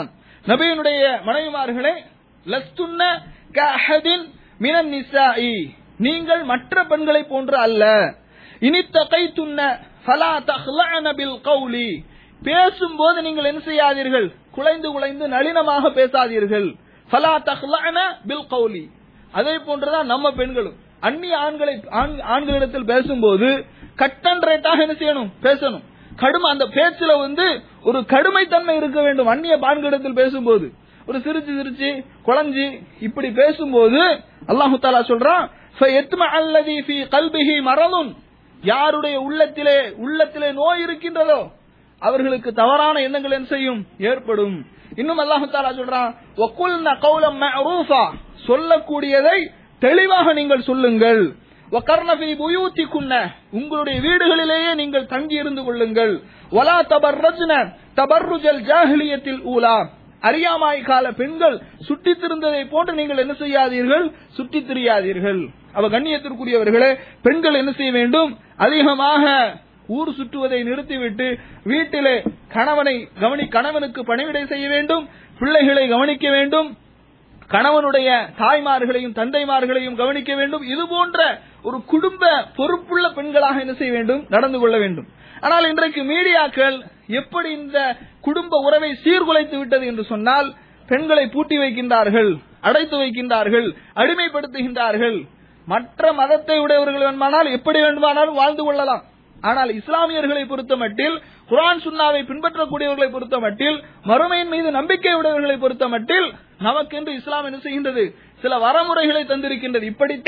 நபியினுடைய மனைவிமார்களே லஸ்துன்ன கஅஹதின் மினன் நிசாஇ நீங்கள் மற்ற பெண்களை போன்று அல்ல இனி தகைத்துன்ன ஃபலா தஹ்லஅன பில் கௌலி பேசும்போது நீங்கள் என்ன செய்யாதீர்கள் குலைந்து குலைந்து நளினமாக பேசாதீர்கள் ஃபலா தஹ்லஅன பில் கௌலி அதே போன்றுதான் நம்ம பெண்களும் அந்நிய ஆண்களை ஆண்- ஆண்களிடத்தில் பேசும்போது கட்டன் ரேட்டாக என்ன செய்யணும் பேசணும் கடும் அந்த பேச்சுல வந்து ஒரு கடுமைத்தன்மை இருக்க வேண்டும் அந்நிய ஆண்களிடத்தில் பேசும்போது ஒரு சிரிச்சு சிரிச்சு குழஞ்சி இப்படி பேசும்போது அல்லாஹு தாலா சொல்றான் "ஃபயத்ம அல்லதி ஃபீ கல்பிஹி மரதுன் யாருடைய உள்ளத்திலே உள்ளத்திலே நோய் இருக்கின்றதோ அவர்களுக்கு தவறான எண்ணங்கள் என்ன செய்யும் ஏற்படும் இன்னும் அல்லாஹு தாலா சொல்றான் "வக்குல்ன கௌலம் மஅரூஃபா சொல்லக்கூடியதை தெளிவாக நீங்கள் சொல்லுங்கள் வகர்ன ஃபீ புயூத்திகுன்ன உங்களுடைய வீடுகளிலேயே நீங்கள் தங்கி இருந்து கொள்ளுங்கள் வலா தபர்ரஜ்ன தபர்ருஜல் ஜாஹிலியத்தில் ஊலா அறியாமாய் கால பெண்கள் சுற்றித் திரிந்ததை போன்று நீங்கள் என்ன செய்யாதீர்கள் சுற்றித் திரியாதீர்கள் அவ கண்ணியத்திற்குரியவர்களே பெண்கள் என்ன செய்ய வேண்டும் அதிகமாக ஊர் சுற்றுவதை நிறுத்திவிட்டு வீட்டிலே கணவனை கவனி கணவனுக்கு பணிவிடை செய்ய வேண்டும் பிள்ளைகளை கவனிக்க வேண்டும் கணவனுடைய தாய்மார்களையும் தந்தைமார்களையும் கவனிக்க வேண்டும் இது போன்ற ஒரு குடும்ப பொறுப்புள்ள பெண்களாக என்ன செய்ய வேண்டும் நடந்து கொள்ள வேண்டும் ஆனால் இன்றைக்கு மீடியாக்கள் எப்படி இந்த குடும்ப உறவை சீர்குலைத்து விட்டது என்று சொன்னால் பெண்களை பூட்டி வைக்கின்றார்கள் அடைத்து வைக்கின்றார்கள் அடிமைப்படுத்துகின்றார்கள் மற்ற மதத்தை உடையவர்கள் வேண்டுமானால் எப்படி வேண்டுமானாலும் வாழ்ந்து கொள்ளலாம் ஆனால் இஸ்லாமியர்களை பொறுத்த மட்டில் குரான் சுன்னாவை பின்பற்றக்கூடியவர்களை பொறுத்த மட்டில் மறுமையின் மீது நம்பிக்கை உடையவர்களை பொறுத்த மட்டில் நமக்கென்று இஸ்லாம் என்ன செய்கின்றது சில வரமுறைகளை தந்திருக்கின்றது இப்படி